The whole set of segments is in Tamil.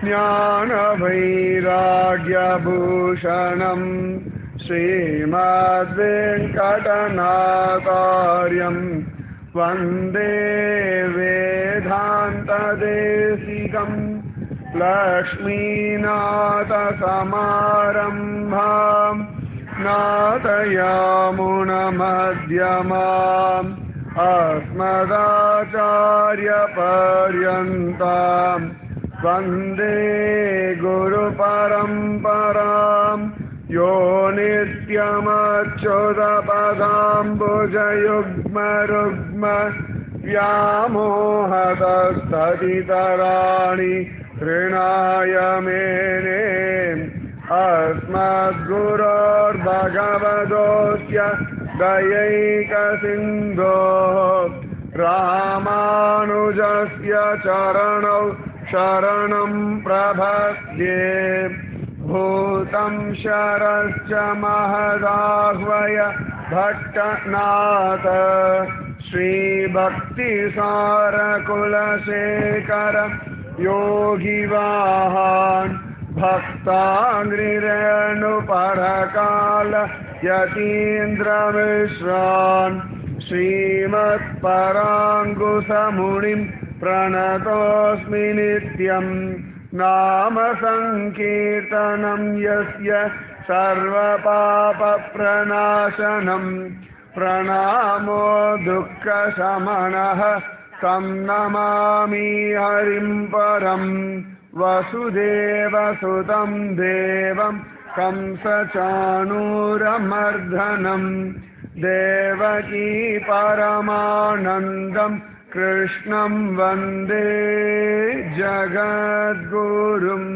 ज्ञानवैराग्यभूषणम् श्रीमद्वेङ्कटनाकार्यम् वन्दे वेदान्तदेशिकम् लक्ष्मीनाथसमारम्भाम् नाथयामुनमध्यमाम् अस्मदाचार्यपर्यन्ताम् वन्दे गुरुपरम्पराम् यो नित्यमच्युतपदाम्बुजयुग्मरुग्म व्यामोहतस्तदितराणि तृणाय मेने अस्मद्गुरोर्भगवतोऽस्य दयैकसिन्धोः रामानुजस्य चरणौ शरणं प्रभद्ये भूतं शरश्च महदाह्वय भट्टनाथ श्रीभक्तिसारकुलशेखर योगिवाहान् भक्ताङ्ग्रिरेणुपरकाल यतीन्द्रमिश्रान् श्रीमत्पराङ्कुशमुनिं प्रणतोऽस्मि नित्यम् नाम सङ्कीर्तनं यस्य सर्वपापप्रणाशनम् प्रणामो दुःखशमनः तं नमामि हरिं परम् वसुदेवसुतं देवं कंसचाणूरमर्दनम् देवकी परमानन्दम् कृष्णं वन्दे ஜகத்குரும்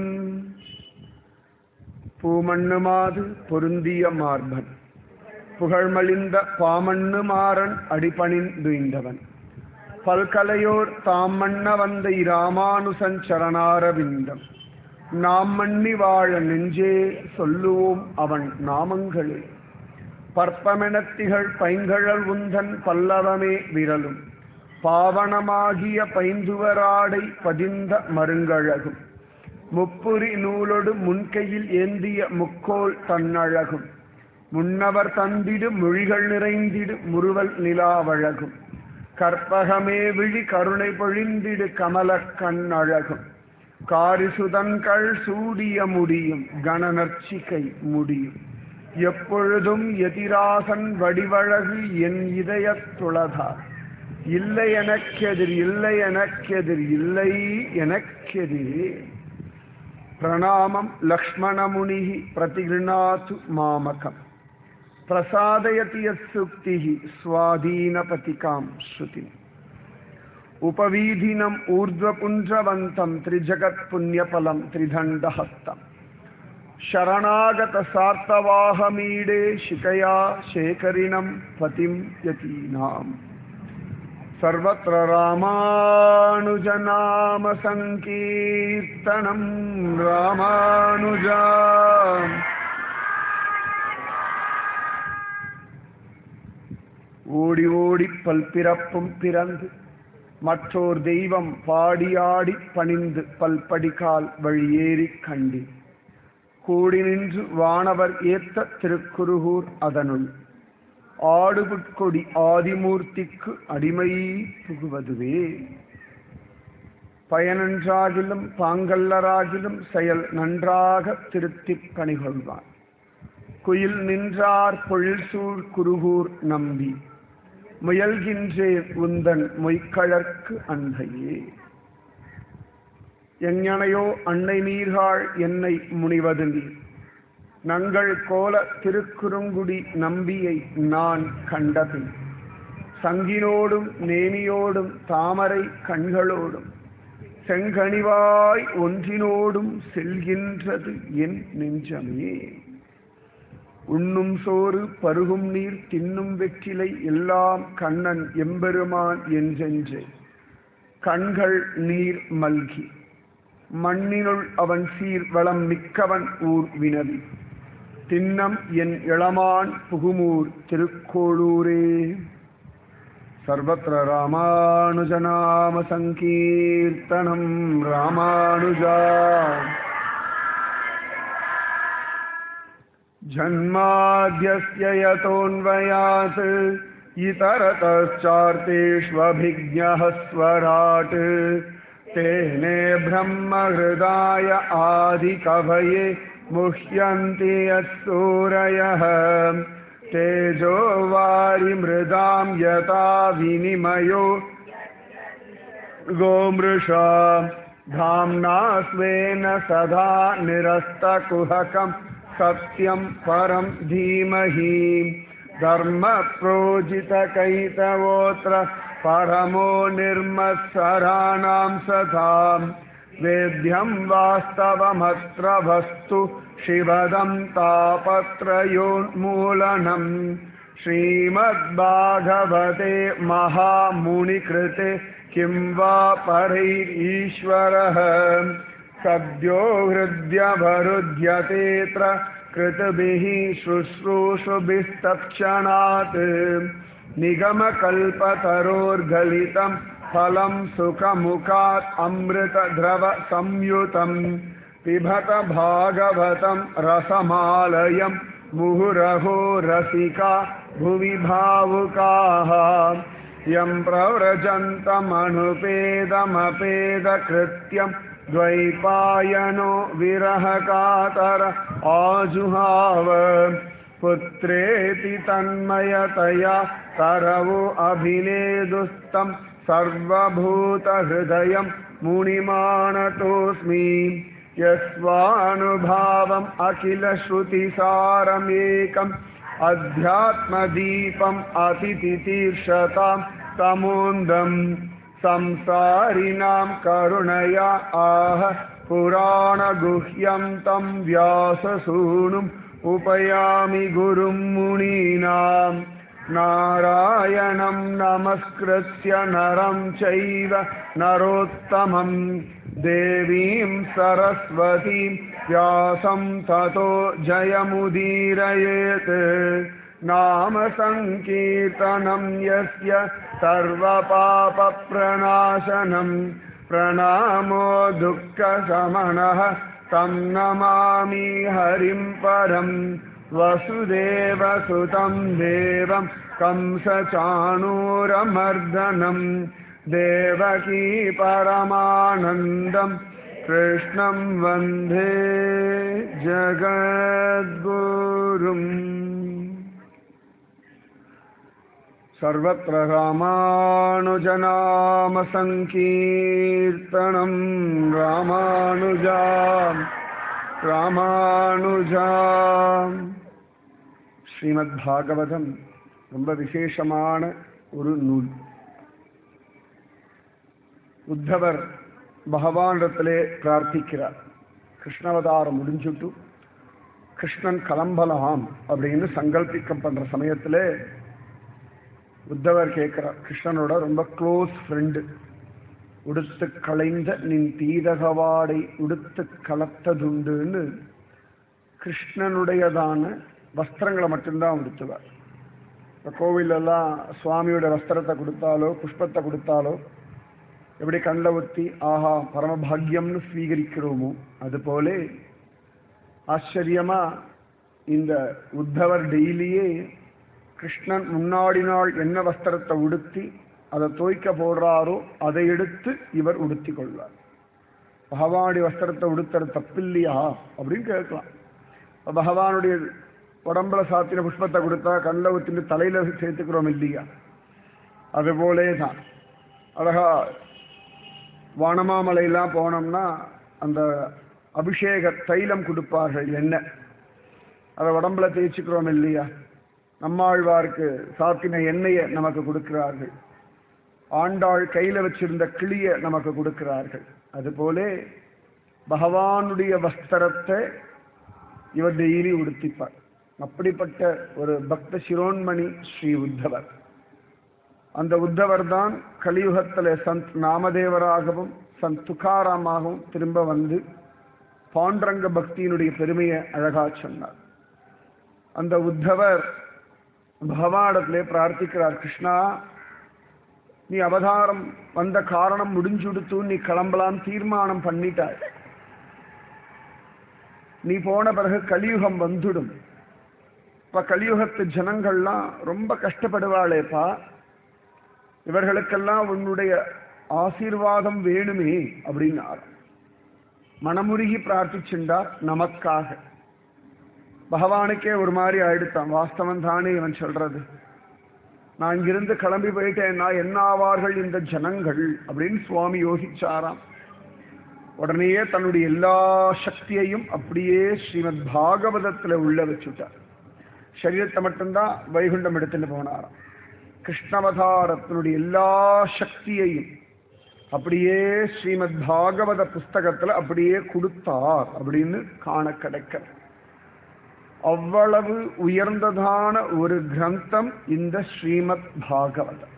பூமண்ணுமாது பொருந்திய மார்பன் புகழ்மலிந்த பாமண்ணு மாறன் அடிபணிந்துய்ந்தவன் பல்கலையோர் தாம் மன்ன வந்த இராமானுசன் சரணாரவிந்தம் நாம் மன்னி வாழ நெஞ்சே சொல்லுவோம் அவன் நாமங்களே பற்பமெனத்திகள் பைங்கழல் உந்தன் பல்லவமே விரலும் பாவனமாகிய பைந்துவராடை பதிந்த மருங்கழகும் முப்புரி நூலொடு முன்கையில் ஏந்திய முக்கோல் தன்னழகும் முன்னவர் தந்திடு மொழிகள் நிறைந்திடு முறுவல் நிலாவழகும் கற்பகமே விழி கருணை பொழிந்திடு கமல கண்ணழகும் காரிசுதன்கள் சூடிய முடியும் கணநர்ச்சிகை முடியும் எப்பொழுதும் எதிராசன் வடிவழகு என் இதயத் துளதார் இல்லை எனக்கெதிர் இல்லை எனக்கெதிர் இல்லை எனக்கெதிரே பிரணாமம் லக்ஷ்மணமுனி பிரதிகிருணாத்து மாமகம் பிரசாதயதி யத்சுக்தி ஸ்வாதீனபதிகாம் ஸ்ருதி உபவீதினம் ஊர்ಧ್ವபுஞ்சவந்தம் திரிஜகத் புண்ணியபலம் திரிதண்டஹஸ்தம் शरणागत सार्तवाहमीडे शिकया शेखरिणं पतिं यतीनाम् सर्वत्र रामानुजनाम सङ्कीर्तनं रामानुजा ஓடி ஓடி பல்பிறப்பும் பிறந்து மற்றோர் தெய்வம் பாடியாடி பணிந்து பல்படிகால் வழியேறி கண்டேன் கூடி நின்று வானவர் ஏத்த திருக்குருகூர் அதனுள் ஆடுபுட்கொடி ஆதிமூர்த்திக்கு அடிமை புகுவதுவே பயனன்றாகிலும் பாங்கல்லராகிலும் செயல் நன்றாக திருத்திப் பணிகொள்வான் குயில் நின்றார் பொழில்சூழ் குருகூர் நம்பி முயல்கின்றேன் உந்தன் மொய்க்கழற்கு அன்பையே எங்ஞனையோ அன்னை நீர்காள் என்னை முனிவது நீர் நங்கள் கோல திருக்குறுங்குடி நம்பியை நான் கண்டபின் சங்கினோடும் நேமியோடும் தாமரை கண்களோடும் செங்கனிவாய் ஒன்றினோடும் செல்கின்றது என் நெஞ்சமே உண்ணும் சோறு பருகும் நீர் தின்னும் வெற்றிலை எல்லாம் கண்ணன் எம்பெருமான் என்றென்று கண்கள் நீர் மல்கி மண்ணினுள் அவன் சீர் வளம் மிக்கவன் ஊர் வினவி தின்னம் என் இளமான் புகுமூர் திருக்கோளூரே सर्वत्र रामानुजनामसङ्कीर्तनं रामानुजा जन्माद्यस्य यतोऽन्वयात् इतरतश्चार्तेष्वभिज्ञः स्वराट् तेने ब्रह्महृदाय आदिकवये मुह्यन्ति यत्सूरयः तेजो वारिमृदां यथा विनिमयो गोमृषा धाम्ना स्वेन सदा निरस्तकुहकं सत्यं परं धीमहि धर्मप्रोजितकैतवोऽत्र परमो निर्मत्सराणां सतां वेद्यं वास्तवमत्र वस्तु शिवदं तापत्रयोन्मूलनम् श्रीमद्भागवते महामुनिकृते किं वा परैरीश्वरः सद्यो हृद्यवरुध्यतेऽत्र कृतभिः शुश्रूषुभिस्तत्क्षणात् निगमकल्पतरोर्गलितं फलं सुखमुखात् अमृतद्रवसंयुतम् पिबत भागवतं रसमालयं मुहुरहो रसिका भुवि भावुकाः यं प्रव्रजन्तमनुपेदमपेदकृत्यं द्वैपायनो विरहकातर आजुहाव पुत्रेति तन्मयतया तरवो अभिनेदुस्तं सर्वभूतहृदयं मुनिमानतोऽस्मि यस्वानुभावम् अखिलश्रुतिसारमेकम् अध्यात्मदीपम् अतिथितीर्षतां तमोन्दम् संसारिणां करुणया आह पुराणगुह्यं तं व्याससूनुम् उपयामि गुरुं मुनीनां नारायणं नमस्कृत्य नरं चैव नरोत्तमम् देवीं सरस्वतीं व्यासं ततो जयमुदीरयेत् नाम सङ्कीर्तनं यस्य सर्वपापप्रणाशनं प्रणामो दुःखशमनः तं नमामि हरिं परं वसुदेवसुतं देवं कंसचाणूरमर्दनम् देवकी परमानन्दं कृष्णं वन्दे जगद्गुरुम् सर्वत्र रामानुजनामसङ्कीर्तनं रामानुजा ராமானுஜா ஸ்ரீமத் பாகவதம் ரொம்ப விசேஷமான ஒரு நூல் உத்தவர் பகவானிடத்திலே பிரார்த்திக்கிறார் கிருஷ்ணவதாரம் முடிஞ்சுட்டு கிருஷ்ணன் கிளம்பலாம் அப்படின்னு சங்கல்பிக்கம் பண்ற சமயத்துல உத்தவர் கேட்கிறார் கிருஷ்ணனோட ரொம்ப க்ளோஸ் ஃப்ரெண்டு உடுத்து களைந்த நின் தீதகவாடை உடுத்து கலத்ததுண்டுன்னு கிருஷ்ணனுடையதான வஸ்திரங்களை மட்டும்தான் உடுத்துவார் இப்போ கோவிலெல்லாம் சுவாமியோட வஸ்திரத்தை கொடுத்தாலோ புஷ்பத்தை கொடுத்தாலோ எப்படி கண்ணில் ஒத்தி ஆஹா பரமபாகியம்னு ஸ்வீகரிக்கிறோமோ அதுபோல ஆச்சரியமா இந்த உத்தவர் டெய்லியே கிருஷ்ணன் முன்னாடி நாள் என்ன வஸ்திரத்தை உடுத்தி அதை தோய்க்க போடுறாரோ அதை எடுத்து இவர் உடுத்தி கொள்வார் பகவானுடைய வஸ்திரத்தை உடுத்துறது தப்பில்லையா அப்படின்னு கேட்கலாம் பகவானுடைய உடம்புல சாத்தின புஷ்பத்தை கொடுத்தா கண்ணில் ஊற்றிட்டு தலையில சேர்த்துக்கிறோம் இல்லையா அதுபோலே தான் அழகா வானமாமலையெல்லாம் போனோம்னா அந்த அபிஷேக தைலம் கொடுப்பார்கள் எண்ணெய் அதை உடம்புல தேய்ச்சிக்கிறோம் இல்லையா நம்மாழ்வாருக்கு சாத்தின எண்ணெயை நமக்கு கொடுக்கிறார்கள் ஆண்டாள் கையில வச்சிருந்த கிளிய நமக்கு கொடுக்கிறார்கள் அதுபோலே பகவானுடைய வஸ்திரத்தை இவர் டெய்லி உடுத்திப்பார் அப்படிப்பட்ட ஒரு பக்த சிரோன்மணி ஸ்ரீ உத்தவர் அந்த உத்தவர் தான் கலியுகத்தில் சந்த் நாமதேவராகவும் சந்த் துக்காராமாகவும் திரும்ப வந்து பாண்டரங்க பக்தியினுடைய பெருமையை அழகா சொன்னார் அந்த உத்தவர் பகவானிடத்திலே பிரார்த்திக்கிறார் கிருஷ்ணா நீ அவதாரம் வந்த காரணம் முடிஞ்சுடுத்து நீ கிளம்பலாம் தீர்மானம் பண்ணிட்டாய் நீ போன பிறகு கலியுகம் வந்துடும் இப்ப கலியுகத்து ஜனங்கள்லாம் ரொம்ப கஷ்டப்படுவாளேப்பா இவர்களுக்கெல்லாம் உன்னுடைய ஆசீர்வாதம் வேணுமே அப்படின்னார் மனமுருகி பிரார்த்திச்சுண்டார் நமக்காக பகவானுக்கே ஒரு மாதிரி ஆயிடுத்தான் வாஸ்தவம் தானே இவன் சொல்றது நான் இங்கிருந்து கிளம்பி போயிட்டேன்னா என்ன ஆவார்கள் இந்த ஜனங்கள் அப்படின்னு சுவாமி யோசிச்சாராம் உடனேயே தன்னுடைய எல்லா சக்தியையும் அப்படியே ஸ்ரீமத் பாகவதத்துல உள்ள வச்சுட்டார் சரீரத்தை மட்டும்தான் வைகுண்டம் எடுத்துட்டு போனாராம் கிருஷ்ணவதாரத்தினுடைய எல்லா சக்தியையும் அப்படியே ஸ்ரீமத் பாகவத புஸ்தகத்துல அப்படியே கொடுத்தார் அப்படின்னு காண கிடைக்க அவ்வளவு உயர்ந்ததான ஒரு கிரந்தம் இந்த ஸ்ரீமத் பாகவதம்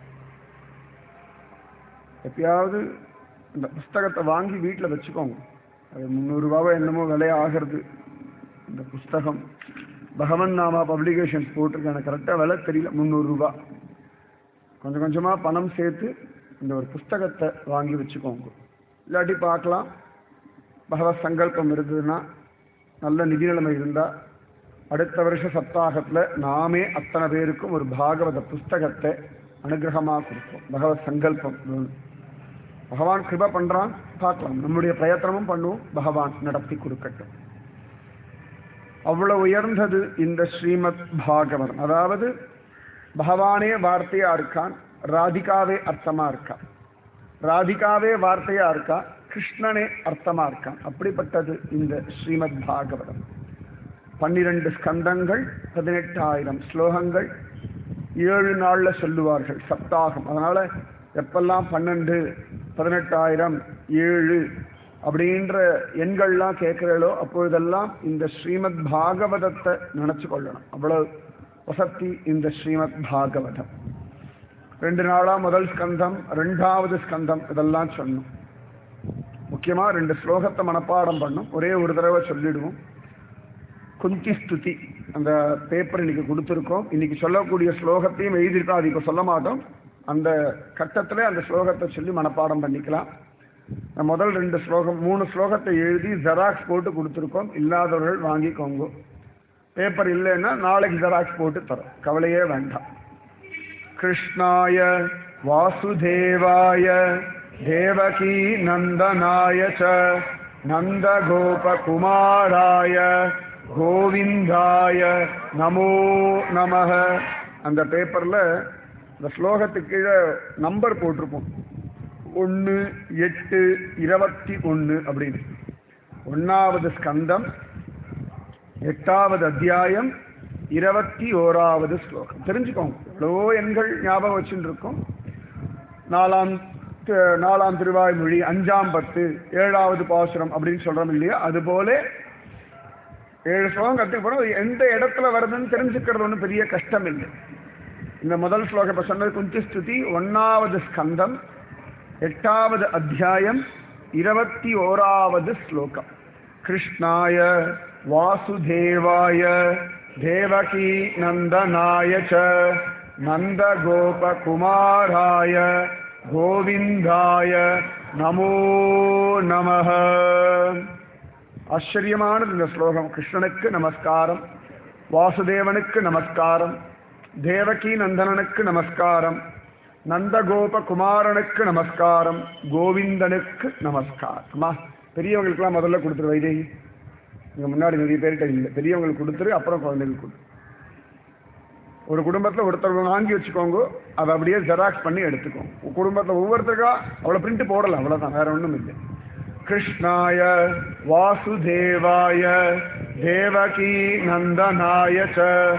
எப்பயாவது இந்த புஸ்தகத்தை வாங்கி வீட்டில் வச்சுக்கோங்க அது முந்நூறுரூபாவோ என்னமோ விலை ஆகிறது இந்த புஸ்தகம் பகவன் நாமா பப்ளிகேஷன்ஸ் போட்டிருக்கு எனக்கு கரெக்டாக விலை தெரியல முந்நூறுரூபா கொஞ்சம் கொஞ்சமாக பணம் சேர்த்து இந்த ஒரு புஸ்தகத்தை வாங்கி வச்சுக்கோங்க இல்லாட்டி பார்க்கலாம் பகவத் சங்கல்பம் இருந்ததுன்னா நல்ல நிதி நிலைமை இருந்தால் அடுத்த வருஷ சப்தாகத்தில் நாமே அத்தனை பேருக்கும் ஒரு பாகவத புஸ்தகத்தை அனுகிரகமாக கொடுப்போம் பகவத் சங்கல்பம் வேணும். பகவான் கிருப பண்றான் பார்க்கலாம் நம்முடைய பிரயத்தனமும் பண்ணுவோம் பகவான் நடத்தி கொடுக்கட்டும் அவ்வளவு உயர்ந்தது இந்த ஸ்ரீமத் பாகவதம் அதாவது பகவானே வார்த்தையா இருக்கான் ராதிகாவே அர்த்தமா இருக்கான் ராதிகாவே வார்த்தையா இருக்கா கிருஷ்ணனே அர்த்தமா இருக்கான் அப்படிப்பட்டது இந்த ஸ்ரீமத் பாகவதம் பன்னிரண்டு ஸ்கந்தங்கள் பதினெட்டாயிரம் ஸ்லோகங்கள் ஏழு நாள்ல சொல்லுவார்கள் சப்தாகம் அதனால எப்பெல்லாம் பன்னெண்டு பதினெட்டாயிரம் ஏழு அப்படின்ற எண்கள்லாம் கேட்கிறீங்களோ அப்பொழுதெல்லாம் இந்த ஸ்ரீமத் பாகவதத்தை நினைச்சு கொள்ளணும் அவ்வளவு வசத்தி இந்த ஸ்ரீமத் பாகவதம் ரெண்டு நாளா முதல் ஸ்கந்தம் ரெண்டாவது ஸ்கந்தம் இதெல்லாம் சொன்னோம் முக்கியமா ரெண்டு ஸ்லோகத்தை மனப்பாடம் பண்ணும் ஒரே ஒரு தடவை சொல்லிடுவோம் குந்தி ஸ்துதி அந்த பேப்பர் இன்னைக்கு கொடுத்துருக்கோம் இன்னைக்கு சொல்லக்கூடிய ஸ்லோகத்தையும் எழுதியிருக்கோம் அது இப்போ சொல்ல மாட்டோம் அந்த கட்டத்தில் அந்த ஸ்லோகத்தை சொல்லி மனப்பாடம் பண்ணிக்கலாம் நான் முதல் ரெண்டு ஸ்லோகம் மூணு ஸ்லோகத்தை எழுதி ஜெராக்ஸ் போட்டு கொடுத்துருக்கோம் இல்லாதவர்கள் வாங்கிக்கோங்க பேப்பர் இல்லைன்னா நாளைக்கு ஜெராக்ஸ் போட்டு தரோம் கவலையே வேண்டாம் கிருஷ்ணாய வாசுதேவாய தேவகி நந்தனாய ச நந்தகோபகுமாராய கோவிந்தாய நமோ நமக அந்த பேப்பர்ல இந்த ஸ்லோகத்துக்கு கீழே நம்பர் போட்டிருப்போம் ஒன்று எட்டு இருபத்தி ஒன்று அப்படின்னு ஒன்னாவது ஸ்கந்தம் எட்டாவது அத்தியாயம் இருபத்தி ஓராவது ஸ்லோகம் தெரிஞ்சுக்கோங்க எவ்வளவோ எண்கள் ஞாபகம் வச்சுட்டு இருக்கோம் நாலாம் தி- நாலாம் திருவாய்மொழி அஞ்சாம் பத்து ஏழாவது பாசுரம் அப்படின்னு சொல்றோம் இல்லையா அதுபோல ஏழு ஸ்லோகம் கற்றுக்க போறோம் எந்த இடத்துல வருதுன்னு தெரிஞ்சுக்கிறது ஒன்றும் பெரிய கஷ்டம் இல்லை இந்த முதல் ஸ்லோகம் இப்ப சொன்னது குந்தி ஸ்துதி ஒன்னாவது ஸ்கந்தம் எட்டாவது அத்தியாயம் இருபத்தி ஓராவது ஸ்லோகம் கிருஷ்ணாய வாசுதேவாய தேவகி நந்தனாய ச நந்தகோபகுமாராய கோவிந்தாய நமோ நமः ஆச்சரியமானது இந்த ஸ்லோகம் கிருஷ்ணனுக்கு நமஸ்காரம் வாசுதேவனுக்கு நமஸ்காரம் தேவகி நந்தனனுக்கு நமஸ்காரம் நந்தகோப குமாரனுக்கு நமஸ்காரம் கோவிந்தனுக்கு நமஸ்காரம் அம்மா பெரியவங்களுக்கெல்லாம் முதல்ல கொடுத்துரு வைதேகி இங்க முன்னாடி நிறைய பேர்கிட்ட இல்லை பெரியவங்களுக்கு கொடுத்துரு அப்புறம் குழந்தைங்களுக்கு கொடு ஒரு குடும்பத்தில் ஒருத்தர் வாங்கி வச்சுக்கோங்க அதை அப்படியே ஜெராக்ஸ் பண்ணி எடுத்துக்கோங்க உங்க குடும்பத்தில் ஒவ்வொருத்தருக்கா அவ்வளோ பிரிண்ட் போடலாம் அவ்வளோதான் வேற ஒன்றும் இல்லை கிருஷ்ணாய வாசுதேவாய தேவகி நந்தனாய ச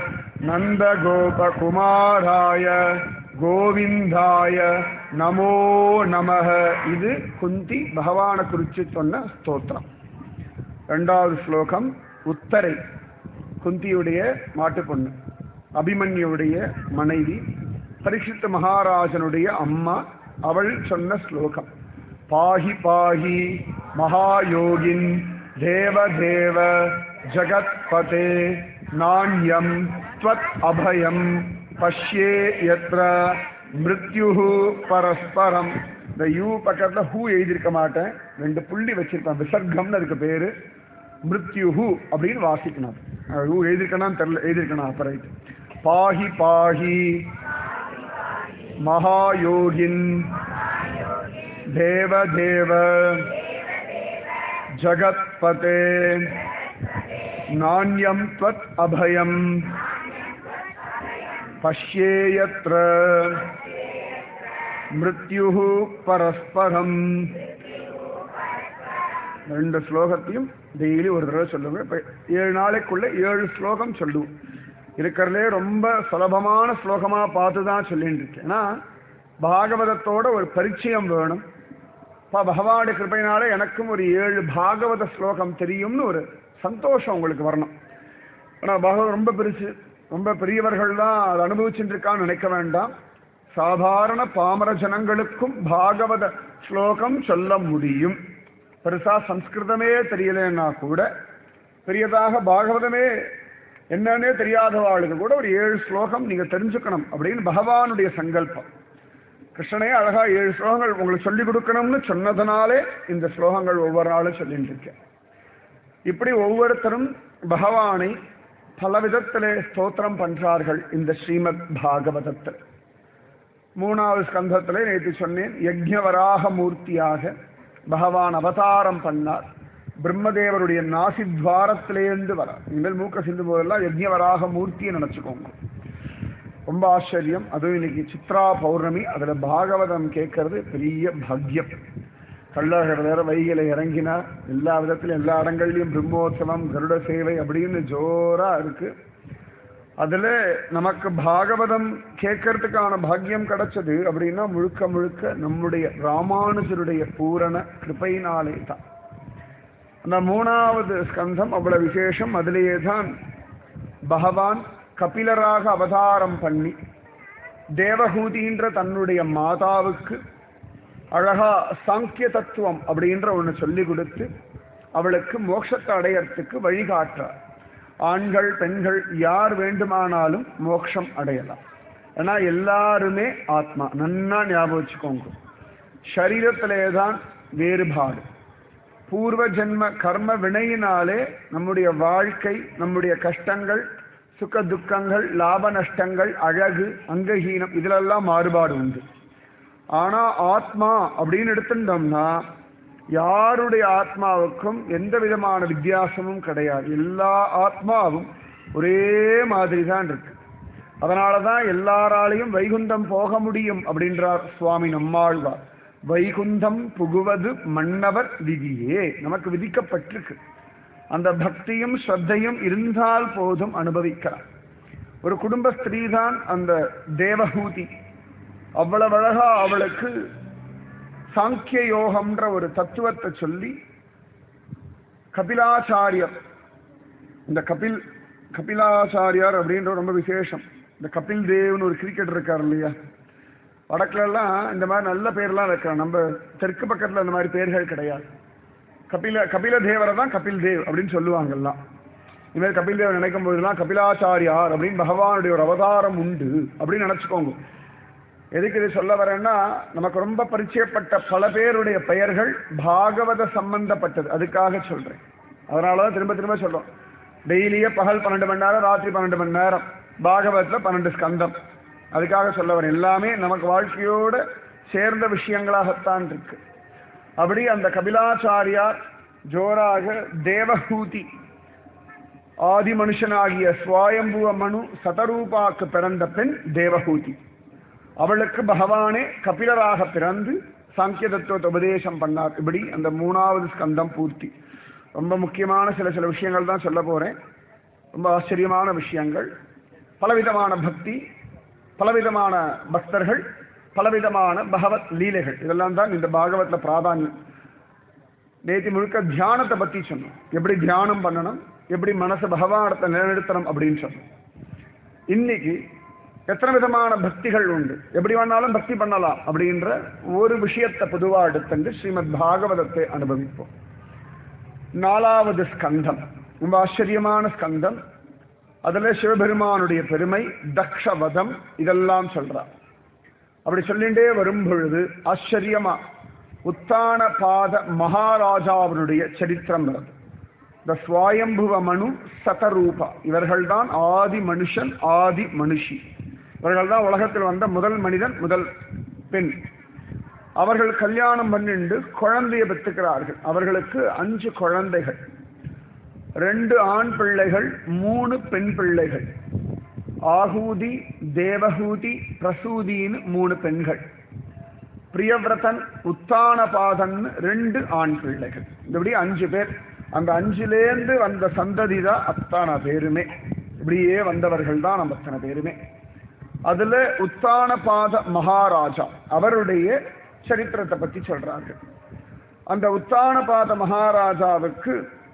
நந்தகோபகுமாராய கோவிந்தாய நமோ நமः இது குந்தி பகவானை குறித்து சொன்ன ஸ்தோத்திரம் ரெண்டாவது ஸ்லோகம் உத்தரை குந்தியுடைய மாட்டுப் பொண்ணு அபிமன்யுடைய மனைவி பரீட்சித் மகாராஜனுடைய அம்மா அவள் சொன்ன ஸ்லோகம் பாஹி பாஹி மகாயோகின் தேவதேவ ஜகத்பதே நாண்யம் त्वत् அபயம் பஷ்யே யத்ர மிருத்யுஹு பரஸ்பரம் இந்த யூ பக்கத்துல ஹூ எழுதியிருக்க மாட்டேன் ரெண்டு புள்ளி வச்சிருப்பேன் விசர்க்கம்னு அதுக்கு பேரு மிருத்யுஹு அப்படின்னு வாசிக்கணும் அது ஹூ எழுதியிருக்கணும் தெரியல எழுதியிருக்கணும் அப்ப ரைட் பாஹி பாஹி மகாயோகின் தேவ தேவ ஜகத்பதே நாண்யம் त्वत् அபயம் பஷ்யேயத்ர மிருத்யுः பரஸ்பரம் ரெண்டு ஸ்லோகத்தையும் டெய்லி ஒரு தடவை சொல்லுங்க இப்ப ஏழு நாளைக்குள்ள ஏழு ஸ்லோகம் சொல்லுவோம் இருக்கிறதுலே ரொம்ப சுலபமான ஸ்லோகமா பார்த்து தான் சொல்லிட்டு இருக்கேன் ஏன்னா பாகவதத்தோட ஒரு பரிச்சயம் வேணும் அப்பா பகவானுடைய கிருப்பையினால எனக்கும் ஒரு ஏழு பாகவத ஸ்லோகம் தெரியும்னு ஒரு சந்தோஷம் உங்களுக்கு வரணும் ஆனால் பாகவதம் ரொம்ப பெருசு ரொம்ப பெரியவர்கள் தான் அதை அனுபவிச்சுட்டு இருக்கான்னு நினைக்க வேண்டாம் சாதாரண பாமர ஜனங்களுக்கும் பாகவத ஸ்லோகம் சொல்ல முடியும் பெருசா சம்ஸ்கிருதமே தெரியலன்னா கூட பெரியதாக பாகவதமே என்னன்னே தெரியாதவாளுக்கு கூட ஒரு ஏழு ஸ்லோகம் நீங்க தெரிஞ்சுக்கணும் அப்படின்னு பகவானுடைய சங்கல்பம் கிருஷ்ணனே அழகா ஏழு ஸ்லோகங்கள் உங்களுக்கு சொல்லிக் கொடுக்கணும்னு சொன்னதுனாலே இந்த ஸ்லோகங்கள் ஒவ்வொரு நாளும் சொல்லிட்டு இருக்கேன் இப்படி ஒவ்வொருத்தரும் பகவானை பல விதத்திலே ஸ்தோத்திரம் பண்றார்கள் இந்த ஸ்ரீமத் பாகவதத்தில் மூணாவது ஸ்கந்தத்திலே நேற்று சொன்னேன் யஜ்ஞவராக மூர்த்தியாக பகவான் அவதாரம் பண்ணார் பிரம்மதேவருடைய நாசித்வாரத்திலேருந்து வர இனிமேல் மூக்க சிந்து போதெல்லாம் யஜ்ஞவராக மூர்த்தியை நினைச்சுக்கோங்க ரொம்ப ஆச்சரியம் அதுவும் இன்னைக்கு சித்ரா பௌர்ணமி அதுல பாகவதம் கேட்கறது பெரிய பாக்யம் கள்ளழகர் வேற வைகையில இறங்கினா எல்லா விதத்திலும் எல்லா இடங்கள்லயும் பிரம்மோத்சவம் கருட சேவை அப்படின்னு ஜோரா இருக்கு அதுல நமக்கு பாகவதம் கேட்கறதுக்கான பாக்கியம் கிடைச்சது அப்படின்னா முழுக்க முழுக்க நம்முடைய ராமானுஜருடைய பூரண கிருபையினாலே தான் அந்த மூணாவது ஸ்கந்தம் அவ்வளவு விசேஷம் அதிலேயே தான் பகவான் கபிலராக அவதாரம் பண்ணி தேவகூதின்ற தன்னுடைய மாதாவுக்கு அழகா சாங்கிய தத்துவம் அப்படின்ற ஒன்று சொல்லி கொடுத்து அவளுக்கு மோட்சத்தை அடையறதுக்கு வழிகாட்டுறார் ஆண்கள் பெண்கள் யார் வேண்டுமானாலும் மோட்சம் அடையலாம் ஏன்னா எல்லாருமே ஆத்மா நன்னா ஞாபகம் வச்சுக்கோங்க சரீரத்திலே தான் வேறுபாடு பூர்வ ஜென்ம கர்ம வினையினாலே நம்முடைய வாழ்க்கை நம்முடைய கஷ்டங்கள் சுக துக்கங்கள் லாப நஷ்டங்கள் அழகு அங்கஹீனம் இதிலெல்லாம் மாறுபாடு உண்டு ஆனா ஆத்மா அப்படின்னு எடுத்துட்டோம்னா யாருடைய ஆத்மாவுக்கும் எந்த விதமான வித்தியாசமும் கிடையாது எல்லா ஆத்மாவும் ஒரே மாதிரி தான் இருக்கு அதனாலதான் எல்லாராலையும் வைகுந்தம் போக முடியும் அப்படின்றார் சுவாமி நம்மாழ்வார் வைகுந்தம் புகுவது மன்னவர் விதியே நமக்கு விதிக்கப்பட்டிருக்கு அந்த பக்தியும் ஸ்ரத்தையும் இருந்தால் போதும் அனுபவிக்கலாம் ஒரு குடும்ப ஸ்திரீ தான் அந்த தேவஹூதி அவ்வளவு அழகா அவளுக்கு சாங்கிய யோகம்ன்ற ஒரு தத்துவத்தை சொல்லி கபிலாச்சாரியர் இந்த கபில் கபிலாச்சாரியார் அப்படின்ற ரொம்ப விசேஷம் இந்த கபில் தேவ்னு ஒரு கிரிக்கெட் இருக்கார் இல்லையா வடக்குல எல்லாம் இந்த மாதிரி நல்ல பேர்லாம் வைக்கிறான் நம்ம தெற்கு பக்கத்துல இந்த மாதிரி பேர்கள் கிடையாது கபில கபில தேவரை தான் கபில் தேவ் அப்படின்னு சொல்லுவாங்க எல்லாம் இனிமேல் கபில் தேவ் நினைக்கும் போதெல்லாம் கபிலாச்சாரியார் அப்படின்னு பகவானுடைய ஒரு அவதாரம் உண்டு அப்படின்னு நினைச்சுக்கோங்க எதுக்கு இது சொல்ல வரேன்னா நமக்கு ரொம்ப பரிச்சயப்பட்ட பல பேருடைய பெயர்கள் பாகவத சம்பந்தப்பட்டது அதுக்காக சொல்றேன் அதனாலதான் திரும்ப திரும்ப சொல்றோம் டெய்லியே பகல் பன்னெண்டு மணி நேரம் ராத்திரி பன்னெண்டு மணி நேரம் பாகவதத்துல பன்னெண்டு ஸ்கந்தம் அதுக்காக சொல்ல வரேன் எல்லாமே நமக்கு வாழ்க்கையோட சேர்ந்த விஷயங்களாகத்தான் இருக்கு அப்படி அந்த கபிலாச்சாரியார் ஜோராக தேவஹூதி ஆதி மனுஷனாகிய சுவாயம்புவ மனு சதரூபாக்கு பிறந்த பெண் தேவஹூதி அவளுக்கு பகவானே கபிலராக பிறந்து சாங்கிய தத்துவத்தை உபதேசம் பண்ணார் இப்படி அந்த மூணாவது ஸ்கந்தம் பூர்த்தி ரொம்ப முக்கியமான சில சில விஷயங்கள் தான் சொல்ல போறேன் ரொம்ப ஆச்சரியமான விஷயங்கள் பலவிதமான பக்தி பலவிதமான பக்தர்கள் பலவிதமான பகவத் லீலைகள் இதெல்லாம் தான் இந்த பாகவத்ல பிராதானியம் நேற்று முழுக்க தியானத்தை பத்தி சொன்னோம் எப்படி தியானம் பண்ணணும் எப்படி மனசு பகவானத்தை நிலைநிறுத்தணும் அப்படின்னு சொன்னோம் இன்னைக்கு எத்தனை விதமான பக்திகள் உண்டு எப்படி வேணாலும் பக்தி பண்ணலாம் அப்படின்ற ஒரு விஷயத்தை பொதுவா எடுத்துட்டு ஸ்ரீமத் பாகவதத்தை அனுபவிப்போம் நாலாவது ஸ்கந்தம் ரொம்ப ஆச்சரியமான ஸ்கந்தம் அதுல சிவபெருமானுடைய பெருமை தக்ஷவதம் இதெல்லாம் சொல்றார் அப்படி சொல்லிண்டே வரும் பொழுது ஆச்சரியமா உத்தான பாத மகாராஜாவினுடைய சரித்திரம் வருது இந்த சுவாயம்புவ மனு சதரூபா இவர்கள்தான் ஆதி மனுஷன் ஆதி மனுஷி இவர்கள்தான் உலகத்தில் வந்த முதல் மனிதன் முதல் பெண் அவர்கள் கல்யாணம் பண்ணிண்டு குழந்தைய பெற்றுக்கிறார்கள் அவர்களுக்கு அஞ்சு குழந்தைகள் ரெண்டு ஆண் பிள்ளைகள் மூணு பெண் பிள்ளைகள் ஆகூதி தேவகூதி பிரசூதின்னு மூணு பெண்கள் பிரியவிரதன் உத்தானபாதன் ரெண்டு ஆண் பிள்ளைகள் இப்படி அஞ்சு பேர் அந்த அஞ்சுலேருந்து வந்த சந்ததி தான் அத்தனை பேருமே இப்படியே வந்தவர்கள் தான் நம்ம அத்தனை பேருமே அதுல உத்தானபாத மகாராஜா அவருடைய சரித்திரத்தை பத்தி சொல்றாங்க அந்த உத்தானபாத மகாராஜாவுக்கு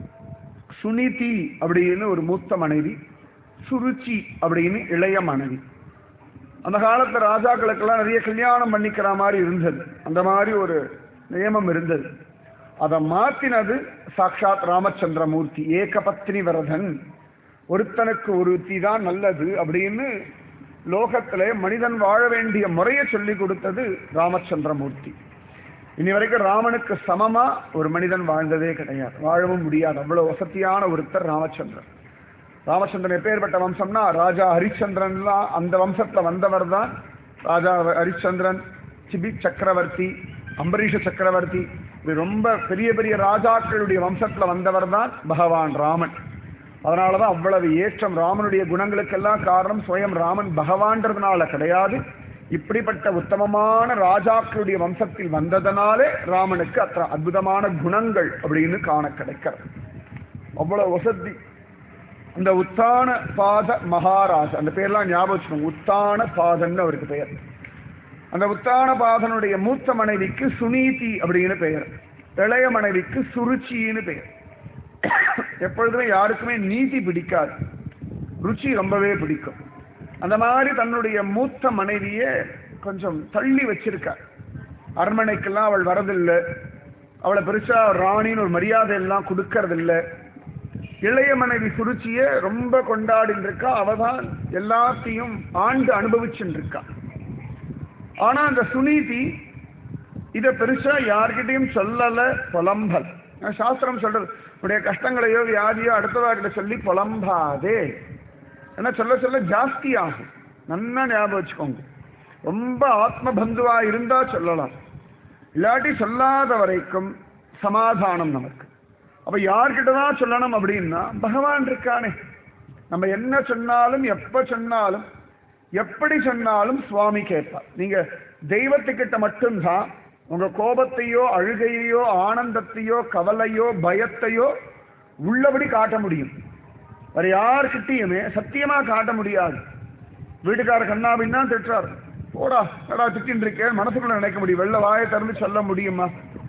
சுனிதி அப்படின்னு ஒரு மூத்த மனைவி சுருச்சி அப்படின்னு இளைய மனைவி அந்த காலத்துல ராஜாக்களுக்கெல்லாம் நிறைய கல்யாணம் பண்ணிக்கிற மாதிரி இருந்தது அந்த மாதிரி ஒரு நியமம் இருந்தது அதை மாத்தினது சாட்சாத் ராமச்சந்திரமூர்த்தி ஏகபத்னி வரதன் ஒருத்தனுக்கு ஒருத்தி தான் நல்லது அப்படின்னு லோகத்திலே மனிதன் வாழ வேண்டிய முறையை சொல்லி கொடுத்தது ராமச்சந்திரமூர்த்தி இனி வரைக்கும் ராமனுக்கு சமமா ஒரு மனிதன் வாழ்ந்ததே கிடையாது வாழவும் முடியாது அவ்வளவு வசதியான ஒருத்தர் ராமச்சந்திரன் ராமச்சந்திரன் எப்பேற்பட்ட வம்சம்னா ராஜா ஹரிச்சந்திரன்லாம் அந்த வம்சத்துல வந்தவர் தான் ராஜா ஹரிச்சந்திரன் சிபி சக்கரவர்த்தி அம்பரீஷ சக்கரவர்த்தி இது ரொம்ப பெரிய பெரிய ராஜாக்களுடைய வம்சத்துல வந்தவர் தான் பகவான் ராமன் அதனாலதான் அவ்வளவு ஏற்றம் ராமனுடைய குணங்களுக்கெல்லாம் காரணம் சுயம் ராமன் பகவான்றதுனால கிடையாது இப்படிப்பட்ட உத்தமமான ராஜாக்களுடைய வம்சத்தில் வந்ததனாலே ராமனுக்கு அத்தனை அற்புதமான குணங்கள் அப்படின்னு காண கிடைக்கிறது அவ்வளவு வசதி இந்த உத்தான பாத மகாராஜ் அந்த பேர்லாம் ஞாபகம் வச்சுக்கோங்க உத்தான பாதன்னு அவருக்கு பெயர் அந்த உத்தான பாதனுடைய மூத்த மனைவிக்கு சுனீதி அப்படின்னு பெயர் இளைய மனைவிக்கு சுருச்சின்னு பெயர் எப்பொழுதுமே யாருக்குமே நீதி பிடிக்காது ருச்சி ரொம்பவே பிடிக்கும் அந்த மாதிரி தன்னுடைய மூத்த மனைவிய கொஞ்சம் தள்ளி வச்சிருக்கார் அரண்மனைக்கெல்லாம் அவள் வரதில்லை அவளை பெருசா ராணின்னு ஒரு மரியாதை எல்லாம் கொடுக்கறதில்லை இளைய மனைவி சுருச்சிய ரொம்ப கொண்டாடின்னு இருக்கா அவதான் எல்லாத்தையும் ஆண்டு அனுபவிச்சுட்டு இருக்கா ஆனா அந்த சுனீதி இத பெருசா யார்கிட்டயும் சொல்லல புலம்பல் சாஸ்திரம் சொல்றது உடைய கஷ்டங்களையோ வியாதியோ அடுத்தவார்கிட்ட சொல்லி புலம்பாதே ஏன்னா சொல்ல சொல்ல ஜாஸ்தி ஆகும் நல்லா ஞாபகம் வச்சுக்கோங்க ரொம்ப ஆத்ம பந்துவா இருந்தா சொல்லலாம் இல்லாட்டி சொல்லாத வரைக்கும் சமாதானம் நமக்கு அப்ப யார்கிட்ட தான் சொல்லணும் அப்படின்னா பகவான் இருக்கானே நம்ம என்ன சொன்னாலும் எப்ப சொன்னாலும் எப்படி சொன்னாலும் சுவாமி கேட்பார் நீங்க தெய்வத்துக்கிட்ட மட்டும்தான் உங்க கோபத்தையோ அழுகையோ ஆனந்தத்தையோ கவலையோ பயத்தையோ உள்ளபடி காட்ட முடியும் வேற யார்கிட்டயுமே சத்தியமா காட்ட முடியாது வீட்டுக்கார கண்ணாபின்னு தான் திட்டுறாரு போடா கடா திட்டின்னு இருக்கேன் மனசுக்குள்ள நினைக்க முடியும் வெள்ள வாயை திறந்து சொல்ல முடியுமா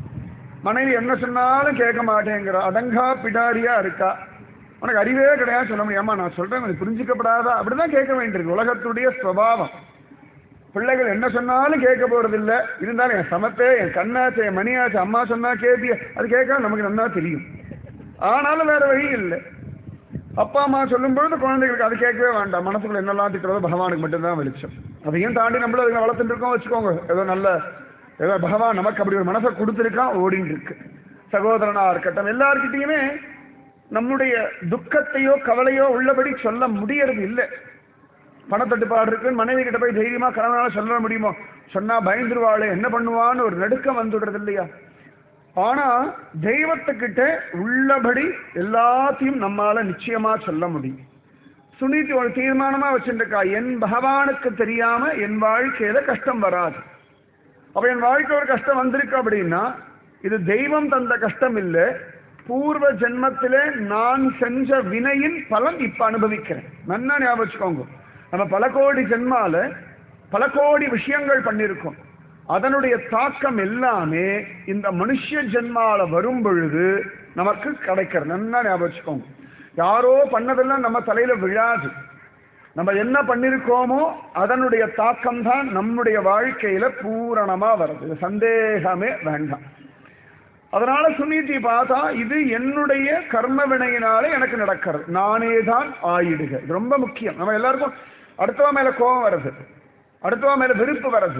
மனைவி என்ன சொன்னாலும் கேட்க மாட்டேங்கிறா அடங்கா பிடாரியா இருக்கா உனக்கு அறிவே கிடையாது சொல்ல முடியாமா நான் சொல்றேன் அது புரிஞ்சுக்கப்படாதா அப்படிதான் கேட்க வேண்டியிருக்கு உலகத்துடைய சுவாவம் பிள்ளைகள் என்ன சொன்னாலும் கேட்க போறது இல்ல இருந்தாலும் என் சமத்தே என் கண்ணாச்சு என் மணியாச்சு அம்மா சொன்னா கேப்பிய அது கேட்க நமக்கு நல்லா தெரியும் ஆனாலும் வேற வழி இல்லை அப்பா அம்மா சொல்லும் பொழுது குழந்தைகளுக்கு அது கேட்கவே வேண்டாம் மனசுக்குள்ள என்னெல்லாம் திட்டுறதோ பகவானுக்கு மட்டும்தான் வெளிச்சம் அதையும் தாண்டி நம்மளும் அதுங்களை வளர்த்துட்டு இருக்கோம் வச்சுக்கோங்க ஏதோ நல்ல ஏதோ பகவான் நமக்கு அப்படி ஒரு மனசை கொடுத்துருக்கான் ஓடின்னு இருக்கு சகோதரனா இருக்கட்டும் எல்லார்கிட்டயுமே நம்முடைய துக்கத்தையோ கவலையோ உள்ளபடி சொல்ல முடியறது இல்லை பணத்தட்டுப்பாடு இருக்குன்னு மனைவி கிட்ட போய் தைரியமா கணவனால சொல்ல முடியுமோ சொன்னா பயந்துருவாளே என்ன பண்ணுவான்னு ஒரு நடுக்கம் வந்துடுறது இல்லையா ஆனா தெய்வத்துக்கிட்ட உள்ளபடி எல்லாத்தையும் நம்மால நிச்சயமா சொல்ல முடியும் சுனிதி ஒரு தீர்மானமா வச்சுருக்கா என் பகவானுக்கு தெரியாம என் வாழ்க்கையில கஷ்டம் வராது அப்ப என் வாழ்க்கை ஒரு கஷ்டம் வந்திருக்கு அப்படின்னா இது தெய்வம் தந்த கஷ்டம் இல்லை பூர்வ ஜென்மத்திலே நான் செஞ்ச வினையின் பலன் இப்ப அனுபவிக்கிறேன் நன்னா ஞாபகம் வச்சுக்கோங்க நம்ம பல கோடி ஜென்மால பல கோடி விஷயங்கள் பண்ணியிருக்கோம் அதனுடைய தாக்கம் எல்லாமே இந்த மனுஷ ஜென்மால வரும் பொழுது நமக்கு கிடைக்கிறது நன்னா ஞாபகம் வச்சுக்கோங்க யாரோ பண்ணதெல்லாம் நம்ம தலையில விழாது நம்ம என்ன பண்ணிருக்கோமோ அதனுடைய தாக்கம் தான் நம்முடைய வாழ்க்கையில பூரணமா வருது இது சந்தேகமே வேண்டாம் அதனால சுனீதி பார்த்தா இது என்னுடைய கர்ம வினையினாலே எனக்கு நடக்கிறது நானே தான் ஆயிடுக இது ரொம்ப முக்கியம் நம்ம எல்லாருக்கும் அடுத்தவ மேல கோபம் வருது அடுத்தவ மேல வெறுப்பு வருது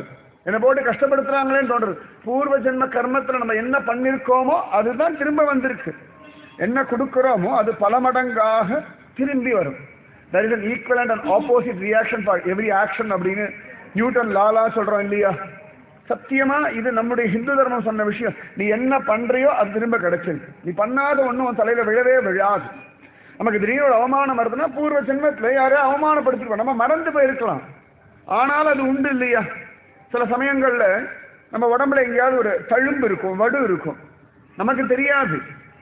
என்னை போட்டு கஷ்டப்படுத்துறாங்களேன்னு தோன்றது பூர்வ ஜென்ம கர்மத்துல நம்ம என்ன பண்ணிருக்கோமோ அதுதான் திரும்ப வந்திருக்கு என்ன கொடுக்கிறோமோ அது பல மடங்காக திரும்பி வரும் that is an equal and opposite reaction for every action அப்படின்னு நியூட்டன் லாலா சொல்றோம் இல்லையா சத்தியமா இது நம்முடைய ஹிந்து தர்மம் சொன்ன விஷயம் நீ என்ன பண்றியோ அது திரும்ப கிடைச்சிருக்கு நீ பண்ணாத ஒண்ணும் உன் தலையில விழவே விழாது நமக்கு திடீர்னு ஒரு அவமானம் வருதுன்னா பூர்வ ஜென்மத்துல யாரையும் அவமானப்படுத்திருக்கோம் நம்ம மறந்து போயிருக்கலாம் ஆனால் அது உண்டு இல்லையா சில சமயங்கள்ல நம்ம உடம்புல எங்கேயாவது ஒரு தழும்பு இருக்கும் வடு இருக்கும் நமக்கு தெரியாது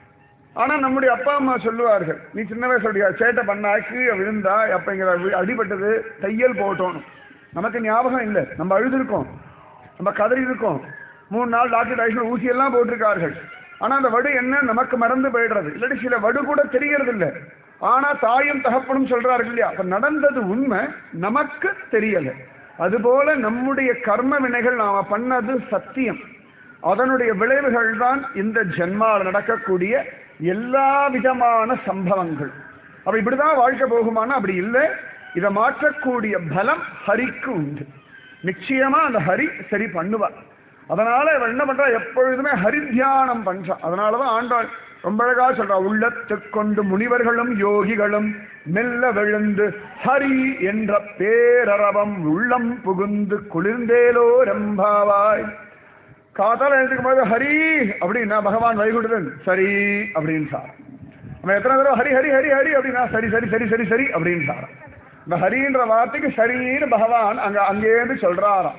ஆனா நம்முடைய அப்பா அம்மா சொல்லுவார்கள் நீ சின்ன வயசுடைய சேட்டை பண்ணா கீழே விழுந்தா அப்ப இங்க வி- அடிபட்டது தையல் போட்டோம் நமக்கு ஞாபகம் இல்லை நம்ம அழுதுருக்கோம் நம்ம கதறி இருக்கோம் மூணு நாள் டாக்டர் ஐஸ்வர் ஊசி எல்லாம் போட்டிருக்கார்கள் ஆனா அந்த வடு என்ன நமக்கு மறந்து போயிடுறது இல்லாட்டி சில வடு கூட தெரியறது இல்லை ஆனா தாயும் தகப்பனும் சொல்றார்கள் இல்லையா அப்ப நடந்தது உண்மை நமக்கு தெரியல அதுபோல நம்முடைய கர்ம வினைகள் நாம பண்ணது சத்தியம் அதனுடைய விளைவுகள் தான் இந்த ஜென்மாவில் நடக்கக்கூடிய எல்லா விதமான சம்பவங்கள் அப்ப இப்படிதான் வாழ்க்கை போகுமானா அப்படி இல்லை இதை மாற்றக்கூடிய பலம் ஹரிக்கு உண்டு நிச்சயமா அந்த ஹரி சரி பண்ணுவார் அதனால இவன் என்ன பண்றா எப்பொழுதுமே ஹரி தியானம் பண்றான் அதனாலதான் ஆண்டாள் ரொம்ப அழகா சொல்றா உள்ளத்துக்கொண்டு முனிவர்களும் யோகிகளும் மெல்ல விழுந்து ஹரி என்ற பேரரவம் உள்ளம் புகுந்து குளிர்ந்தேலோ ரம்பாவாய் காத்தால எழுந்துக்கும் போது ஹரி அப்படின்னா பகவான் வைகுண்டதன் சரி அப்படின்னு சார் நம்ம எத்தனை தடவை ஹரி ஹரி ஹரி ஹரி அப்படின்னா சரி சரி சரி சரி சரி அப்படின்னு சார் இந்த ஹரின்ற வார்த்தைக்கு சரின்னு பகவான் அங்க அங்கேருந்து சொல்றாராம்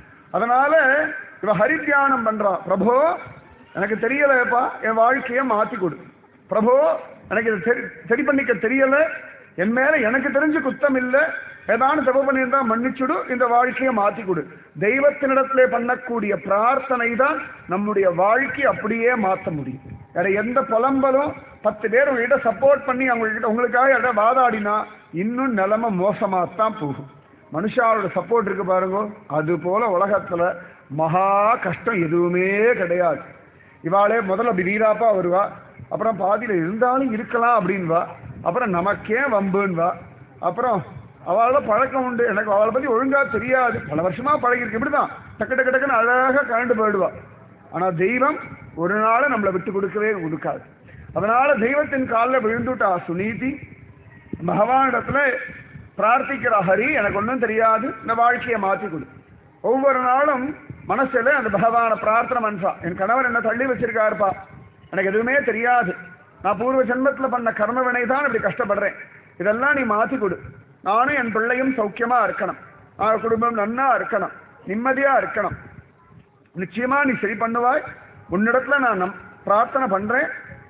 அதனால இவ ஹரி தியானம் பண்றான் பிரபோ எனக்கு தெரியலப்பா என் வாழ்க்கையை மாத்தி கொடு பிரபோ எனக்கு இது சரி சரி பண்ணிக்க தெரியல என் மேல எனக்கு தெரிஞ்சு குத்தம் இல்லை ஏதானு தப்பு பண்ணியிருந்தா மன்னிச்சுடு இந்த வாழ்க்கையை மாத்தி கொடு தெய்வத்தினிடத்திலே பண்ணக்கூடிய பிரார்த்தனை தான் நம்முடைய வாழ்க்கையை அப்படியே மாற்ற முடியும் வேற எந்த புலம்பலும் பத்து பேர் உங்ககிட்ட சப்போர்ட் பண்ணி அவங்ககிட்ட உங்களுக்காக யார்கிட்ட வாதாடினா இன்னும் நிலைமை மோசமாத்தான் போகும் மனுஷாவோட சப்போர்ட் இருக்கு பாருங்க அது போல உலகத்துல மகா கஷ்டம் எதுவுமே கிடையாது இவாளே முதல்ல அப்படி வீராப்பா வருவா அப்புறம் பாதியில இருந்தாலும் இருக்கலாம் அப்படின்வா அப்புறம் நமக்கே வம்புன்வா அப்புறம் அவளோட பழக்கம் உண்டு எனக்கு அவளை பத்தி ஒழுங்கா தெரியாது பல வருஷமா பழகிருக்கு இப்படிதான் டக்கு டக்கு டக்குன்னு அழகா கரண்டு போயிடுவா ஆனா தெய்வம் ஒரு நாளும் நம்மளை விட்டு கொடுக்கவே கொடுக்காது அதனால தெய்வத்தின் காலில் விழுந்துட்டா சுனீதி பகவானிடத்துல பிரார்த்திக்கிற ஹரி எனக்கு ஒன்றும் தெரியாது இந்த வாழ்க்கையை மாற்றி கொடு ஒவ்வொரு நாளும் மனசுல அந்த பகவானை பிரார்த்தனை பண்றா என் கணவர் என்ன தள்ளி வச்சிருக்காருப்பா எனக்கு எதுவுமே தெரியாது நான் பூர்வ ஜென்மத்துல பண்ண கர்ம வினை தான் இப்படி கஷ்டப்படுறேன் இதெல்லாம் நீ மாத்தி கொடு நானும் என் பிள்ளையும் சௌக்கியமா இருக்கணும் ஆஹ் குடும்பம் நன்னா இருக்கணும் நிம்மதியா இருக்கணும் நிச்சயமா நீ சரி பண்ணுவாய் உன்னிடத்துல நான் நம் பிரார்த்தனை பண்றேன்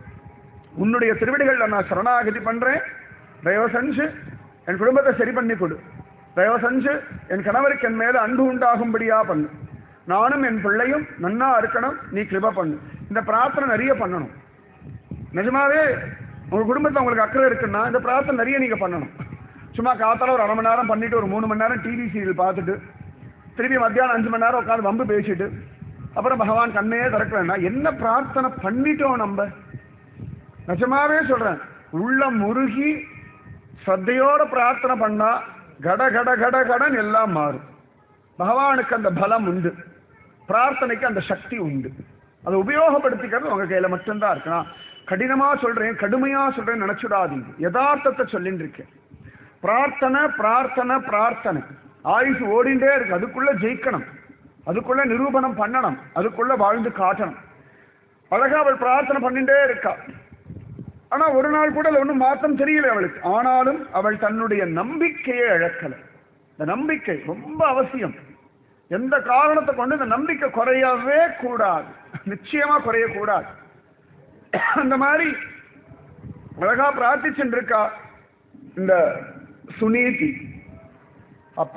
உன்னுடைய திருவிடிகள்ல நான் சரணாகதி பண்றேன் தயவு செஞ்சு என் குடும்பத்தை சரி பண்ணி கொடு தயவு செஞ்சு என் கணவருக்கு என் மேல அன்பு உண்டாகும்படியா பண்ணு நானும் என் பிள்ளையும் நன்னா இருக்கணும் நீ கிருப பண்ணு இந்த பிரார்த்தனை நிறைய பண்ணணும் நிஜமாவே உங்க குடும்பத்துல உங்களுக்கு அக்கறை இருக்குன்னா இந்த பிரார்த்தனை நிறைய நீங்க பண்ணணும் சும்மா காத்தால ஒரு அரை மணி நேரம் பண்ணிட்டு ஒரு மூணு மணி நேரம் டிவி சீரியல் பார்த்துட்டு திருப்பி மத்தியானம் அஞ்சு மணி நேரம் உட்காந்து வம்பு பேசிட்டு அப்புறம் பகவான் கண்ணையே திறக்கலன்னா என்ன பிரார்த்தனை பண்ணிட்டோம் நம்ம நிஜமாவே சொல்றேன் உள்ள முருகி ஸ்ரத்தையோட பிரார்த்தனை பண்ணா கட கட கட கடன் எல்லாம் மாறும் பகவானுக்கு அந்த பலம் உண்டு பிரார்த்தனைக்கு அந்த சக்தி உண்டு அதை உபயோகப்படுத்திக்கிறது உங்க கையில மட்டும்தான் இருக்கு நான் கடினமா சொல்றேன் கடுமையா சொல்றேன் நினைச்சுடாதீங்க யதார்த்தத்தை சொல்லிட்டு இருக்கேன் பிரார்த்தனை பிரார்த்தனை பிரார்த்தனை ஆயுசு ஓடிண்டே இருக்கு அதுக்குள்ள ஜெயிக்கணும் அதுக்குள்ள நிரூபணம் பண்ணணும் அதுக்குள்ள வாழ்ந்து காட்டணும் அழகா அவள் பிரார்த்தனை பண்ணிட்டே இருக்கா ஆனா ஒரு நாள் கூட அதுல ஒன்றும் மாற்றம் தெரியல அவளுக்கு ஆனாலும் அவள் தன்னுடைய நம்பிக்கையை இழக்கல இந்த நம்பிக்கை ரொம்ப அவசியம் எந்த காரணத்தை கொண்டு இந்த நம்பிக்கை குறையவே கூடாது நிச்சயமா குறையக்கூடாது அந்த மாதிரி அழகா பிரார்த்திச்சுட்டு இருக்கா இந்த சுனீதி அப்ப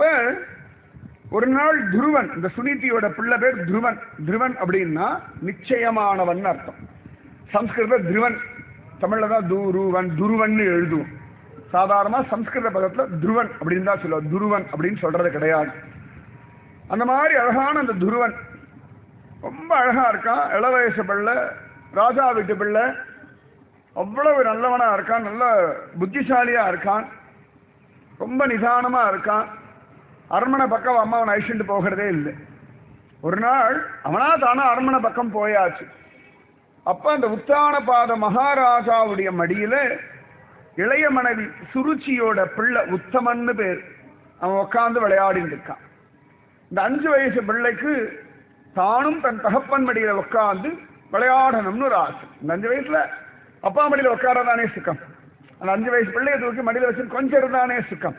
ஒரு நாள் துருவன் இந்த சுனீதியோட பிள்ளை பேர் துருவன் துருவன் அப்படின்னா நிச்சயமானவன் அர்த்தம் சம்ஸ்கிருத துருவன் தமிழ்ல தான் துருவன் துருவன் எழுதுவோம் சாதாரணமா சம்ஸ்கிருத பதத்துல துருவன் அப்படின்னு தான் சொல்லுவோம் துருவன் அப்படின்னு சொல்றது கிடையாது அந்த மாதிரி அழகான அந்த துருவன் ரொம்ப அழகா இருக்கான் இள வயசு பிள்ளை ராஜா வீட்டு பிள்ளை அவ்வளவு நல்லவனா இருக்கான் நல்ல புத்திசாலியா இருக்கான் ரொம்ப நிதானமா இருக்கான் அரண்மனை பக்கம் அம்மாவன் அழிச்சுட்டு போகிறதே இல்லை ஒரு நாள் அவனா தானா அரண்மனை பக்கம் போயாச்சு அப்ப அந்த உத்தானபாத மகாராஜாவுடைய மடியில இளைய மனைவி சுருச்சியோட பிள்ளை உத்தமன்னு பேர் அவன் உட்கார்ந்து விளையாடிட்டு இருக்கான் இந்த அஞ்சு வயசு பிள்ளைக்கு தானும் தன் தகப்பன் மடியில உட்கார்ந்து விளையாடணும்னு ஒரு ஆசை இந்த அஞ்சு வயசுல அப்பா மடியில உட்காரதானே சுக்கம் அந்த அஞ்சு வயசு பிள்ளைய தூக்கி மடியில வச்சு கொஞ்சம் இருந்தானே சுக்கம்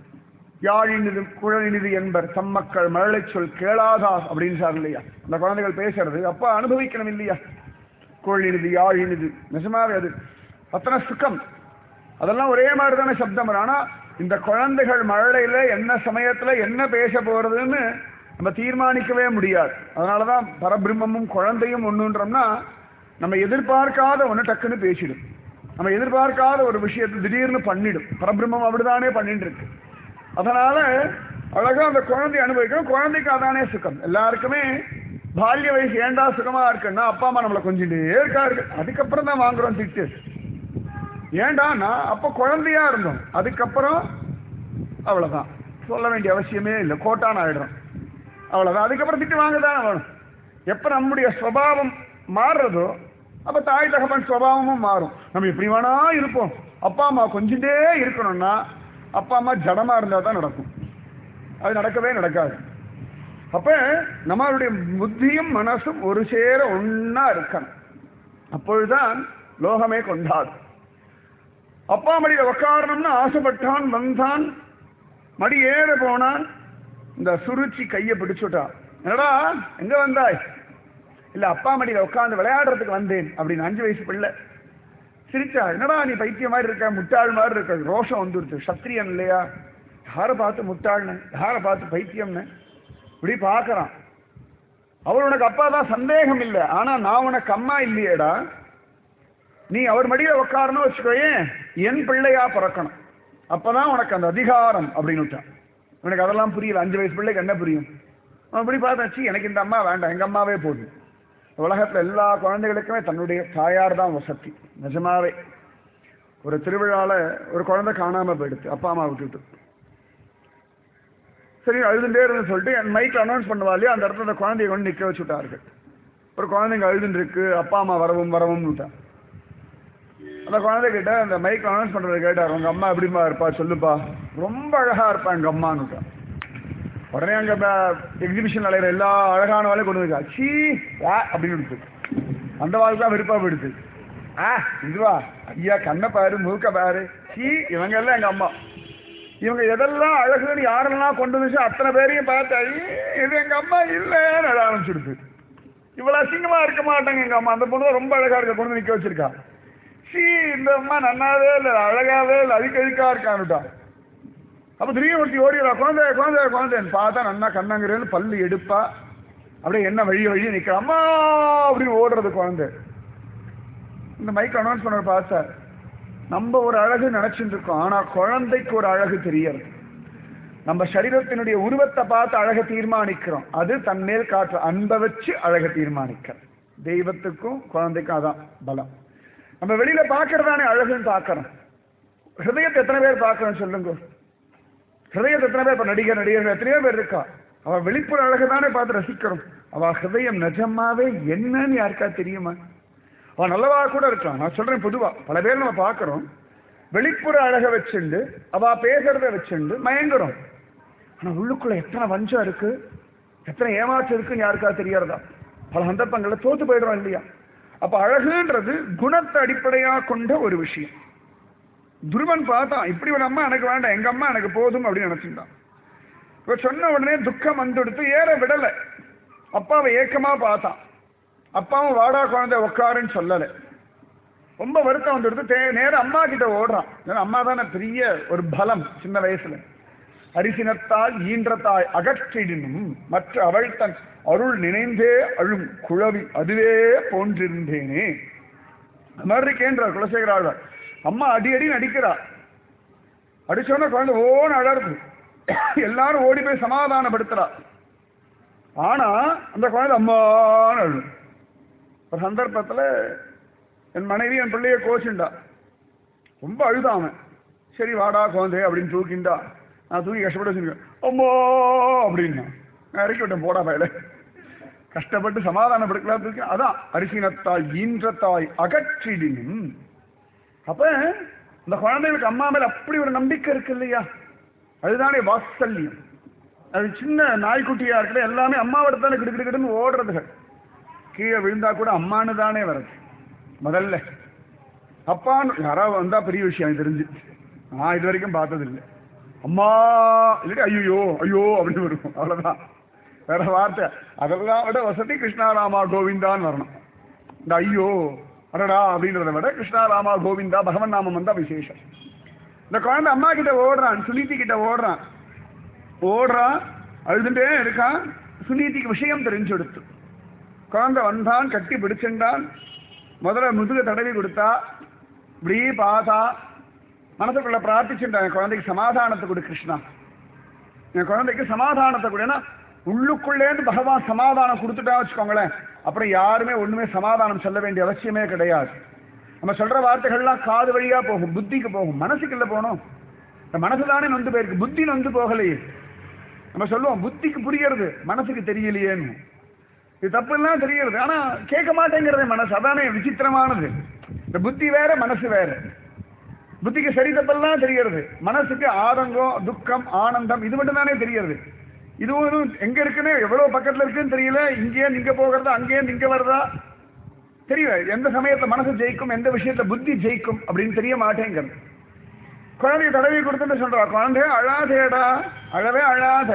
யாழினிது குழலினிது என்பர் தம்மக்கள் மழலை சொல் கேளாதா அப்படின்னு சார் இல்லையா அந்த குழந்தைகள் பேசுறது அப்பா அனுபவிக்கணும் இல்லையா குழலினிது யாழினிது நிஜமாவே அது அத்தனை சுக்கம் அதெல்லாம் ஒரே மாதிரி தானே சப்தம் வரும் ஆனா இந்த குழந்தைகள் மழலையில என்ன சமயத்துல என்ன பேச போறதுன்னு நம்ம தீர்மானிக்கவே முடியாது அதனாலதான் பரபிரம்மமும் குழந்தையும் ஒண்ணுன்றோம்னா நம்ம எதிர்பார்க்காத ஒன்று டக்குன்னு பேசிடும் நம்ம எதிர்பார்க்காத ஒரு விஷயத்தை திடீர்னு பண்ணிடும் பரபிரம்மம் அப்படிதானே பண்ணிட்டு இருக்கு அதனால அழகா அந்த குழந்தை அனுபவிக்கணும் குழந்தைக்கு அதானே சுகம் எல்லாருக்குமே பால்ய வயசு ஏண்டா சுகமா இருக்குன்னா அப்பா அம்மா நம்மளை கொஞ்சிட்டே இருக்காரு அதுக்கப்புறம் தான் வாங்குறோம் திட்டு ஏண்டான்னா அப்ப குழந்தையா இருந்தோம் அதுக்கப்புறம் அவ்வளவுதான் சொல்ல வேண்டிய அவசியமே இல்லை கோட்டான் ஆயிடுறோம் அவ்வளவுதான் அதுக்கப்புறம் திட்டு வாங்க தானே வேணும் எப்ப நம்முடைய சுவாவம் மாறுறதோ அப்ப தாய் தகப்பன் சுவாவமும் மாறும் நம்ம எப்படி வேணா இருப்போம் அப்பா அம்மா கொஞ்சிட்டே இருக்கணும்னா அப்பா அம்மா ஜடமா இருந்தா தான் நடக்கும் அது நடக்கவே நடக்காது அப்ப நம்மளுடைய புத்தியும் மனசும் ஒரு சேர ஒன்னா இருக்கணும் அப்பொழுதுதான் லோகமே கொண்டாடும் அப்பா மடியில உக்காரணும்னு ஆசைப்பட்டான் வந்தான் மடி ஏற போனான் இந்த சுருச்சி கையை பிடிச்சுட்டான் என்னடா எங்க வந்தாய் இல்ல அப்பா மடியில உட்கார்ந்து விளையாடுறதுக்கு வந்தேன் அப்படின்னு அஞ்சு வயசு பிள்ளை சிரிச்சா என்னடா நீ பைத்தியம் மாதிரி இருக்க முட்டாள் மாதிரி இருக்க ரோஷம் வந்துருச்சு சத்திரியன் இல்லையா யாரை பார்த்து முட்டாள்னு யாரை பார்த்து பைத்தியம்னு இப்படி பார்க்கறான் அவர் உனக்கு அப்பா தான் சந்தேகம் இல்லை ஆனா நான் உனக்கு அம்மா இல்லையேடா நீ அவர் மடியில உட்காரணும் வச்சுக்கோயேன் என் பிள்ளையா பிறக்கணும் அப்பதான் உனக்கு அந்த அதிகாரம் அப்படின்னு விட்டான் உனக்கு அதெல்லாம் புரியல அஞ்சு வயசு பிள்ளைக்கு என்ன புரியும் அவன் இப்படி பார்த்தாச்சு எனக்கு இந்த அம்மா வேண்டாம் எங்க அம்மாவே போதும் உலகத்துல எல்லா குழந்தைகளுக்குமே தன்னுடைய தாயார் தான் வசதி நிஜமாவே ஒரு திருவிழால ஒரு குழந்தை காணாம போயிடுச்சு அப்பா அம்மா விட்டுட்டு சரி அழுதுண்டே இருந்து சொல்லிட்டு என் மைக்ல அனௌன்ஸ் பண்ணுவா இல்லையா அந்த இடத்துல அந்த குழந்தைய கொண்டு நிக்க வச்சுட்டார்கள் ஒரு குழந்தைங்க அழுதுன்னு இருக்கு அப்பா அம்மா வரவும் வரவும் விட்டான் அந்த குழந்தை கிட்ட அந்த மைக் அனௌன்ஸ் பண்றதை கேட்டார் உங்க அம்மா எப்படிமா இருப்பா சொல்லுப்பா ரொம்ப அழகா இருப்பா எங்க அம்மான்னு விட்டான். உடனே அங்க எக்ஸிபிஷன் அலையிற எல்லா அழகான வேலையும் கொண்டு வந்து சீ ஆ அப்படின்னு விடுத்து அந்த வாழ்க்கை தான் வெறுப்பா போயிடுது ஆ இதுவா ஐயா கண்ணை பாரு முழுக்க பாரு சீ இவங்க எல்லாம் எங்க அம்மா இவங்க எதெல்லாம் அழகுன்னு யாரெல்லாம் கொண்டு வந்துச்சு அத்தனை பேரையும் பார்த்தா "ஈ, இது எங்க அம்மா இல்லைன்னு அழ ஆரம்பிச்சுடுது இவ்வளவு அசிங்கமா இருக்க மாட்டாங்க எங்க அம்மா அந்த பொண்ணு தான் ரொம்ப அழகா இருக்க கொண்டு வந்து நிக்க வச்சிருக்கா சீ இந்த அம்மா நன்னாவே இல்லை அழகாவே இல்லை அதுக்கு எதுக்கா இருக்கான்னுட்டா அப்ப திடீர்னு ஒருத்தி ஓடிடுறா குழந்தை குழந்தை குழந்தைன்னு பார்த்தா நன்னா கண்ணங்கிறேன்னு பல்லு எடுப்பா அப்படியே என்ன வழி வழி நிக்கிற அம்மா அப்படின்னு ஓடுறது குழந்தை இந்த மைக் அனௌன்ஸ் பண்ண பார்த்தா நம்ம ஒரு அழகு நினைச்சிட்டு இருக்கோம் ஆனா குழந்தைக்கு ஒரு அழகு தெரியறது நம்ம சரீரத்தினுடைய உருவத்தை பார்த்து அழகை தீர்மானிக்கிறோம் அது தன்மேல் காற்று அன்பை வச்சு அழகை தீர்மானிக்கிறோம் தெய்வத்துக்கும் குழந்தைக்கும் அதான் பலம் நம்ம வெளியில பார்க்கறதானே அழகுன்னு பார்க்கறோம் ஹிருதயத்தை எத்தனை பேர் பார்க்கறோம் சொல்லுங்க ஹிருதயத்தை எத்தனை பேர் இப்ப நடிகர் நடிகர்கள் எத்தனையோ பேர் இருக்கா அவ வெளிப்புற அழகை தானே பார்த்து ரசிக்கிறோம் அவ ஹிருதயம் நிஜமாவே என்னன்னு யாருக்கா தெரியுமா அவன் நல்லவா கூட இருக்கலாம் நான் சொல்றேன் பொதுவா பல பேர் நம்ம பார்க்கறோம் வெளிப்புற அழகை வச்சுண்டு அவ பேசுறத வச்சுண்டு மயங்குறோம் ஆனா உள்ளுக்குள்ள எத்தனை வஞ்சம் இருக்கு எத்தனை ஏமாற்றம் இருக்குன்னு யாருக்கா தெரியறதா பல சந்தர்ப்பங்கள்ல தோத்து போயிடுறோம் இல்லையா அப்ப அழகுன்றது குணத்தை அடிப்படையா கொண்ட ஒரு விஷயம் துருவன் பார்த்தான் இப்படி ஒரு அம்மா எனக்கு வேண்டாம் எங்க அம்மா எனக்கு போதும் அப்படின்னு நினைச்சிருந்தான் இவ சொன்ன உடனே துக்கம் வந்துடுத்து ஏற விடல அப்பாவை ஏக்கமா பார்த்தான் அப்பாவும் வாடா குழந்தை உட்காருன்னு சொல்லலை ரொம்ப வருத்தம் வந்துடுது தே- நேரா அம்மா கிட்ட ஓடுறான் ஏன்னா அம்மா தானே பெரிய ஒரு பலம் சின்ன வயசுல அரிசினத்தால் ஈன்ற தாய் அகற்றிடினும் மற்ற அவள் தன் அருள் நினைந்தே அழும் குழவி அதுவே போன்றிருந்தேனே அந்த மாதிரி இருக்கேன்றார் குலசேகர ஆழ்வார் அம்மா அடி அடி நடிக்கிறா அடிச்சோன்னா குழந்தை ஓன்னு அழறது எல்லாரும் ஓடி போய் சமாதானப்படுத்துறா ஆனா அந்த குழந்தை அம்மான்னு அழும் ஒரு சந்தர்ப்பத்துல என் மனைவி என் பிள்ளைய கோச்சுண்டா ரொம்ப அழுதான் அவன் சரி வாடா குழந்தை அப்படின்னு தூக்கிண்டா நான் தூக்கி கஷ்டப்பட்டு வச்சிருக்கேன் அம்மா அப்படின்னா நான் இறக்கி விட்டேன் போடா பயல கஷ்டப்பட்டு சமாதானப்படுத்தலாம் அதான் அரிசினத்தாய் ஈன்றத்தாய் அகற்றிடினும் அப்ப இந்த குழந்தைகளுக்கு அம்மா மேல அப்படி ஒரு நம்பிக்கை இருக்கு இல்லையா அதுதானே வாத்சல்யம் அது சின்ன நாய்க்குட்டியா இருக்கிற எல்லாமே அம்மாவோட தானே கிடுக்கிடுன்னு ஓடுறதுகள் கீழே விழுந்தா கூட அம்மானு தானே வருது முதல்ல அப்பான்னு யாராவது வந்தா பெரிய விஷயம் எனக்கு தெரிஞ்சு நான் இது வரைக்கும் பார்த்தது இல்லை அம்மா இல்லாட்டி ஐயோ ஐயோ அப்படின்னு வரும் அவ்வளவுதான் வேற வார்த்தை அதெல்லாம் விட வசதி கிருஷ்ணாராமா கோவிந்தான்னு வரணும் இந்த ஐயோ அடடா அப்படின்றத விட கிருஷ்ணாராமா கோவிந்தா பகவன் நாமம் வந்தா விசேஷம் இந்த குழந்தை அம்மா கிட்ட ஓடுறான் சுனீதி கிட்ட ஓடுறான் ஓடுறான் அழுதுட்டே இருக்கான் சுனீதிக்கு விஷயம் தெரிஞ்சு கொடுத்து குழந்தை வந்தான் கட்டி பிடிச்சிருந்தான் முதல்ல முதுக தடவி கொடுத்தா இப்படி பார்த்தா மனசுக்குள்ள பிரார்த்திச்சுட்டான் என் குழந்தைக்கு சமாதானத்தை கொடு கிருஷ்ணா என் குழந்தைக்கு சமாதானத்தை கொடு ஏன்னா உள்ளுக்குள்ளேருந்து பகவான் சமாதானம் கொடுத்துட்டா வச்சுக்கோங்களேன் அப்புறம் யாருமே ஒண்ணுமே சமாதானம் சொல்ல வேண்டிய அவசியமே கிடையாது நம்ம சொல்ற வார்த்தைகள்லாம் காது வழியா போகும் புத்திக்கு போகும் மனசுக்கு இல்ல போகணும் இந்த மனசு தானே நொந்து போயிருக்கு புத்தி நொந்து போகலையே நம்ம சொல்லுவோம் புத்திக்கு புரியறது மனசுக்கு தெரியலையேன்னு இது தப்புலாம் தெரியுது ஆனா கேட்க மாட்டேங்கிறது மனசு அதானே விசித்திரமானது இந்த புத்தி வேற மனசு வேற புத்திக்கு சரி தப்பெல்லாம் தெரியறது மனசுக்கு ஆதங்கம் துக்கம் ஆனந்தம் இது மட்டும் தானே தெரியறது இதுவும் எங்க இருக்குன்னு எவ்வளவு பக்கத்துல இருக்குன்னு தெரியல இங்கேயே நீங்க போகிறதா அங்கேயே நீங்க வருதா தெரியல எந்த சமயத்துல மனசு ஜெயிக்கும் எந்த விஷயத்துல புத்தி ஜெயிக்கும் அப்படின்னு தெரிய மாட்டேங்கிறது குழந்தைய தடவி கொடுத்துட்டு சொல்றா குழந்தை அழாதேடா அழவே அழாத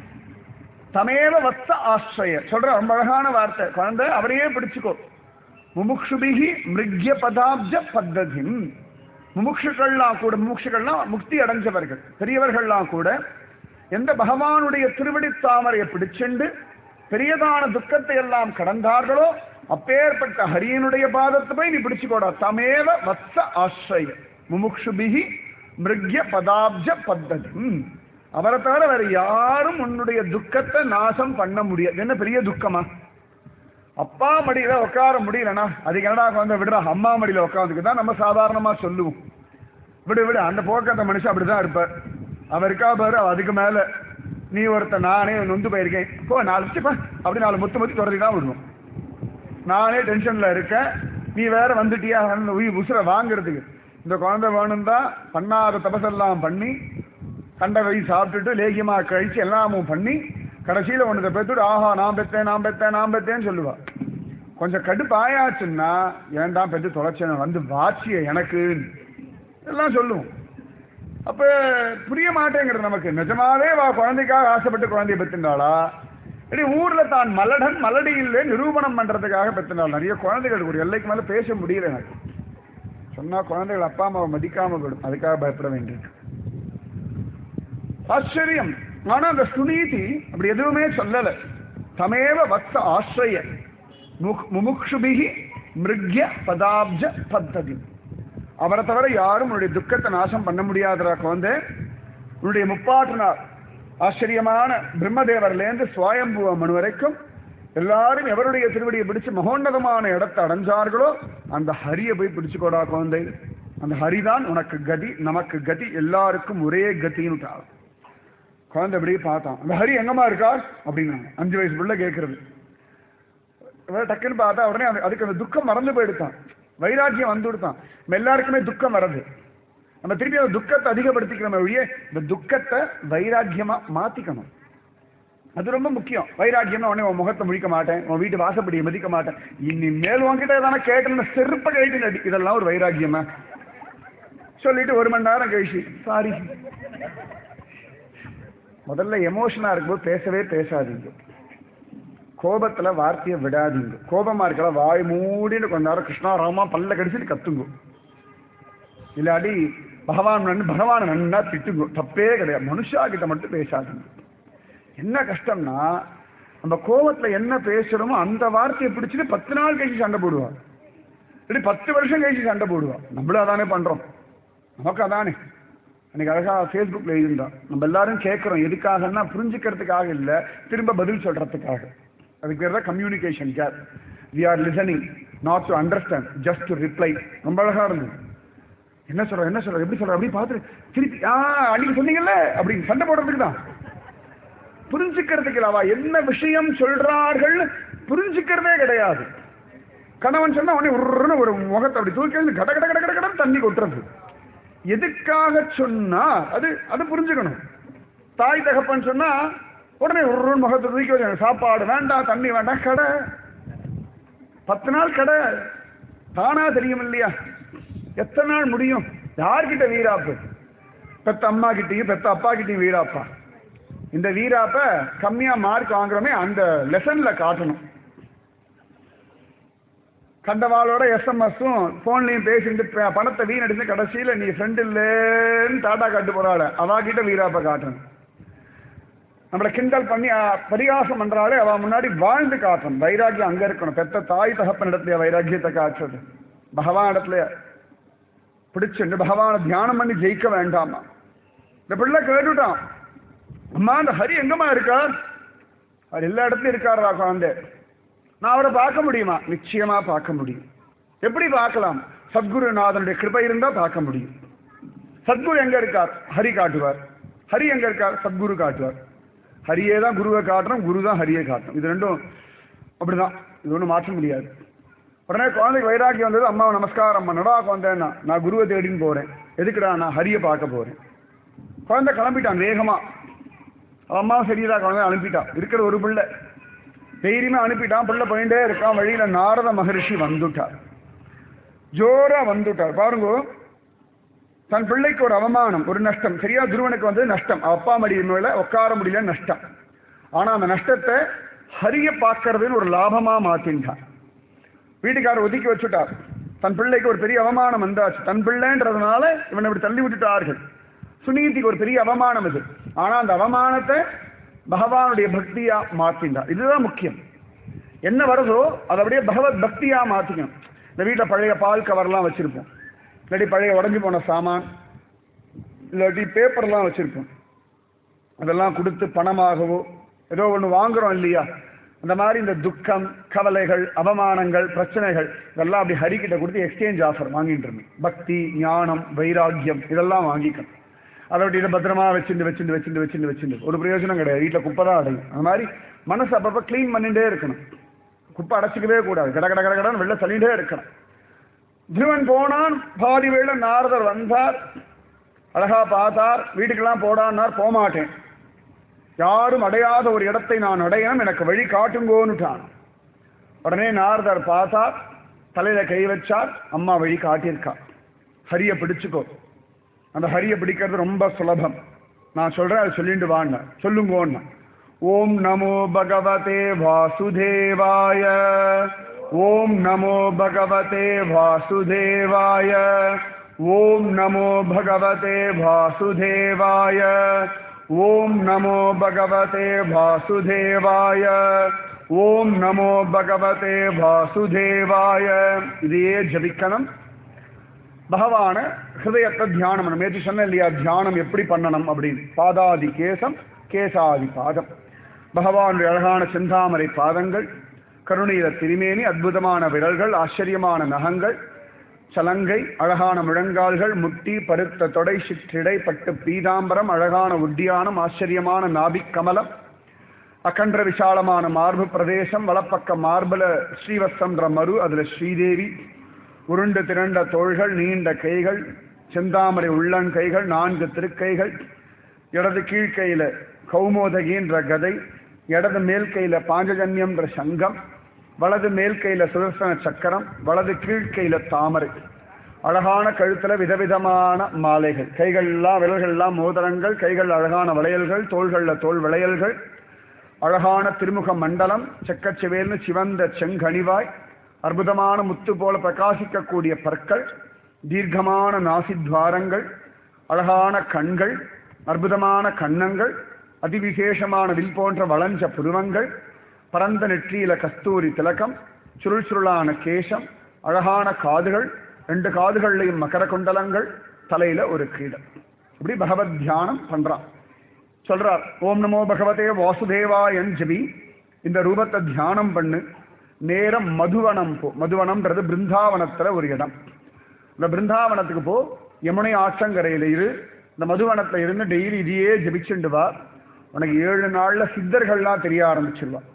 தமேவ வத்ச ஆசிரிய சொல்ற ரொம்ப அழகான வார்த்தை குழந்தை அவரையே பிடிச்சுக்கோ முமுக்ஷுபிகி மிருக்ய பதாப்ஜ பத்ததி முமுக்ஷுக்கள்லாம் கூட முமுக்ஷுக்கள்லாம் முக்தி அடைஞ்சவர்கள் பெரியவர்கள்லாம் கூட எந்த பகவானுடைய திருவடி தாமரையை பிடிச்சுண்டு பெரியதான துக்கத்தை எல்லாம் கடந்தார்களோ அப்பேற்பட்ட ஹரியனுடைய பாதத்தை போய் நீ பிடிச்சுக்கோடா தமேவ வத்ச ஆசிரிய முமுக்ஷுபிகி மிருக்ய பதாப்ஜ பத்ததி அவரை தவிர வேற யாரும் உன்னுடைய துக்கத்தை நாசம் பண்ண முடியாது என்ன பெரிய துக்கமா அப்பா மடியில உட்கார முடியலனா அதுக்கு என்னடா குழந்தை விடுறா அம்மா மடியில உட்காந்துக்கு தான் நம்ம சாதாரணமா சொல்லுவோம் விடு விடு அந்த போக்கத்த மனுஷன் அப்படிதான் இருப்பார் அவர் இருக்கா பாரு அவ அதுக்கு மேல நீ ஒருத்த நானே நொந்து போயிருக்கேன் போ நாலு சிப்பா அப்படி நாலு முத்து முத்தி துரத்தி தான் விடுவோம் நானே டென்ஷன்ல இருக்கேன் நீ வேற வந்துட்டியா உயிர் உசுர வாங்குறதுக்கு இந்த குழந்தை வேணும் தான் பண்ணாத தபசெல்லாம் பண்ணி கண்ட வழி சாப்பிட்டுட்டு லேகியமா கழிச்சு எல்லாமும் பண்ணி கடைசியில ஒன்றதை பெற்றுட்டு ஆஹா நான் பெத்தேன் நான் பெத்தேன் நான் பெத்தேன்னு சொல்லுவா கொஞ்சம் கடுப்பு ஆயாச்சுன்னா ஏன் தான் பெற்று தொலைச்சேன் வந்து வாச்சிய எனக்கு எல்லாம் சொல்லுவோம் அப்ப புரிய மாட்டேங்கிறது நமக்கு நிஜமாவே வா குழந்தைக்காக ஆசைப்பட்டு குழந்தைய பெற்றுண்டாளா இடி ஊர்ல தான் மலடன் மலடி இல்லை நிரூபணம் பண்றதுக்காக பெற்றுண்டாள் நிறைய குழந்தைகள் ஒரு எல்லைக்கு மேல பேச முடியல எனக்கு சொன்னா குழந்தைகள் அப்பா அம்மாவை மதிக்காம போயிடும் அதுக்காக பயப்பட வேண்டியது ஆச்சரியம் ஆனா அந்த சுனீதி அப்படி எதுவுமே சொல்லல தமேவ வத்ச ஆசிரிய முமுக்ஷுபிகி மிருக்ய பதாப்ஜ பத்ததி அவரை தவிர யாரும் உன்னுடைய துக்கத்தை நாசம் பண்ண முடியாதரா குழந்தை உன்னுடைய முப்பாட்டனார் ஆச்சரியமான பிரம்மதேவர்லேருந்து சுவாயம்புவ மனு வரைக்கும் எல்லாரும் எவருடைய திருவடியை பிடிச்சு மகோன்னதமான இடத்தை அடைஞ்சார்களோ அந்த ஹரியை போய் பிடிச்சுக்கோடா குழந்தை அந்த ஹரிதான் உனக்கு கதி நமக்கு கதி எல்லாருக்கும் ஒரே கத்தின்னு குழந்தை அப்படியே பார்த்தான் அந்த ஹரி எங்கம்மா இருக்கார் அப்படின்னாங்க அஞ்சு வயசு பிள்ளை கேட்கறது டக்குன்னு பார்த்தா உடனே அதுக்கு அந்த துக்கம் மறந்து போயிடுத்தான் வைராக்கியம் வந்து விடுத்தான் நம்ம எல்லாருக்குமே துக்கம் வருது நம்ம திருப்பி அந்த துக்கத்தை அதிகப்படுத்திக்கிறோம் ஒழிய இந்த துக்கத்தை வைராக்கியமா மாத்திக்கணும் அது ரொம்ப முக்கியம் வைராக்கியம்னா உடனே உன் முகத்தை முழிக்க மாட்டேன் உன் வீட்டு வாசப்படியை மதிக்க மாட்டேன் இனிமேல் உன்கிட்ட எதனா கேட்கணும்னு செருப்ப கழித்து நடி இதெல்லாம் ஒரு வைராக்கியமா சொல்லிட்டு ஒரு மணி நேரம் கழிச்சு சாரி முதல்ல எமோஷனா இருக்கும்போது பேசவே பேசாதீங்க கோபத்துல வார்த்தையை விடாதீங்க கோபமா இருக்கல வாய் மூடின்னு கொஞ்ச நேரம் கிருஷ்ணா ராமா பல்ல கடிச்சிட்டு கத்துங்க இல்லாடி பகவான் நன்னு பகவான் நன்னா திட்டுங்க தப்பே கிடையாது மனுஷா கிட்ட மட்டும் பேசாதீங்க என்ன கஷ்டம்னா நம்ம கோபத்துல என்ன பேசுறோமோ அந்த வார்த்தையை பிடிச்சிட்டு பத்து நாள் கழிச்சு சண்டை போடுவா இப்படி பத்து வருஷம் கழிச்சு சண்டை போடுவா நம்மளும் அதானே பண்றோம் நமக்கு அதானே அன்னைக்கு அழகா ஃபேஸ்புக்ல எழுதிருந்தோம் நம்ம எல்லாரும் கேட்கிறோம் எதுக்காகன்னா புரிஞ்சுக்கிறதுக்காக இல்ல திரும்ப பதில் சொல்றதுக்காக அதுக்கு பேர் தான் communication gap we are listening not to understand just to reply ரொம்ப அழகா இருந்தது என்ன சொல்ற என்ன சொல்ற எப்படி சொல்ற அப்படி பார்த்து திருப்பி ஆ அன்னைக்கு சொன்னீங்கல்ல அப்படி சண்டை போடுறதுக்கு தான் புரிஞ்சுக்கிறதுக்கு அவ என்ன விஷயம் சொல்றார்கள் புரிஞ்சுக்கிறதே கிடையாது கணவன் சொன்னா உடனே உருன்னு ஒரு முகத்தை அப்படி தூக்கி எறிஞ்சு கட கட கட கட கடன்னு தண்ணி கொட்டுறது எதுக்காக சொன்னா அது அது புரிஞ்சுக்கணும் தாய் தகப்பன் சொன்னா உடனே ஒரு முகத்தை தூக்கி வச்சு சாப்பாடு வேண்டாம் தண்ணி வேண்டாம் கடை பத்து நாள் கடை தானா தெரியும் இல்லையா எத்தனை நாள் முடியும் யார்கிட்ட வீராப்பு பெத்த அம்மா கிட்டயும் பெத்த அப்பா கிட்டயும் வீராப்பா இந்த வீராப்ப கம்மியா மார்க் வாங்குறோமே அந்த லெசன்ல காட்டணும் கண்டவாளோட எஸ்எம்எஸும் போன்லயும் பேசிட்டு ப- பணத்தை வீணடிச்சு கடைசியில நீ ஃப்ரெண்ட் இல்லைன்னு டாடா காட்டு போறாள் அவாகிட்ட வீராப்ப காட்டணும் நம்மளை கிண்டல் பண்ணி ஆ, பரிகாசம் பண்றாலே அவ முன்னாடி வாழ்ந்து காட்டணும் வைராக்கியம் அங்க இருக்கணும் பெத்த தாய் தகப்பன் இடத்துல வைராக்கியத்தை காட்டுறது பகவான் இடத்துல பிடிச்சுண்டு பகவானை தியானம் பண்ணி ஜெயிக்க வேண்டாமா இந்த பிள்ளை கேட்டுட்டான் அம்மா அந்த ஹரி எங்கம்மா இருக்கார் அவர் எல்லா இடத்துலயும் இருக்காரா குழந்தை நான் அவரை பார்க்க முடியுமா நிச்சயமா பார்க்க முடியும் எப்படி பார்க்கலாம் சத்குருநாதனுடைய கிருபை இருந்தா பார்க்க முடியும் சத்குரு எங்க இருக்கார் ஹரி காட்டுவார் ஹரி எங்க இருக்கார் சத்குரு காட்டுவார் ஹரியே தான் குருவை காட்டுறோம் குரு தான் ஹரியை காட்டும் இது ரெண்டும் அப்படிதான் இது ஒன்றும் மாற்ற முடியாது உடனே குழந்தைக்கு வைராக்கியம் வந்தது அம்மாவை நமஸ்காரம் பண்ணடா குழந்தைன்னா நான் குருவை தேடின்னு போறேன் எதுக்குடா நான் ஹரியை பார்க்க போறேன் குழந்தை கிளம்பிட்டான் வேகமா அவன் அம்மாவும் சரிதா குழந்தை அனுப்பிட்டான் இருக்கிற ஒரு பிள்ளை தைரியமா அனுப்பிட்டான் பிள்ளை போயிட்டே இருக்கான் வழியில நாரத மகரிஷி வந்துட்டார் ஜோரா வந்துட்டார் பாருங்க தன் பிள்ளைக்கு ஒரு அவமானம் ஒரு நஷ்டம் சரியா துருவனுக்கு வந்து நஷ்டம் அவ அப்பா மடி மேல உட்கார முடியல நஷ்டம் ஆனா அந்த நஷ்டத்தை ஹரிய பார்க்கறதுன்னு ஒரு லாபமா மாத்தின்றான் வீட்டுக்காரர் ஒதுக்கி வச்சுட்டார் தன் பிள்ளைக்கு ஒரு பெரிய அவமானம் வந்தாச்சு தன் பிள்ளைன்றதுனால இவனை இப்படி தள்ளி விட்டுட்டார்கள் சுனீதிக்கு ஒரு பெரிய அவமானம் இது ஆனா அந்த அவமானத்தை பகவானுடைய பக்தியா மாத்தின்றார் இதுதான் முக்கியம் என்ன வருதோ அதை அப்படியே பகவத் பக்தியா மாத்திக்கணும் இந்த வீட்டில் பழைய பால் கவர்லாம் வச்சிருப்போம் இல்லாட்டி பழைய உடஞ்சி போன சாமான் இல்லாட்டி பேப்பர்லாம் வச்சிருப்போம் அதெல்லாம் கொடுத்து பணமாகவோ ஏதோ ஒன்று வாங்குறோம் இல்லையா அந்த மாதிரி இந்த துக்கம் கவலைகள் அவமானங்கள் பிரச்சனைகள் இதெல்லாம் அப்படி ஹரிக்கிட்ட கொடுத்து எக்ஸ்சேஞ்ச் ஆஃபர் வாங்கிட்டு இருந்தோம் பக்தி ஞானம் வைராக்கியம் இதெல்லாம் வாங்கிக்கணும் அதை விட்டு பத்திரமா வச்சுட்டு வச்சுட்டு வச்சுட்டு வச்சுட்டு வச்சுட்டு ஒரு பிரயோஜனம் கிடையாது வீட்டில் குப்பை தான் அடையும் அந்த மாதிரி மனசு அப்பப்போ க்ளீன் பண்ணிட்டே இருக்கணும் குப்பை அடைச்சிக்கவே கூடாது கட கட கட கடன்னு வெளில தள்ளிட்டே இருக்கணும் திருவன் போனான் பாதி வேளை நாரதர் வந்தார் அழகா பார்த்தார் வீட்டுக்கெல்லாம் போடான்னார் போமாட்டேன் யாரும் அடையாத ஒரு இடத்தை நான் அடையணும் எனக்கு வழி காட்டுங்கோன்னுட்டான் உடனே நாரதர் பார்த்தார் தலையில கை வச்சார் அம்மா வழி காட்டியிருக்கா ஹரிய பிடிச்சுக்கோ அந்த ஹரிய பிடிக்கிறது ரொம்ப சுலபம் நான் சொல்றேன் அதை சொல்லிட்டு வாங்க சொல்லுங்கோன்னா ஓம் நமோ பகவதே வாசுதேவாய ஓம் நமோ பகவதே வாசுதேவாய ஓம் நமோ பகவதே வாசுதேவாய ஓம் நமோ பகவதே வாசுதேவாய ஓம் நமோ பகவதே வாசுதேவாய இதையே ஜபிக்கணும் பகவான ஹிருதயத்தை தியானம் பண்ணணும் நேற்று சொன்னேன் இல்லையா தியானம் எப்படி பண்ணணும் அப்படின்னு பாதாதி கேசம் கேசாதி பாதம் பகவானுடைய அழகான செந்தாமரை பாதங்கள் கருணீர திருமேனி அற்புதமான விரல்கள் ஆச்சரியமான நகங்கள் சலங்கை அழகான முழங்கால்கள் முட்டி பருத்த தொடை சிற்றிடை பட்டு பீதாம்பரம் அழகான உத்தியானம் ஆச்சரியமான நாபிக் கமலம் அகன்ற விசாலமான மார்பு பிரதேசம் வலப்பக்க மார்பல ஸ்ரீவஸ்தன்ற மரு அதுல ஸ்ரீதேவி உருண்டு திரண்ட தோள்கள் நீண்ட கைகள் செந்தாமரை உள்ளங்கைகள் நான்கு திருக்கைகள் இடது கீழ்க்கையில கௌமோதகின்ற கதை இடது மேல் கையில பாஞ்சஜன்யம்ன்ற சங்கம் வலது மேல் கையில சுதர்சன சக்கரம் வலது கீழ்க்கையில தாமரை அழகான கழுத்துல விதவிதமான மாலைகள் கைகள் எல்லாம் விரல்கள் எல்லாம் மோதிரங்கள் கைகள் அழகான வளையல்கள் தோள்கள்ல தோல் வளையல்கள் அழகான திருமுக மண்டலம் செக்கச்சிவேல்னு சிவந்த செங்கனிவாய் அற்புதமான முத்து போல பிரகாசிக்கக்கூடிய பற்கள் தீர்க்கமான நாசித்வாரங்கள் அழகான கண்கள் அற்புதமான கன்னங்கள் அதிவிசேஷமான வில் போன்ற வளஞ்ச புருவங்கள் பரந்த நெற்றியில கஸ்தூரி திலகம் சுருள் சுருளான கேசம் அழகான காதுகள் ரெண்டு காதுகள்லையும் மகர குண்டலங்கள் தலையில ஒரு கிரீடம் இப்படி பகவத் தியானம் பண்றான் சொல்றார் ஓம் நமோ பகவதே வாசுதேவாயன் ஜபி இந்த ரூபத்தை தியானம் பண்ணு நேரம் மதுவனம் போ மதுவனம்ன்றது பிருந்தாவனத்துல ஒரு இடம் இந்த பிருந்தாவனத்துக்கு போ யமுனை ஆற்றங்கரையில இரு இந்த மதுவனத்துல இருந்து டெய்லி இதையே ஜபிச்சுண்டு வா உனக்கு ஏழு நாள்ல சித்தர்கள்லாம் தெரிய ஆரம்பிச்சிருவா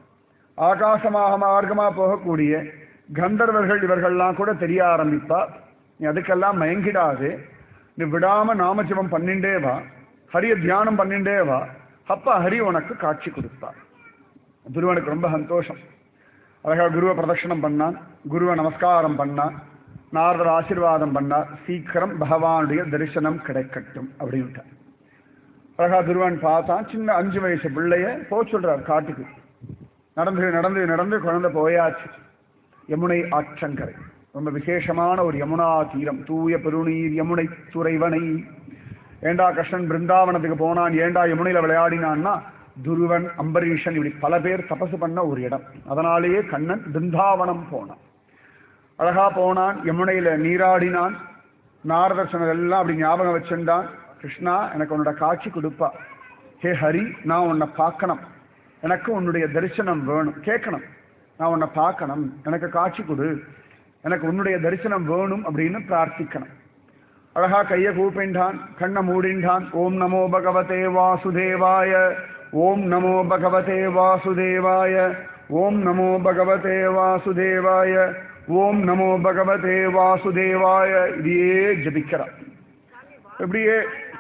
ஆகாசமாக மார்க்கமா போகக்கூடிய கந்தர்வர்கள் இவர்கள்லாம் கூட தெரிய ஆரம்பிப்பா நீ அதுக்கெல்லாம் மயங்கிடாது நீ விடாம நாமஜபம் பண்ணிண்டே வா ஹரிய தியானம் பண்ணிண்டே வா அப்பா ஹரி உனக்கு காட்சி கொடுப்பார் துருவனுக்கு ரொம்ப சந்தோஷம் அழகா குருவை பிரதட்சணம் பண்ணான் குருவை நமஸ்காரம் பண்ணான் நாரதர் ஆசீர்வாதம் பண்ணார் சீக்கிரம் பகவானுடைய தரிசனம் கிடைக்கட்டும் அப்படின்ட்டார் அழகா துருவன் பார்த்தான் சின்ன அஞ்சு வயசு பிள்ளைய போக சொல்றார் காட்டுக்கு நடந்து நடந்து நடந்து குழந்தை போயாச்சு யமுனை ஆற்றங்கரை ரொம்ப விசேஷமான ஒரு யமுனா தீரம் தூய பெருநீர் யமுனை துறைவனை ஏண்டா கிருஷ்ணன் பிருந்தாவனத்துக்கு போனான் ஏண்டா யமுனையில விளையாடினான்னா துருவன் அம்பரீஷன் இப்படி பல பேர் தபசு பண்ண ஒரு இடம் அதனாலேயே கண்ணன் பிருந்தாவனம் போனான் அழகா போனான் யமுனையில நீராடினான் நாரதர் சொன்னதெல்லாம் அப்படி ஞாபகம் வச்சிருந்தான் கிருஷ்ணா எனக்கு உன்னோட காட்சி கொடுப்பா ஹே ஹரி நான் உன்னை பார்க்கணும் எனக்கு உன்னுடைய தரிசனம் வேணும் கேட்கணும் நான் உன்னை பார்க்கணும் எனக்கு காட்சி கொடு எனக்கு உன்னுடைய தரிசனம் வேணும் அப்படின்னு பிரார்த்திக்கணும் அழகா கையை கூப்பிண்டான் கண்ணை மூடிண்டான் ஓம் நமோ பகவதே வாசுதேவாய ஓம் நமோ பகவதே வாசுதேவாய ஓம் நமோ பகவதே வாசுதேவாய ஓம் நமோ பகவதே வாசுதேவாய இதையே ஜபிக்கிறான் எப்படியே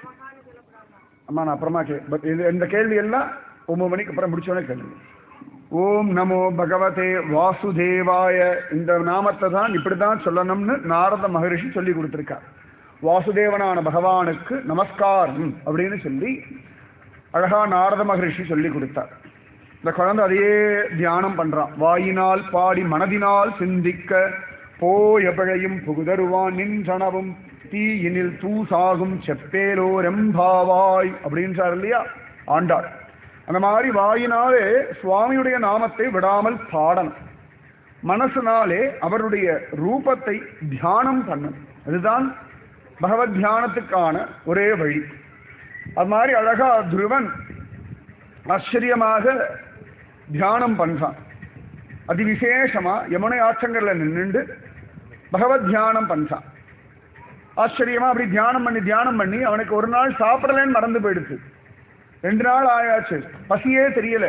அம்மா நான் அப்புறமா கே பட் இது இந்த கேள்வி எல்லாம் ஒன்பது மணிக்கு அப்புறம் முடிச்சோடனே கேளுங்க ஓம் நமோ பகவதே வாசுதேவாய இந்த நாமத்தை தான் இப்படிதான் சொல்லணும்னு நாரத மகரிஷி சொல்லி கொடுத்திருக்கார் வாசுதேவனான பகவானுக்கு நமஸ்காரம் அப்படின்னு சொல்லி அழகா நாரத மகரிஷி சொல்லி கொடுத்தார் இந்த குழந்தை அதையே தியானம் பண்றான் வாயினால் பாடி மனதினால் சிந்திக்க போய பிழையும் புகுதருவான் நின்றனவும் தீயினில் தூசாகும் செப்பேலோரெம்பாவாய் அப்படின்றார் இல்லையா ஆண்டாள் அந்த மாதிரி வாயினாலே சுவாமியுடைய நாமத்தை விடாமல் பாடணும் மனசுனாலே அவருடைய ரூபத்தை தியானம் பண்ணணும் அதுதான் பகவத் தியானத்துக்கான ஒரே வழி அது மாதிரி அழகா துருவன் ஆச்சரியமாக தியானம் பண்றான் அதிவிசேஷமா யமுனை ஆற்றங்கள்ல நின்றுண்டு பகவத் தியானம் பண்றான் ஆச்சரியமா அப்படி தியானம் பண்ணி தியானம் பண்ணி அவனுக்கு ஒரு நாள் சாப்பிடலன்னு மறந்து போயிடுச்சு ரெண்டு நாள் ஆயாச்சு பசியே தெரியல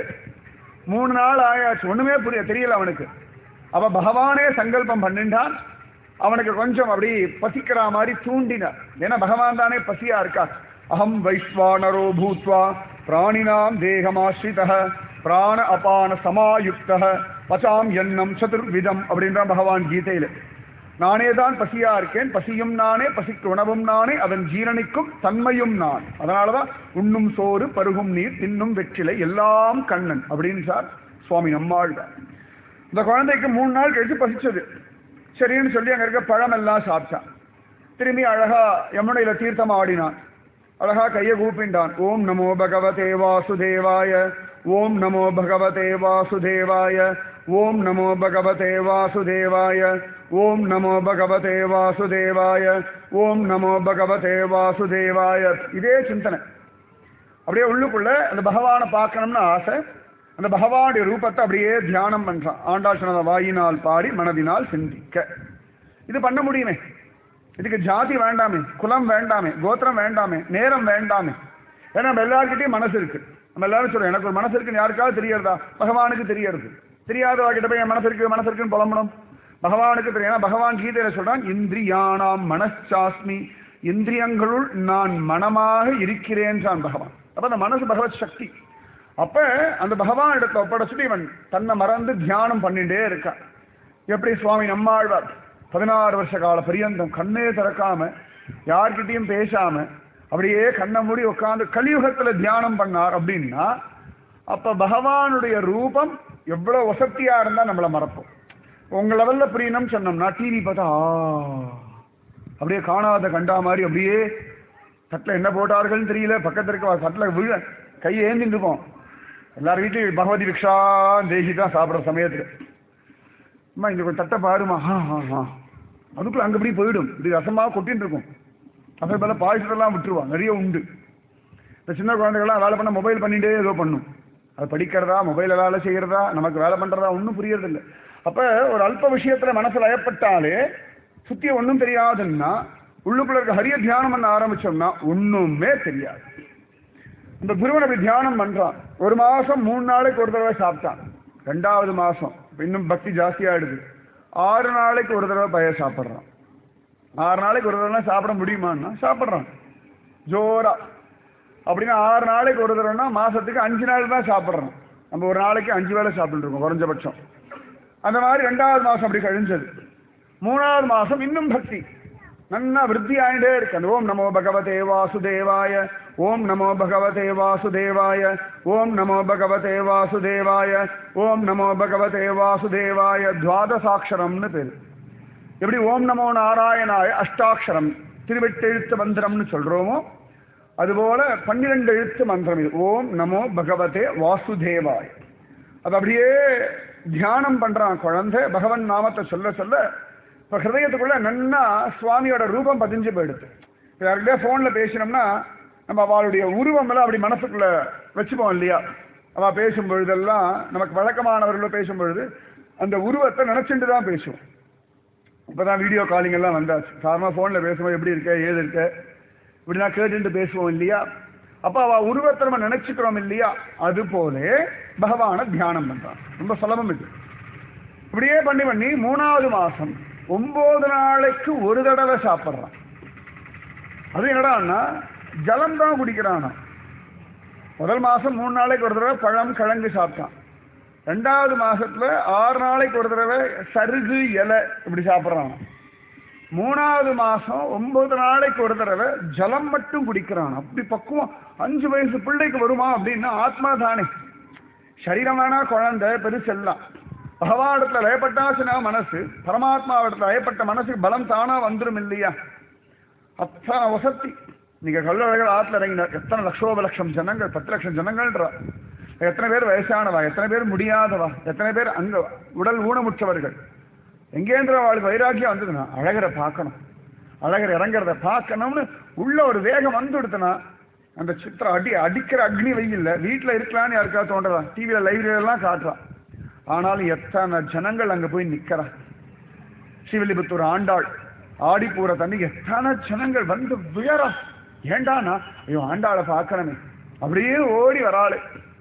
மூணு நாள் ஆயாச்சு ஒண்ணுமே புரிய தெரியல அவனுக்கு அவ பகவானே சங்கல்பம் பண்ணிட்டான் அவனுக்கு கொஞ்சம் அப்படி பசிக்கிற மாதிரி தூண்டினார் ஏன்னா பகவான் தானே பசியா இருக்கா அகம் வைஸ்வானரோ பூத்வா பிராணினாம் தேகமாஸ்ரித பிராண அபான சமாயுக்த பசாம் எண்ணம் சதுர்விதம் அப்படின்ற பகவான் கீதையில நானே தான் பசியா இருக்கேன் பசியும் நானே பசிக்கு உணவும் நானே அதன் ஜீரணிக்கும் தன்மையும் நான் அதனாலதான் உண்ணும் சோறு பருகும் நீர் தின்னும் வெற்றிலை எல்லாம் கண்ணன் அப்படின்னு சார் சுவாமி நம்மாழ்வார் இந்த குழந்தைக்கு மூணு நாள் கழிச்சு பசிச்சது சரின்னு சொல்லி அங்க இருக்க பழம் எல்லாம் சாப்பிட்டான் திரும்பி அழகா யமுனையில தீர்த்தம் ஆடினான் அழகா கையை கூப்பிண்டான் ஓம் நமோ பகவதே வாசுதேவாய ஓம் நமோ பகவதே வாசுதேவாய ஓம் நமோ பகவதே வாசுதேவாய ஓம் நமோ பகவதே வாசுதேவாய ஓம் நமோ பகவதே வாசுதேவாய இதே சிந்தனை அப்படியே உள்ளுக்குள்ள அந்த பகவானை பார்க்கணும்னு ஆசை அந்த பகவானுடைய ரூபத்தை அப்படியே தியானம் பண்றான் ஆண்டாள் சொன்னத வாயினால் பாடி மனதினால் சிந்திக்க இது பண்ண முடியுமே இதுக்கு ஜாதி வேண்டாமே குலம் வேண்டாமே கோத்திரம் வேண்டாமே நேரம் வேண்டாமே ஏன்னா நம்ம எல்லாருக்கிட்டையும் மனசு இருக்கு நம்ம எல்லாரும் சொல்றோம் எனக்கு ஒரு மனசு இருக்குன்னு யாருக்காவது தெரியறதா பகவானுக்கு தெரியறது தெரியாதவா கிட்ட போய் என் மனசு இருக்கு மனசு இருக்குன்னு புலம்பணும் பகவானுக்கு தெரியும் ஏன்னா பகவான் கீதையில சொல்றான் இந்திரியானாம் மனசாஸ்மி இந்திரியங்களுள் நான் மனமாக இருக்கிறேன்றான் பகவான் அப்ப அந்த மனசு பகவத் சக்தி அப்ப அந்த பகவான் இடத்துல ஒப்படைச்சிட்டு இவன் தன்னை மறந்து தியானம் பண்ணிட்டே இருக்கான் எப்படி சுவாமி நம்மாழ்வார் பதினாறு வருஷ கால பரியந்தம் கண்ணே திறக்காம யார்கிட்டயும் பேசாம அப்படியே கண்ணை மூடி உட்காந்து கலியுகத்துல தியானம் பண்ணார் அப்படின்னா அப்ப பகவானுடைய ரூபம் எவ்வளவு வசத்தியா இருந்தா நம்மள மறப்போம் உங்க லெவல்ல புரியணும்னு சொன்னோம்னா டிவி பார்த்தா ஆ, அப்படியே காணாத கண்டா மாதிரி அப்படியே தட்டில் என்ன போட்டார்கள்னு தெரியல பக்கத்துல இருக்க தட்டில் விழ கையை ஏந்திட்டு இருப்போம் எல்லார் வீட்லயும் பகவதி ரிக்ஷா தேசி தான் சாப்பிட்ற சமயத்துல அம்மா இந்த கொஞ்சம் தட்டை பாருமா ஆ ஆ ஆ அதுக்குள்ள அங்க அப்படியே போயிடும் இது ரசமாக கொட்டின்னு இருக்கும் அதே போல பாயசத்தெல்லாம் விட்டுருவான் நிறைய உண்டு இந்த சின்ன குழந்தைகள்லாம் வேலை பண்ண மொபைல் பண்ணிட்டே ஏதோ பண்ணும் அது படிக்கிறதா மொபைல வேலை செய்யறதா நமக்கு வேலை பண்றதா ஒன்றும் புரியறதில்ல அப்ப ஒரு அல்ப விஷயத்துல மனசுல லயப்பட்டாலே சுத்தி ஒன்றும் தெரியாதுன்னா உள்ளுக்குள்ள இருக்க ஹரிய தியானம் பண்ண ஆரம்பிச்சோம்னா ஒண்ணுமே தெரியாது இந்த குருவன் அப்படி தியானம் பண்றான் ஒரு மாசம் மூணு நாளைக்கு ஒரு தடவை சாப்பிட்டான் ரெண்டாவது மாசம் இப்ப இன்னும் பக்தி ஜாஸ்தியாயிடுது ஆறு நாளைக்கு ஒரு தடவை பய சாப்பிட்றான் ஆறு நாளைக்கு ஒரு தடவை சாப்பிட முடியுமான்னா சாப்பிட்றான் ஜோரா அப்படின்னா ஆறு நாளைக்கு ஒரு தடவைனா மாசத்துக்கு அஞ்சு நாள் தான் சாப்பிட்றோம் நம்ம ஒரு நாளைக்கு அஞ்சு வேளை சாப்பிட்டு இருக்கோம் குறைஞ்சபட்சம் அந்த மாதிரி ரெண்டாவது மாசம் அப்படி கழிஞ்சது மூணாவது மாசம் இன்னும் பக்தி நன்னா விருத்தி ஆயிட்டே இருக்கு அந்த ஓம் நமோ பகவதே வாசுதேவாய ஓம் நமோ பகவதே வாசுதேவாய ஓம் நமோ பகவதே வாசுதேவாய ஓம் நமோ பகவதே வாசுதேவாய துவாதசாட்சரம்னு பேரு எப்படி ஓம் நமோ நாராயணாய அஷ்டாட்சரம் திருவெட்டெழுத்து மந்திரம்னு சொல்றோமோ அதுபோல பன்னிரண்டு எழுத்து மந்திரம் இது ஓம் நமோ பகவதே வாசுதேவாய் அது அப்படியே தியானம் பண்றான் குழந்தை பகவன் நாமத்தை சொல்ல சொல்ல இப்போ ஹிருதயத்துக்குள்ள நன்னா சுவாமியோட ரூபம் பதிஞ்சு போயிடுது இப்போ யாருக்கிட்டே ஃபோனில் பேசினோம்னா நம்ம அவளுடைய உருவம் எல்லாம் அப்படி மனசுக்குள்ள வச்சுப்போம் இல்லையா அவள் பேசும் பொழுதெல்லாம் நமக்கு வழக்கமானவர்களோ பேசும் பொழுது அந்த உருவத்தை நினைச்சுட்டு தான் பேசுவோம் இப்போதான் வீடியோ காலிங் எல்லாம் வந்தாச்சு சாதாரணமாக ஃபோனில் பேசும்போது எப்படி இருக்க ஏது இருக்க இப்படி நான் கேட்டுட்டு பேசுவோம் இல்லையா அப்போ அவள் உருவத்தை நம்ம நினைச்சுக்கிறோம் இல்லையா அது போல பகவானை தியானம் பண்றான் ரொம்ப சுலபம் இது இப்படியே பண்ணி பண்ணி மூணாவது மாசம் ஒன்பது நாளைக்கு ஒரு தடவை சாப்பிட்றான் அது என்னடான்னா ஜலம் தான் குடிக்கிறானா முதல் மாசம் மூணு நாளைக்கு ஒரு தடவை பழம் கிழங்கு சாப்பிட்டான் ரெண்டாவது மாசத்துல ஆறு நாளைக்கு ஒரு தடவை சருகு இலை இப்படி சாப்பிட்றான் மூணாவது மாசம் ஒன்பது நாளைக்கு ஒரு தடவை ஜலம் மட்டும் குடிக்கிறான் அப்படி பக்குவம் அஞ்சு வயசு பிள்ளைக்கு வருமா அப்படின்னா ஆத்மா தானே சரீரம் வேணா குழந்தை பெருசெல்லாம் பகவானிடத்துல லயப்பட்டாச்சுனா மனசு பரமாத்மாவிடத்துல லயப்பட்ட மனசுக்கு பலம் தானா வந்துடும் இல்லையா அத்தனை வசதி நீங்க கல்லழகர் ஆத்துல இறங்கினார் எத்தனை லட்சோப லட்சம் ஜனங்கள் பத்து லட்சம் ஜனங்கள்ன்றா எத்தனை பேர் வயசானவா எத்தனை பேர் முடியாதவா எத்தனை பேர் அங்க உடல் ஊனமுற்றவர்கள் எங்கேந்திர அவளுக்கு வைராக்கியம் வந்ததுன்னா அழகரை பார்க்கணும் அழகர் இறங்குறத பார்க்கணும்னு உள்ள ஒரு வேகம் வந்து கொடுத்தனா அந்த சித்திரம் அடி அடிக்கிற அக்னி வெயில்ல வீட்டில் இருக்கலான்னு யாருக்கா தோன்றதா டிவியில் லைவ்ல எல்லாம் காட்டுறான் ஆனாலும் எத்தனை ஜனங்கள் அங்க போய் நிக்கிறா ஸ்ரீவில்லிபுத்தூர் ஆண்டாள் ஆடிப்பூர தண்ணி எத்தனை ஜனங்கள் வந்து வியரா ஏண்டானா ஐயோ ஆண்டாளை பார்க்கணுமே அப்படியே ஓடி வராளு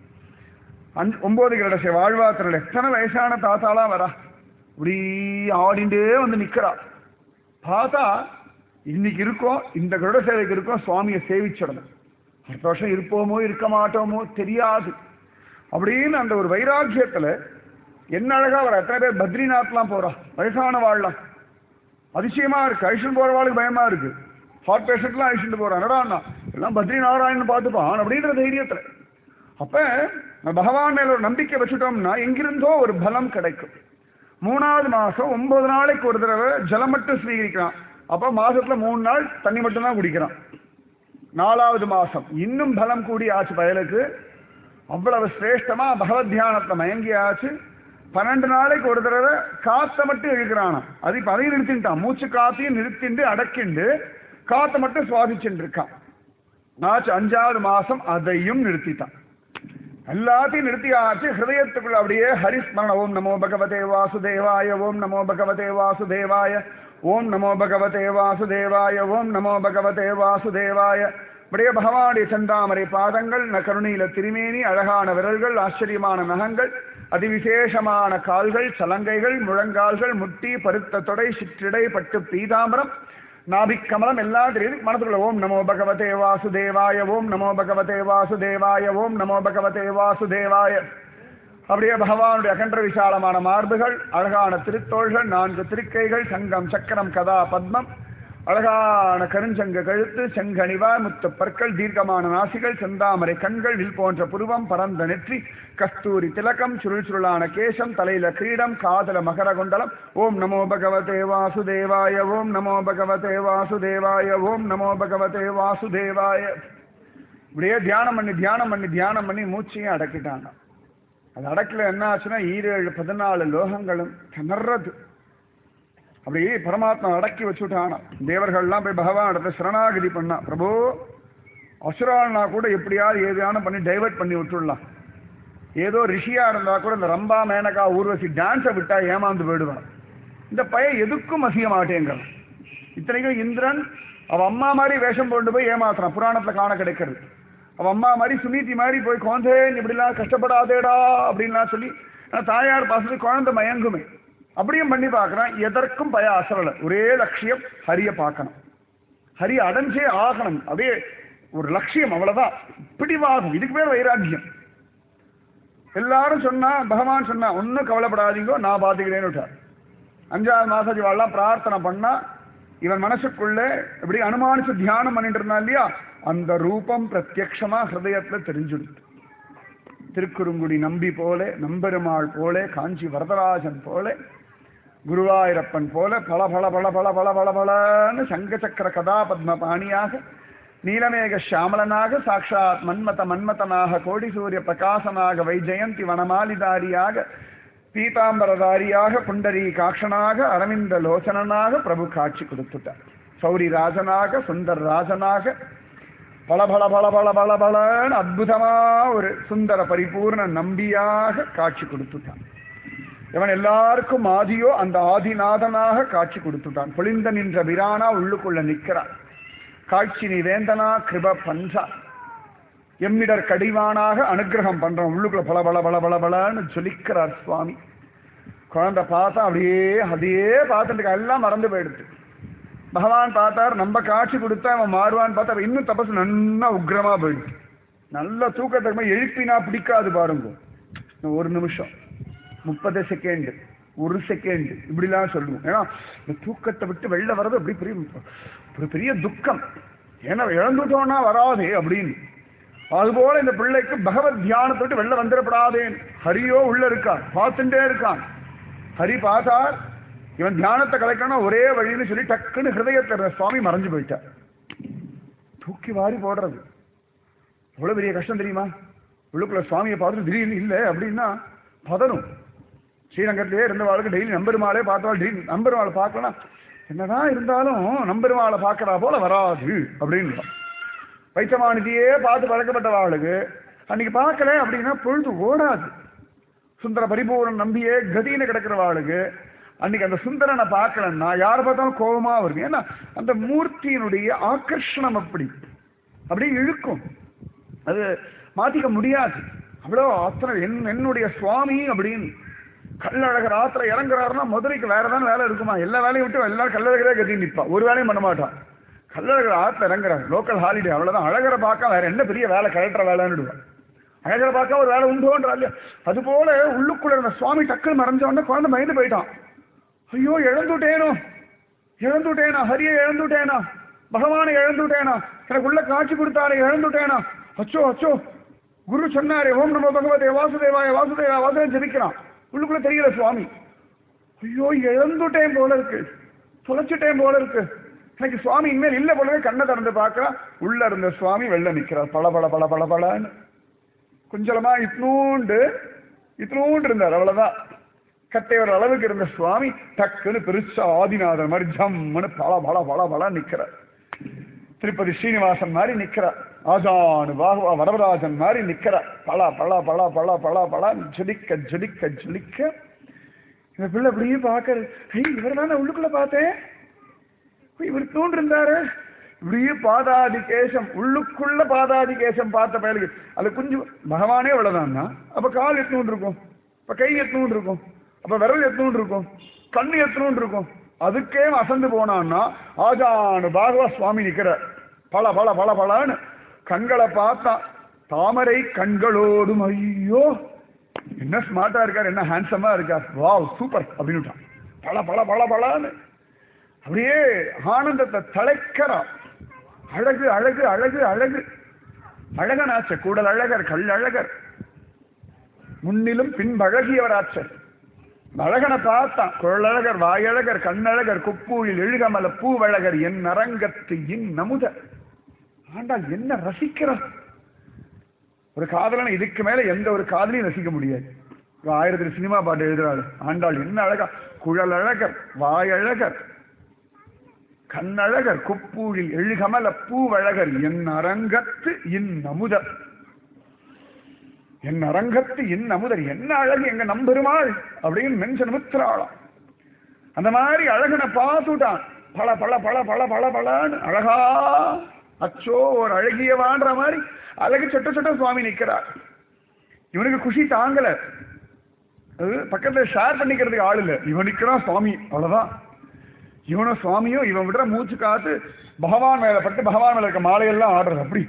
அஞ்சு ஒன்பது கிரடசை வாழ்வாத்திரல் எத்தனை வயசான தாத்தாலாம் வரா இப்படி ஆடிண்டே வந்து நிக்கிறா பார்த்தா இன்னைக்கு இருக்கோம் இந்த கருட சேவைக்கு இருக்கோம் சுவாமியை சேவிச்சிடணும் அடுத்த வருஷம் இருப்போமோ இருக்க மாட்டோமோ தெரியாது அப்படின்னு அந்த ஒரு வைராக்கியத்துல என்ன அழகா வர எத்தனை பேர் பத்ரிநாத்லாம் போறா வயசான வாழலாம் அதிசயமா இருக்கு ஐஷன் போற வாழ்க்கை பயமா இருக்கு ஹார்ட் பேஷண்ட்லாம் ஐஷன் போறான் என்னடா எல்லாம் பத்ரி நாராயணன் பார்த்துப்பான் அப்படின்ற தைரியத்துல அப்ப நம்ம பகவான் மேல ஒரு நம்பிக்கை வச்சுட்டோம்னா எங்கிருந்தோ ஒரு பலம் கிடைக்கும் மூணாவது மாசம் ஒன்பது நாளைக்கு ஒரு தடவை ஜலம் மட்டும் ஸ்வீகரிக்கிறான் அப்ப மாசத்துல மூணு நாள் தண்ணி மட்டும் தான் குடிக்கிறான் நாலாவது மாசம் இன்னும் பலம் கூடி ஆச்சு பயலுக்கு அவ்வளவு சிரேஷ்டமா பகவத் தியானத்தை மயங்கி ஆச்சு பன்னெண்டு நாளைக்கு ஒரு தடவை காத்தை மட்டும் இழுக்கிறானாம் அது இப்ப அதையும் நிறுத்திட்டான் மூச்சு காத்தையும் நிறுத்திண்டு அடக்கிண்டு காத்தை மட்டும் சுவாசிச்சுட்டு இருக்கான் ஆச்சு அஞ்சாவது மாசம் அதையும் நிறுத்திட்டான் எல்லாத்தையும் நிறுத்தி ஆச்சு ஹிருதயத்துக்குள்ள அப்படியே ஹரிஸ்மரண ஓம் நமோ பகவதே வாசுதேவாய ஓம் நமோ பகவதே வாசுதேவாய ஓம் நமோ பகவதே வாசுதேவாய ஓம் நமோ பகவதே வாசுதேவாய அப்படியே பகவானுடைய செந்தாமரை பாதங்கள் ந கருணையில திருமேனி அழகான விரல்கள் ஆச்சரியமான நகங்கள் அதிவிசேஷமான கால்கள் சலங்கைகள் முழங்கால்கள் முட்டி பருத்த தொடை சிற்றிடை பட்டு பீதாம்பரம் நாபிக்கமலம் எல்லாம் தெரியுது மனசுக்குள்ள ஓம் நமோ பகவதே வாசுதேவாய ஓம் நமோ பகவதே வாசுதேவாய ஓம் நமோ பகவதே வாசுதேவாய அப்படியே பகவானுடைய அகன்ற விசாலமான மார்புகள் அழகான திருத்தோள்கள் நான்கு திருக்கைகள் சங்கம் சக்கரம் கதா பத்மம் அழகான கருஞ்சங்க கழுத்து செங்கனிவார் முத்து பற்கள் தீர்க்கமான நாசிகள் செந்தாமரை கண்கள் வில் போன்ற புருவம் பரந்த நெற்றி கஸ்தூரி திலகம் சுருள் சுருளான கேசம் தலையில கிரீடம் காதல மகர குண்டலம் ஓம் நமோ பகவதே வாசுதேவாய ஓம் நமோ பகவதே வாசுதேவாய ஓம் நமோ பகவதே வாசுதேவாய இப்படியே தியானம் பண்ணி தியானம் பண்ணி தியானம் பண்ணி மூச்சையும் அடக்கிட்டாங்க அது அடக்கல என்ன ஆச்சுன்னா ஈரேழு பதினாலு லோகங்களும் திணறது அப்படியே பரமாத்மா அடக்கி வச்சுட்டானா தேவர்கள்லாம் போய் பகவான் இடத்துல சரணாகதி பண்ணா பிரபு அசுரால்னா கூட எப்படியாவது ஏதாவது பண்ணி டைவர்ட் பண்ணி விட்டுடலாம் ஏதோ ரிஷியா இருந்தா கூட இந்த ரம்பா மேனகா ஊர்வசி டான்ஸை விட்டா ஏமாந்து போயிடுவான் இந்த பையன் எதுக்கும் அசிய மாட்டேங்கிறான் இத்தனைக்கும் இந்திரன் அவ அம்மா மாதிரி வேஷம் போட்டு போய் ஏமாத்துறான் புராணத்துல காண கிடைக்கிறது அவ அம்மா மாதிரி சுனீதி மாதிரி போய் குழந்தை இப்படிலாம் கஷ்டப்படாதேடா அப்படின்லாம் சொல்லி ஆனா தாயார் பாசத்துக்கு குழந்தை மயங்குமே அப்படியும் பண்ணி பார்க்கறான் எதற்கும் பய அசரல ஒரே லட்சியம் ஹரிய பார்க்கணும் ஹரி அடைஞ்சே ஆகணும் அப்படியே ஒரு லட்சியம் அவ்வளவுதான் பிடிவாகும் இதுக்கு பேர் வைராக்கியம் எல்லாரும் சொன்னா பகவான் சொன்னா ஒன்னும் கவலைப்படாதீங்கோ நான் பாத்துக்கிறேன்னு விட்டார் அஞ்சாவது மாசம் இவாள்லாம் பிரார்த்தனை பண்ணா இவன் மனசுக்குள்ள இப்படி அனுமானிச்சு தியானம் பண்ணிட்டு இருந்தான் இல்லையா அந்த ரூபம் பிரத்யக்ஷமா ஹிருதயத்துல தெரிஞ்சுடுது திருக்குறுங்குடி நம்பி போல நம்பெருமாள் போல காஞ்சி வரதராஜன் போல குருவாயூரப்பன் போல பல பல பல பல பல பல பலன்னு சங்க சக்கர கதாபத்ம பாணியாக நீலமேக ஷியாமலனாக சாட்சாத் மன்மத மன்மதனாக கோடி சூரிய பிரகாசனாக வைஜெயந்தி வனமாலிதாரியாக பீதாம்பரதாரியாக புண்டரி காட்சனாக அரவிந்த லோச்சனனாக பிரபு காட்சி கொடுத்துட்டார் சௌரி ராஜனாக சுந்தர் ராஜனாக பல பல பல பல பல பலன்னு அற்புதமா ஒரு சுந்தர பரிபூர்ண நம்பியாக காட்சி கொடுத்துட்டான் இவன் எல்லாருக்கும் ஆதியோ அந்த ஆதிநாதனாக காட்சி கொடுத்துட்டான் பொழிந்த நின்ற விரானா உள்ளுக்குள்ள நிற்கிறான் காட்சி நீ வேந்தனா கிருப பஞ்சா எம்மிடர் கடிவானாக அனுகிரகம் பண்றான் உள்ளுக்குள்ள பல பல பல பல பலன்னு ஜொலிக்கிறார் சுவாமி குழந்தை பார்த்தா அப்படியே அதையே பார்த்துட்டு எல்லாம் மறந்து போயிடுது பகவான் பார்த்தார் நம்ம காட்சி கொடுத்தா அவன் மாறுவான்னு பார்த்தா அவன் இன்னும் தபசு நன்னா உக்ரமா போயிடுச்சு நல்ல தூக்கத்தை எழுப்பினா பிடிக்காது பாருங்க இன்னும் ஒரு நிமிஷம் முப்பது செகண்ட் ஒரு செகண்ட் இப்படிலாம் சொல்லுவோம் ஏன்னா இந்த தூக்கத்தை விட்டு வெளில வர்றது அப்படி பெரிய ஒரு பெரிய துக்கம் ஏன்னா இழந்துட்டோம்னா வராதே அப்படின்னு அதுபோல இந்த பிள்ளைக்கு பகவத் தியானத்தை விட்டு வெளில வந்துடப்படாதேன் ஹரியோ உள்ள இருக்கான் பார்த்துட்டே இருக்கான் ஹரி பார்த்தார் இவன் தியானத்தை கலைக்கணும் ஒரே வழின்னு சொல்லி டக்குன்னு ஹிருதயத்தை சுவாமி மறைஞ்சு போயிட்டார் தூக்கி வாரி போடுறது எவ்வளவு பெரிய கஷ்டம் தெரியுமா உள்ளுக்குள்ள சுவாமியை பார்த்துட்டு திடீர்னு இல்லை அப்படின்னா பதறும் ஸ்ரீரங்கத்திலே இருந்தவாளுக்கு டெய்லி நம்பெருமாளே பார்த்தவாள் டெய்லி நம்பெருமாளை பார்க்கலாம் என்னதான் இருந்தாலும் நம்பெருமாளை பார்க்கறா போல வராது அப்படின்னு வைத்தமானிதியே பார்த்து பழக்கப்பட்டவாளுக்கு அன்னைக்கு பார்க்கல அப்படின்னா பொழுது ஓடாது சுந்தர பரிபூரணம் நம்பியே கதின்னு கிடக்கிறவாளுக்கு அன்னைக்கு அந்த சுந்தரனை பார்க்கலன்னா யாரை பார்த்தாலும் கோபமா வருது ஏன்னா அந்த மூர்த்தியினுடைய ஆக்கர்ஷணம் அப்படி அப்படியே இழுக்கும் அது மாத்திக்க முடியாது அவ்வளோ அத்தனை என் என்னுடைய சுவாமி அப்படின்னு கல்லழகர் ஆத்திர இறங்குறாருன்னா மதுரைக்கு வேற ஏதாவது வேலை இருக்குமா எல்லா வேலையும் விட்டு எல்லாரும் கல்லழகரே கட்டி நிற்பா ஒரு வேலையும் பண்ண மாட்டான் கல்லழகர் ஆத்துல இறங்குறாரு லோக்கல் ஹாலிடே அவ்வளவுதான் அழகரை பார்க்க வேற என்ன பெரிய வேலை கலெக்டர் வேலைன்னு அழகரை பார்க்க ஒரு வேலை உண்டோன்றா இல்லையா அது போல உள்ளுக்குள்ள இருந்த சுவாமி டக்குன்னு மறைஞ்ச உடனே குழந்தை பயந்து போயிட்டான் ஐயோ இழந்துட்டேனோ இழந்துட்டேனா ஹரியை இழந்துட்டேனா பகவானை இழந்துட்டேனா எனக்கு உள்ள காட்சி கொடுத்தாரு இழந்துட்டேனா அச்சோ அச்சோ குரு சொன்னாரே ஓம் நமோ பகவதே வாசுதேவாய வாசுதேவா வாசுதேவன் ஜெபிக்கிறான் உள்ளுக்குள்ள தெரியல சுவாமி ஐயோ இழந்துட்டேன் போல இருக்கு தொலைச்சிட்டேன் போல இருக்கு எனக்கு சுவாமி இனிமேல் இல்ல போலவே கண்ணை திறந்து பார்க்கறா உள்ள இருந்த சுவாமி வெளில நிக்கிறார் பல பல பல பல பலன்னு குஞ்சலமா இத்னூண்டு இத்னூண்டு இருந்தார் அவ்வளவுதான் கட்டையோட அளவுக்கு இருந்த சுவாமி டக்குன்னு பெருசா ஆதிநாதன் மாதிரி ஜம்முன்னு பல பல பல பல நிக்கிறார் திருப்பதி ஸ்ரீனிவாசன் மாதிரி நிக்கிறார் ஆஜானு பாகுவா வரவராஜன் மாதிரி நிக்கிறார் பல பல பல பல பல பல ஜொலிக்க ஜொலிக்க ஜொலிக்க இந்த பிள்ளை அப்படியே பார்க்கறது ஐய் இவர் தானே உள்ளுக்குள்ள பார்த்தேன் இவர் தூண்டு இருந்தாரு இப்படியே பாதாதி கேசம் உள்ளுக்குள்ள பாதாதி கேசம் பார்த்த பயலுக்கு அது கொஞ்சம் பகவானே அவ்வளவுதான்னா அப்ப கால் எத்தனூண்டு இருக்கும் அப்ப கை எத்தனூண்டு இருக்கும் அப்ப விரல் எத்தனூண்டு இருக்கும் கண்ணு எத்தனூண்டு இருக்கும் அதுக்கே அசந்து போனான்னா ஆஜானு பாகவா சுவாமி நிக்கிற பல பல பல பலன்னு கண்களை பார்த்தா தாமரை கண்களோடும் ஐயோ என்ன ஸ்மார்ட்டா இருக்கார் என்ன ஹேண்ட்ஸமா இருக்கார் வாவ் சூப்பர் அப்படின்னு பல பல பல பலன்னு அப்படியே ஆனந்தத்தை தலைக்கிறான் அழகு அழகு அழகு அழகு அழகனாச்ச கூடல் அழகர் கல் அழகர் முன்னிலும் பின்பழகியவராச்சர் அழகனை பார்த்தான் குழலழகர் வாயழகர் கண்ணழகர் குப்பூழில் எழுகமல பூவழகர் என் அரங்கத்து இன் நமுத ஆண்டாள் என்ன ரசிக்கிறார் ஒரு காதலனை இதுக்கு மேல எந்த ஒரு காதலையும் ரசிக்க முடியாது ஆயிரத்தி சினிமா பாட்டு எழுதுறாரு ஆண்டாள் என்ன அழகா குழல் அழகர் வாயழகர் கண்ணழகர் குப்பூழில் எழுகமல பூவழகர் என் அரங்கத்து இன் அமுதர் என் அரங்கத்து இன் அமுதர் என்ன அழகு எங்க நம்பெருமாள் அப்படின்னு மென்ஷன் முத்திராளாம் அந்த மாதிரி அழகனை பார்த்துட்டான் பல பல பல பல பல பலன்னு அழகா அச்சோ ஒரு அழகியவான்ற மாதிரி அழகு சொட்ட சொட்ட சுவாமி நிக்கிறார் இவனுக்கு குஷி தாங்கல அது பக்கத்துல ஷேர் பண்ணிக்கிறதுக்கு ஆள் இல்லை இவன் நிக்கிறான் சுவாமி அவ்வளவுதான் இவனும் சுவாமியும் இவன் விடுற மூச்சு காத்து பகவான் மேல பட்டு பகவான் மேல இருக்க மாலையெல்லாம் ஆடுறது அப்படி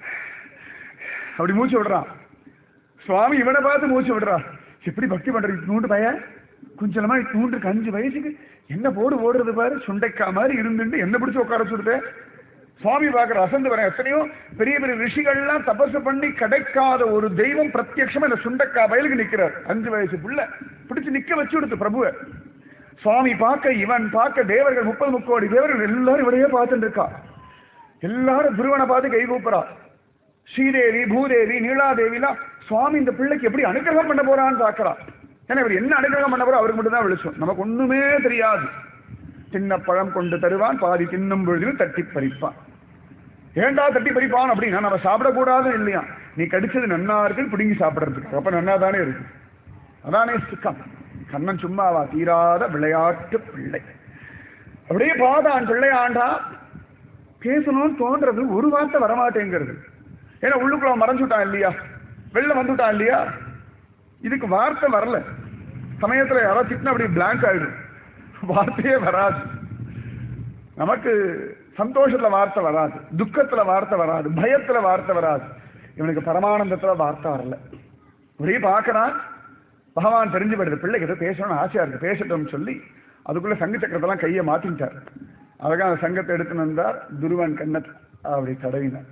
அப்படி மூச்சு விடுறான் சுவாமி இவனை பார்த்து மூச்சு விடுறான் எப்படி பக்தி பண்றது நூண்டு பையன் கொஞ்சமா நூண்டு அஞ்சு வயசுக்கு என்ன போடு ஓடுறது பாரு சுண்டைக்கா மாதிரி இருந்துட்டு என்ன பிடிச்சு உட்கார சொல்லுது சுவாமி பார்க்குற அசந்து வரேன் எத்தனையோ பெரிய பெரிய ரிஷிகள்லாம் தபசு பண்ணி கிடைக்காத ஒரு தெய்வம் பிரத்யட்சமா இந்த சுண்டக்கா பயலுக்கு நிக்கிறார் அஞ்சு வயசு புள்ள பிடிச்சு நிக்க வச்சு கொடுத்து பிரபுவை சுவாமி பார்க்க இவன் பார்க்க தேவர்கள் முப்பது முக்கோடி தேவர்கள் எல்லாரும் இவரையே பார்த்துட்டு இருக்கா எல்லாரும் துருவனை பார்த்து கை கூப்புறா ஸ்ரீதேவி பூதேவி நீலாதேவிலாம் சுவாமி இந்த பிள்ளைக்கு எப்படி அனுகிரகம் பண்ண போறான்னு பார்க்கறா ஏன்னா இவர் என்ன அனுகிரகம் பண்ண போறா அவருக்கு மட்டும் தான் வெளிச்சம் நமக்கு ஒண்ணுமே தெரியாது சின்ன பழம் கொண்டு தருவான் பாதி தின்னும் பொழுதிலும் தட்டி பறிப்பான் ஏண்டா தட்டி பறிப்பான் அப்படின்னா நம்ம சாப்பிடக்கூடாது இல்லையா நீ கடிச்சது நன்னா இருக்கு பிடுங்கி சாப்பிடுறதுக்கு அப்ப நன்னா தானே இருக்கு அதானே சுக்கம் கண்ணன் சும்மாவா தீராத விளையாட்டு பிள்ளை அப்படியே பாதான் பிள்ளையாண்டா பேசணும்னு தோன்றது ஒரு வார்த்தை வரமாட்டேங்கிறது ஏன்னா உள்ளுக்குள்ள அவன் மறைஞ்சுட்டான் இல்லையா வெளில வந்துட்டான் இல்லையா இதுக்கு வார்த்தை வரல சமயத்துல யாராவது திட்டினா அப்படி பிளாங்க் ஆயிடும் வார்த்தையே வராது நமக்கு சந்தோஷத்துல வார்த்தை வராது துக்கத்துல வார்த்தை வராது பயத்துல வார்த்தை வராது இவனுக்கு பரமானந்தத்துல வார்த்தை வரல ஒரே பார்க்கறான் பகவான் தெரிஞ்சு போயிடுது பிள்ளைக்கு ஏதோ பேசணும்னு ஆசையா இருக்கு பேசட்டும்னு சொல்லி அதுக்குள்ள சங்க சக்கரத்தெல்லாம் கையை மாத்திட்டார் அழகா அந்த சங்கத்தை எடுத்துன்னு வந்தார் துருவன் கண்ணத் அப்படி தடவினார்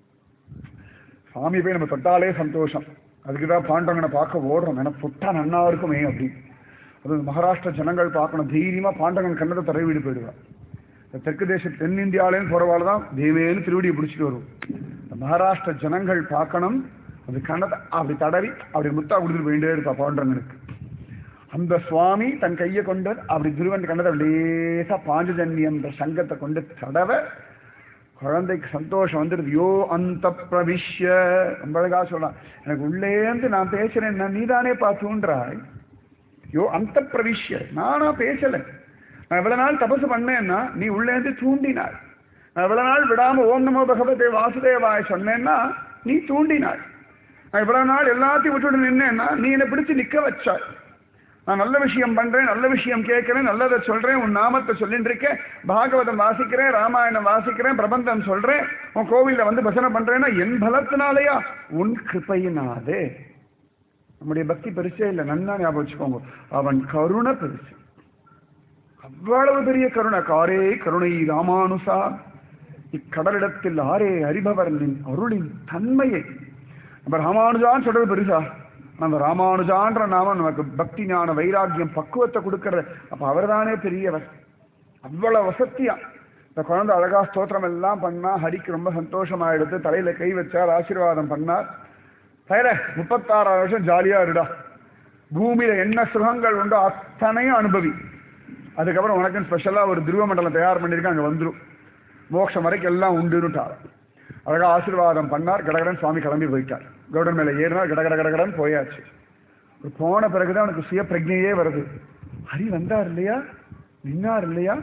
சாமி போய் நம்ம தொட்டாலே சந்தோஷம் அதுக்கு தான் பாண்டவனை பார்க்க ஓடுறோம் ஏன்னா தொட்டா நன்னா இருக்குமே அப்படி அது மகாராஷ்டிர ஜனங்கள் பார்க்கணும் தைரியமா பாண்டவன் கண்ணத்தை தடவிடு போயிடுவான் இந்த தெற்கு தேச தென்னிந்தியாலேன்னு போறவாள் தான் தெய்வேன்னு திருவடியை பிடிச்சிட்டு வரும் இந்த மகாராஷ்டிர ஜனங்கள் பார்க்கணும் அது கண்ணத்தை அப்படி தடவி அப்படி முத்தா கொடுத்துட்டு போயிட்டே இருப்பா பாண்டவனுக்கு அந்த சுவாமி தன் கையை கொண்டு அப்படி துருவன் கண்டதை லேசா பாஞ்சஜன்யம் என்ற சங்கத்தை கொண்டு தடவை குழந்தைக்கு சந்தோஷம் வந்துடுது யோ அந்த பிரவிஷ்ய ரொம்ப அழகா சொல்லலாம் எனக்கு உள்ளேந்து நான் பேசுறேன் நீதானே பார்த்துன்றாய் யோ அந்த பிரவிஷ்ய நானா பேசல நான் இவ்வளவு நாள் தபசு பண்ணேன்னா நீ உள்ளேந்து தூண்டினாய் நான் இவ்வளவு நாள் விடாம ஓம் நமோ பகவதே வாசுதேவாய் சொன்னேன்னா நீ தூண்டினாய் நான் இவ்வளவு நாள் எல்லாத்தையும் விட்டுட்டு நின்னேன்னா நீ என்னை பிடிச்சு நிக்க வச்சாய் நான் நல்ல விஷயம் பண்றேன் நல்ல விஷயம் கேட்கிறேன் நல்லதை சொல்றேன் உன் நாமத்தை சொல்லிட்டு இருக்கேன் பாகவதம் வாசிக்கிறேன் ராமாயணம் வாசிக்கிறேன் பிரபந்தம் சொல்றேன் உன் கோவில்ல வந்து பசனை பண்றேன்னா என் பலத்தினாலேயா உன் கிருப்பையினாலே நம்முடைய பக்தி பெருசே இல்லை நன்னா ஞாபகம் வச்சுக்கோங்க அவன் கருணை பெருசு அவ்வளவு பெரிய கருணை காரே கருணை ராமானுசா இக்கடலிடத்தில் ஆரே அறிபவர் நின் அருளின் தன்மையை நம்ம ராமானுஜான்னு சொல்றது பெருசா அந்த ராமானுஜான்ற நாம நமக்கு பக்தி ஞான வைராக்கியம் பக்குவத்தை கொடுக்கறது அப்ப அவர்தானே பெரியவர் அவ்வளவு வசத்தியா இந்த குழந்தை அழகா ஸ்தோத்திரம் எல்லாம் பண்ணா ஹரிக்கு ரொம்ப சந்தோஷமா எடுத்து தலையில கை வச்சார் ஆசீர்வாதம் பண்ணார் தயர முப்பத்தாறாயிரம் வருஷம் ஜாலியா இருடா பூமியில என்ன சுகங்கள் உண்டோ அத்தனையும் அனுபவி அதுக்கப்புறம் உனக்கு ஸ்பெஷலா ஒரு துருவ மண்டலம் தயார் பண்ணியிருக்கேன் அங்க வந்துரும் மோட்சம் வரைக்கும் எல்லாம் உண்டுன்னுட்டார் அழகா ஆசீர்வாதம் பண்ணார் கடகடன் சுவாமி கிளம்பி போயிட்டார் கவுடன் மேல ஏறினார் கடகட கடகடன் போயாச்சு ஒரு போன பிறகுதான் அவனுக்கு சுய பிரஜையே வருது ஹரி வந்தார் இல்லையா நின்னார் இல்லையா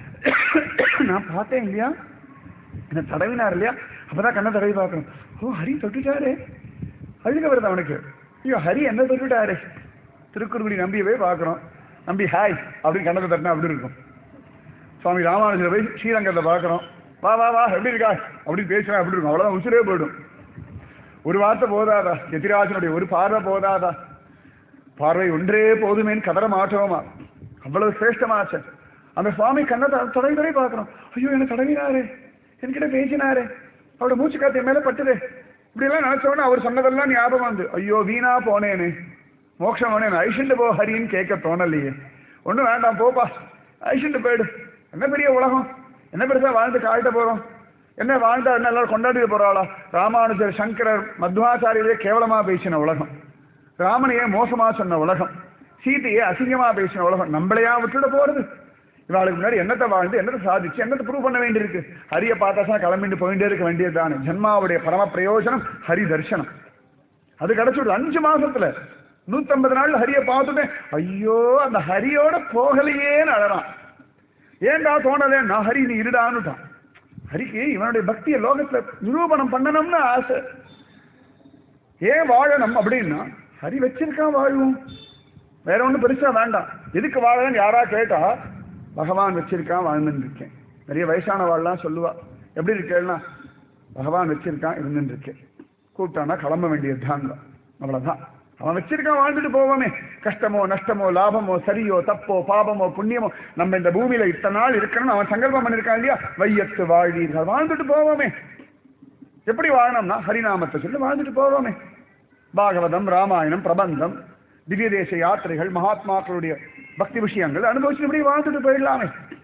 நான் பார்த்தேன் இல்லையா என்ன தடவினார் இல்லையா அப்பதான் கண்ணை தடவி பார்க்கணும் ஓ ஹரி தொட்டுட்டாரே அழுக வருது அவனுக்கு ஐயோ ஹரி என்ன தொட்டுட்டாரே திருக்குறுங்குடி நம்பியவே பார்க்குறோம் நம்பி ஹாய் அப்படின்னு கண்ணத்தை தட்டினா அப்படி இருக்கும் சுவாமி ராமானுஜரை போய் ஸ்ரீரங்கத்தை பார்க்குறோம் வா வா வா எப்படி இருக்கா அப்படின்னு பேசுறா எப்படி இருக்கும் அவ்வளோதான் உசுரே போயிடும் ஒரு வார்த்தை போதாதா எதிராஜனுடைய ஒரு பார்வை போதாதா பார்வை ஒன்றே போதுமேன்னு கதற மாற்றோமா அவ்வளவு சிரேஷ்டமாச்சு அந்த சுவாமி கண்ணை தொடங்கி தொடங்கி பார்க்குறோம் ஐயோ என்ன தடவினாரே என்கிட்ட பேசினாரே அவரோட மூச்சு காத்து என் மேல பட்டுதே இப்படியெல்லாம் நினைச்சவொடனே அவர் சொன்னதெல்லாம் ஞாபகம் வந்து ஐயோ வீணா போனேனே மோட்சம் போனேன் ஐஷண்டு போ ஹரின்னு கேட்க தோணலையே ஒன்றும் வேண்டாம் போப்பா ஐஷண்டு போயிடு என்ன பெரிய உலகம் என்ன பெருசா வாழ்ந்து காட்ட போறோம் என்ன வாழ்ந்தா என்ன எல்லாரும் கொண்டாடி போறாளா ராமானுஜர் சங்கரர் மத்வாச்சாரியரே கேவலமா பேசின உலகம் ராமனையே மோசமா சொன்ன உலகம் சீதையே அசிங்கமா பேசின உலகம் நம்மளையா விட்டுட போறது இவாளுக்கு முன்னாடி என்னத்தை வாழ்ந்து என்னத்தை சாதிச்சு என்னத்தை ப்ரூவ் பண்ண வேண்டியிருக்கு ஹரிய பார்த்தாசா கிளம்பிட்டு போயிட்டே இருக்க வேண்டியதுதானே ஜென்மாவுடைய பரம பிரயோஜனம் ஹரி தர்சனம் அது கிடைச்சுடு அஞ்சு மாசத்துல நூத்தம்பது நாள்ல ஹரிய பார்த்துட்டு ஐயோ அந்த ஹரியோட போகலையேன்னு அழறான் ஏன்டா தோணலே நான் ஹரி நீ இருடான்னுட்டான் ஹரிக்கு இவனுடைய பக்தியை லோகத்துல நிரூபணம் பண்ணணும்னு ஆசை ஏன் வாழணும் அப்படின்னா ஹரி வச்சிருக்கான் வாழ்வோம் வேற ஒண்ணும் பெருசா வேண்டாம் எதுக்கு வாழன்னு யாரா கேட்டா பகவான் வச்சிருக்கான் வாழ்ந்துட்டு இருக்கேன் நிறைய வயசானவாள்லாம் சொல்லுவா எப்படி இருக்கேன்னா பகவான் வச்சிருக்கான் இருந்துட்டு இருக்கேன் கூப்பிட்டானா கிளம்ப வேண்டியதுதாங்க அவ்வளவுதான் அவன் வச்சிருக்கான் வாழ்ந்துட்டு போவோமே கஷ்டமோ நஷ்டமோ லாபமோ சரியோ தப்போ பாபமோ புண்ணியமோ நம்ம இந்த பூமியில இத்தனை நாள் இருக்கணும்னு அவன் சங்கல்பம் பண்ணிருக்கான் இல்லையா வையத்து வாழ்வீர்கள் வாழ்ந்துட்டு போவோமே எப்படி வாழணும்னா ஹரிநாமத்தை சொல்லி வாழ்ந்துட்டு போவோமே பாகவதம் ராமாயணம் பிரபந்தம் திவ்ய தேச யாத்திரைகள் மகாத்மாக்களுடைய பக்தி விஷயங்கள் அனுபவிச்சு இப்படி வாழ்ந்துட்டு போயிடலாமே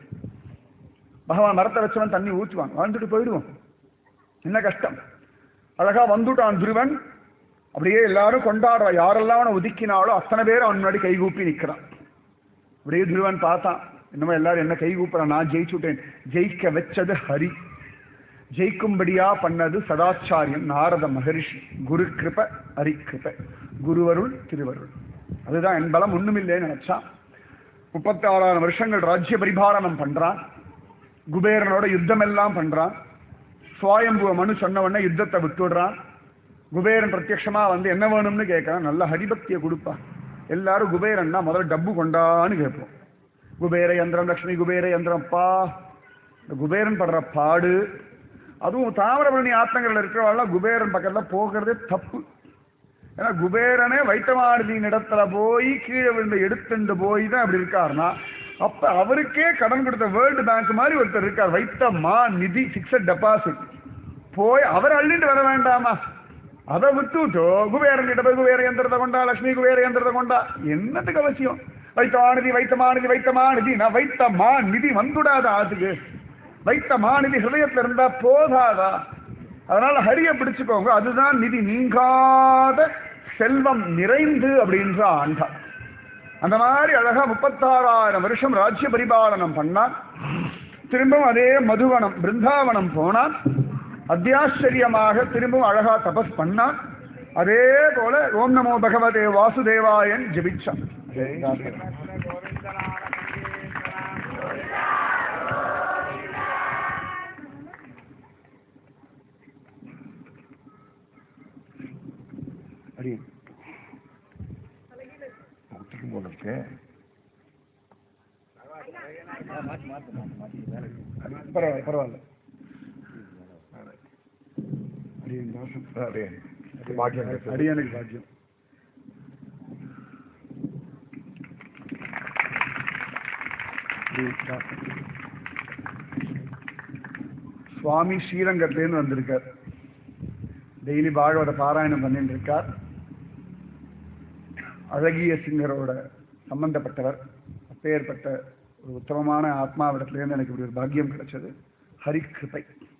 பகவான் மரத்தை வச்சவன் தண்ணி ஊற்றுவான் வாழ்ந்துட்டு போயிடுவோம் என்ன கஷ்டம் அழகா வந்துட்டான் துருவன் அப்படியே எல்லாரும் கொண்டாடுறா யாரெல்லாம் அவனை ஒதுக்கினாலோ அத்தனை பேர் அவன் முன்னாடி கைகூப்பி நிக்கிறான் அப்படியே துருவன் பார்த்தான் என்னமோ எல்லாரும் என்ன கை கூப்பிடுறான் நான் ஜெயிச்சுட்டேன் ஜெயிக்க வச்சது ஹரி ஜெயிக்கும்படியா பண்ணது சதாச்சாரியன் நாரத மகரிஷி குரு கிருப ஹரி கிருப குருவருள் திருவருள் அதுதான் என் பலம் ஒண்ணுமில்லைன்னு நினைச்சான் முப்பத்தி ஆறாயிரம் வருஷங்கள் ராஜ்ய பரிபாலனம் பண்றான் குபேரனோட யுத்தம் எல்லாம் பண்றான் சுவாயம்புவ மனு சொன்ன உடனே யுத்தத்தை விட்டுடுறான் குபேரன் பிரத்யட்சமா வந்து என்ன வேணும்னு கேட்கறான் நல்ல ஹரிபக்தியை கொடுப்பான் எல்லாரும் குபேரன்னா முதல்ல டப்பு கொண்டான்னு கேட்போம் குபேர யந்திரம் லக்ஷ்மி குபேர யந்திரம்ப்பா இந்த குபேரன் படுற பாடு அதுவும் தாமிரபரணி ஆத்தங்கரில் இருக்கிறவாள்லாம் குபேரன் பக்கத்துல போகிறதே தப்பு ஏன்னா குபேரனே வைத்தமானதியின் இடத்துல போய் கீழே விழுந்து எடுத்துட்டு போய் தான் அப்படி இருக்காருன்னா அப்ப அவருக்கே கடன் கொடுத்த வேர்ல்டு பேங்க் மாதிரி ஒருத்தர் இருக்கார் வைத்த மா நிதி பிக்சட் டெபாசிட் போய் அவர் அள்ளிட்டு வர வேண்டாமா அதை விட்டுட்டோ குபேரன் கிட்ட போய் குபேர யந்திரத்தை கொண்டா லட்சுமி குபேர யந்திரத்தை கொண்டா என்னத்துக்கு அவசியம் வைத்தமானதி வைத்தமானதி வைத்தமானதி நான் வைத்த மா நிதி வந்துடாத ஆத்துக்கு வைத்த மாநிதி ஹிருதயத்துல இருந்தா போதாதா அதனால ஹரிய பிடிச்சுக்கோங்க அதுதான் நிதி நீங்காத செல்வம் நிறைந்து அப்படின்ற ஆண்டா அந்த மாதிரி அழகா முப்பத்தாறாயிரம் வருஷம் ராஜ்ய பரிபாலனம் பண்ணான் திரும்பவும் அதே மதுவனம் பிருந்தாவனம் போனான் அத்தியாச்சரியமாக திரும்பவும் அழகா தபஸ் பண்ணான் அதே போல ஓம் நமோ பகவதே வாசுதேவாயன் ஜெபிச்சான் அடியே ஒத்துக்கும் போல இருக்கு பரவாயில்ல பரவாயில்ல அடியன் தாசன் அதே பாக்கியம் கிடைச்சது. அடியனுக்கு பாக்கியம் அடியன் தாசன். சுவாமி ஸ்ரீரங்கத்திலேருந்து வந்திருக்கார் டெய்லி பாகவத பாராயணம் பண்ணிட்டு இருக்கார் அழகிய சிங்கரோட சம்பந்தப்பட்டவர் அப்பேற்பட்ட ஒரு உத்தமமான ஆத்மாவிடத்திலேருந்து எனக்கு இப்படி ஒரு பாக்கியம் கிடைச்சது ஹரி கிருபை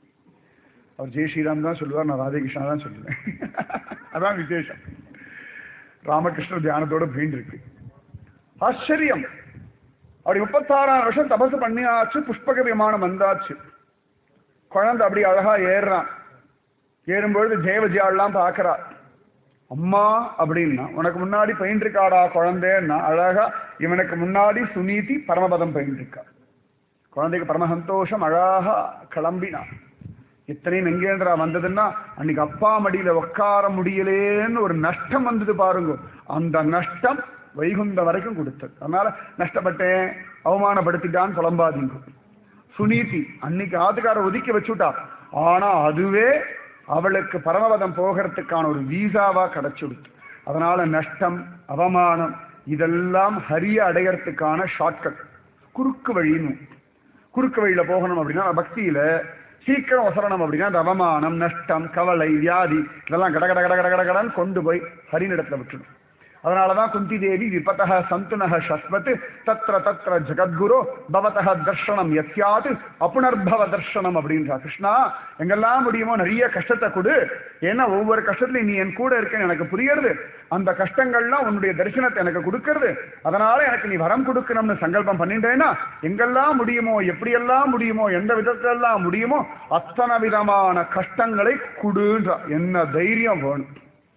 அவர் ஜெய் ஸ்ரீராம் தான் சொல்லுவார் நான் ராதேகிருஷ்ணா தான் சொல்லுவேன் அதான் விசேஷம் ராமகிருஷ்ணர் தியானத்தோட பீண்டு இருக்கு ஆச்சரியம் அப்படி முப்பத்தாறாயிரம் வருஷம் தபசு பண்ணியாச்சு புஷ்பக விமானம் வந்தாச்சு குழந்தை அப்படி அழகா ஏறுறான் ஏறும்பொழுது தேவஜியாள்லாம் பார்க்கறா அம்மா அப்படின்னா உனக்கு முன்னாடி பயின்றிருக்காடா குழந்தைன்னா அழகா இவனுக்கு முன்னாடி சுனீதி பரமபதம் பயின்றிருக்கா குழந்தைக்கு பரம சந்தோஷம் அழகா கிளம்பினான் இத்தனையும் எங்கேன்றா வந்ததுன்னா அன்னைக்கு அப்பா மடியில உட்கார முடியலேன்னு ஒரு நஷ்டம் வந்தது பாருங்க அந்த நஷ்டம் வைகுந்த வரைக்கும் கொடுத்தது அதனால நஷ்டப்பட்டேன் அவமானப்படுத்திட்டான்னு புலம்பாதீங்க சுனீதி அன்னைக்கு ஆத்துக்கார ஒதுக்கி வச்சுட்டா ஆனா அதுவே அவளுக்கு பரமபதம் போகிறதுக்கான ஒரு வீசாவா கிடைச்சுடுத்து அதனால நஷ்டம் அவமானம் இதெல்லாம் ஹரிய அடையறதுக்கான ஷார்ட்கட் குறுக்கு வழின்னு குறுக்கு வழியில போகணும் அப்படின்னா பக்தியில சீக்கிரம் வசரணம் அப்படின்னா அந்த அவமானம் நஷ்டம் கவலை வியாதி இதெல்லாம் கட கட கட கட கட கடன்னு கொண்டு போய் ஹரினிடத்துல விட்டுடும் அதனாலதான் குந்தி தேவி விபத்தக சந்துனக சஸ்வத் தத்ர தத்ர ஜெகத்குரு பவதக தர்ஷனம் எஸ்யாத் அப்புனர்பவ தர்ஷனம் அப்படின்றா கிருஷ்ணா எங்கெல்லாம் முடியுமோ நிறைய கஷ்டத்தை கொடு ஏன்னா ஒவ்வொரு கஷ்டத்துலையும் நீ என் கூட இருக்கேன்னு எனக்கு புரியறது அந்த கஷ்டங்கள்லாம் உன்னுடைய தரிசனத்தை எனக்கு கொடுக்கறது அதனால எனக்கு நீ வரம் கொடுக்கணும்னு சங்கல்பம் பண்ணிட்டேன்னா எங்கெல்லாம் முடியுமோ எப்படியெல்லாம் முடியுமோ எந்த விதத்திலெல்லாம் முடியுமோ அத்தனை விதமான கஷ்டங்களை குடுன்றா என்ன தைரியம் வேணும்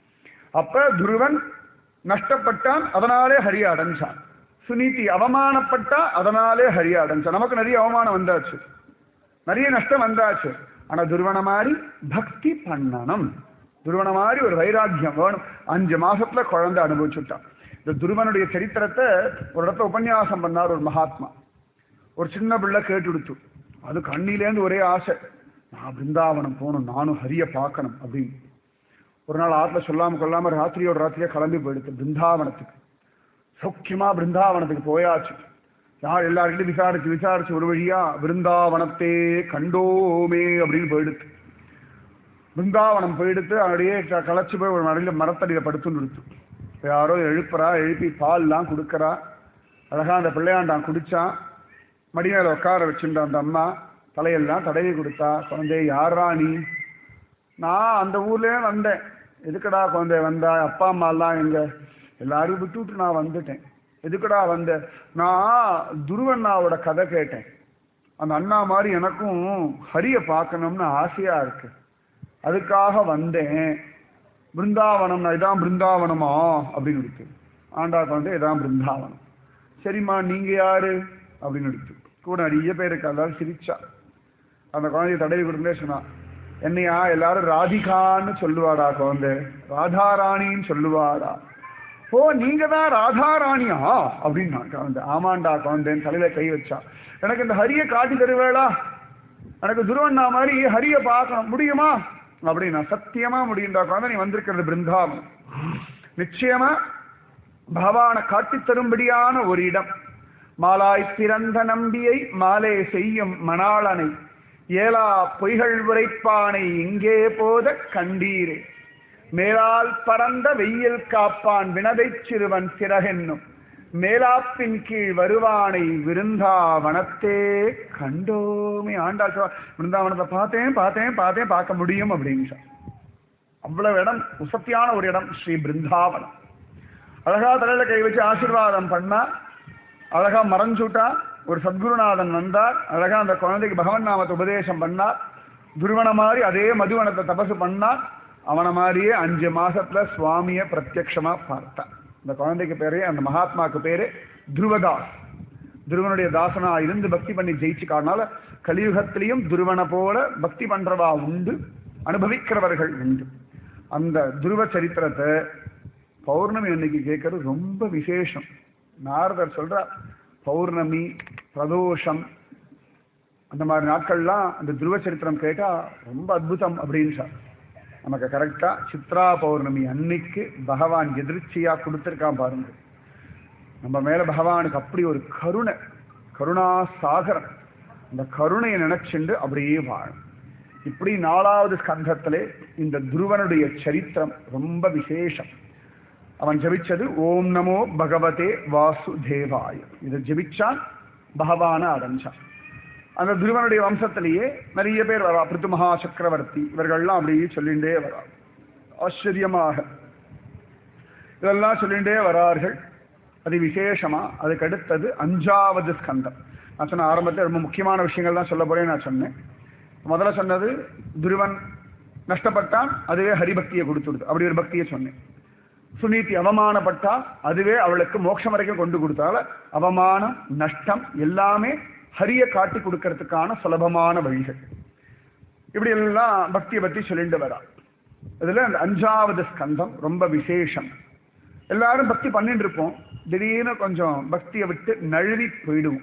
அப்ப துருவன் நஷ்டப்பட்டான் அதனாலே ஹரிய அடைஞ்சான் சுனீதி அவமானப்பட்டா அதனாலே ஹரிய அடைஞ்சான் நமக்கு நிறைய அவமானம் வந்தாச்சு நிறைய நஷ்டம் வந்தாச்சு ஆனா துருவன மாதிரி பக்தி பண்ணணும் துருவன மாதிரி ஒரு வைராக்கியம் வேணும் அஞ்சு மாசத்துல குழந்தை அனுபவிச்சுட்டான் இந்த துருவனுடைய சரித்திரத்தை ஒரு இடத்துல உபன்யாசம் பண்ணார் ஒரு மகாத்மா ஒரு சின்ன பிள்ளை கேட்டுடுத்து அது கண்ணிலேருந்து ஒரே ஆசை நான் பிருந்தாவனம் போகணும் நானும் ஹரிய பார்க்கணும் அப்படின்னு ஒரு நாள் ஆத்துல சொல்லாம கொள்ளாம ராத்திரியோட ராத்திரியா கிளம்பி போயிடுது பிருந்தாவனத்துக்கு சௌக்கியமா பிருந்தாவனத்துக்கு போயாச்சு யார் எல்லார்கிட்டையும் விசாரிச்சு விசாரிச்சு ஒரு வழியா பிருந்தாவனத்தே கண்டோமே அப்படின்னு போயிடுத்து பிருந்தாவனம் போயிடுத்து அப்படியே க- களைச்சு போய் ஒரு மடையில மரத்தடியில படுத்துன்னு இருக்கு இப்ப யாரோ எழுப்புறா எழுப்பி பால்லாம் கொடுக்கறா அழகா அந்த பிள்ளையாண்டான் குடிச்சான் மடி மேல உட்கார வச்சுட்ட அந்த அம்மா தலையெல்லாம் தடவி கொடுத்தா குழந்தை யாரா நீ நான் அந்த ஊர்லயே வந்தேன் எதுக்குடா குழந்தை வந்தா அப்பா அம்மா எல்லாம் எங்க எல்லாரும் விட்டு விட்டு நான் வந்துட்டேன் எதுக்குடா வந்த நான் துருவண்ணாவோட கதை கேட்டேன் அந்த அண்ணா மாதிரி எனக்கும் ஹரிய பார்க்கணும்னு ஆசையா இருக்கு அதுக்காக வந்தேன் பிருந்தாவனம் இதான் பிருந்தாவனமா அப்படின்னு இருக்கு ஆண்டா குழந்தை இதான் பிருந்தாவனம் சரிம்மா நீங்க யாரு அப்படின்னு இருக்கு கூட நிறைய பேர் இருக்கு எல்லாரும் சிரிச்சா அந்த குழந்தைய தடவி கொடுத்தே சொன்னா என்னையா எல்லாரும் ராதிகான்னு சொல்லுவாடா குழந்தை ராதாராணின்னு சொல்லுவாடா ஓ நீங்க தான் ராதாராணியா அப்படின்னு நான் குழந்தை ஆமாண்டா குழந்தைன்னு தலையில கை வச்சா எனக்கு இந்த ஹரிய காட்டி தருவேளா எனக்கு துருவண்ணா மாதிரி ஹரிய பார்க்கணும் முடியுமா அப்படின்னா சத்தியமா முடியும்டா குழந்தை நீ வந்திருக்கிறது பிருந்தாவனம் நிச்சயமா பகவானை காட்டித் தரும்படியான ஒரு இடம் மாலாய் பிறந்த நம்பியை மாலே செய்யும் மணாளனை ஏலா பொய்கள் உரைப்பானை இங்கே போத கண்டீரே மேலால் பறந்த வெயில் காப்பான் வினதைச் சிறுவன் சிறகென்னும் மேலாப்பின் கீழ் வருவானை விருந்தாவனத்தே கண்டோமே ஆண்டா சொல்றா, விருந்தாவனத்தை பார்த்தேன் பார்த்தேன் பார்த்தேன் பார்க்க முடியும் அப்படின்னு சொன்னா. அவ்வளவு இடம் உசத்தியான ஒரு இடம் ஸ்ரீ பிருந்தாவனம் அழகா தலையில கை வச்சு ஆசீர்வாதம் பண்ணா அழகா மறைஞ்சுட்டா ஒரு சத்குருநாதன் வந்தார் அழகா அந்த குழந்தைக்கு பகவன் நாமத்தை உபதேசம் பண்ணார் துருவன மாதிரி அதே மதுவனத்தை தபசு பண்ணார் அவனை மாதிரியே அஞ்சு மாசத்துல சுவாமிய பிரத்யக்ஷமா பார்த்தான் இந்த குழந்தைக்கு பேரு அந்த மகாத்மாக்கு பேரு துருவதாஸ் துருவனுடைய தாசனா இருந்து பக்தி பண்ணி ஜெயிச்சு காரணால கலியுகத்திலையும் துருவனை போல பக்தி பண்றவா உண்டு அனுபவிக்கிறவர்கள் உண்டு அந்த துருவ சரித்திரத்தை பௌர்ணமி அன்னைக்கு கேட்கறது ரொம்ப விசேஷம் நாரதர் சொல்றார் பௌர்ணமி பிரதோஷம் அந்த மாதிரி நாட்கள்லாம் அந்த துருவ சரித்திரம் கேட்டா ரொம்ப அற்புதம் அப்படின்னு சார் நமக்கு கரெக்டா சித்ரா பௌர்ணமி அன்னைக்கு பகவான் எதிர்ச்சியா கொடுத்திருக்கான் பாருங்க நம்ம மேல பகவானுக்கு அப்படி ஒரு கருணை கருணா சாகரம் அந்த கருணையை நினைச்சுண்டு அப்படியே வாழும் இப்படி நாலாவது ஸ்கந்தத்திலே இந்த துருவனுடைய சரித்திரம் ரொம்ப விசேஷம் அவன் ஜெபிச்சது ஓம் நமோ பகவதே வாசுதேவாய இதை ஜெபிச்சான் பகவான அடைஞ்சான் அந்த துருவனுடைய வம்சத்திலேயே நிறைய பேர் வரா பிருத்து மகா சக்கரவர்த்தி இவர்கள்லாம் அப்படியே சொல்லிண்டே வரா ஆச்சரியமாக இதெல்லாம் சொல்லிண்டே வரார்கள் அது விசேஷமா அதுக்கு அடுத்தது அஞ்சாவது ஸ்கந்தம் நான் சொன்ன ஆரம்பத்தில் ரொம்ப முக்கியமான விஷயங்கள் தான் சொல்ல போறேன் நான் சொன்னேன் முதல்ல சொன்னது துருவன் நஷ்டப்பட்டான் அதுவே ஹரிபக்தியை கொடுத்துடுது அப்படி ஒரு பக்தியை சொன்னேன் சுனீதி அவமானப்பட்டா அதுவே அவளுக்கு மோட்சம் வரைக்கும் கொண்டு கொடுத்தால அவமானம் நஷ்டம் எல்லாமே ஹரிய காட்டி கொடுக்கறதுக்கான சுலபமான வழிகள் இப்படி எல்லாம் பக்தியை பத்தி சொல்லிட்டு வரா இதுல அந்த அஞ்சாவது ஸ்கந்தம் ரொம்ப விசேஷம் எல்லாரும் பக்தி பண்ணிட்டு இருப்போம் திடீர்னு கொஞ்சம் பக்தியை விட்டு நழுவி போயிடுவோம்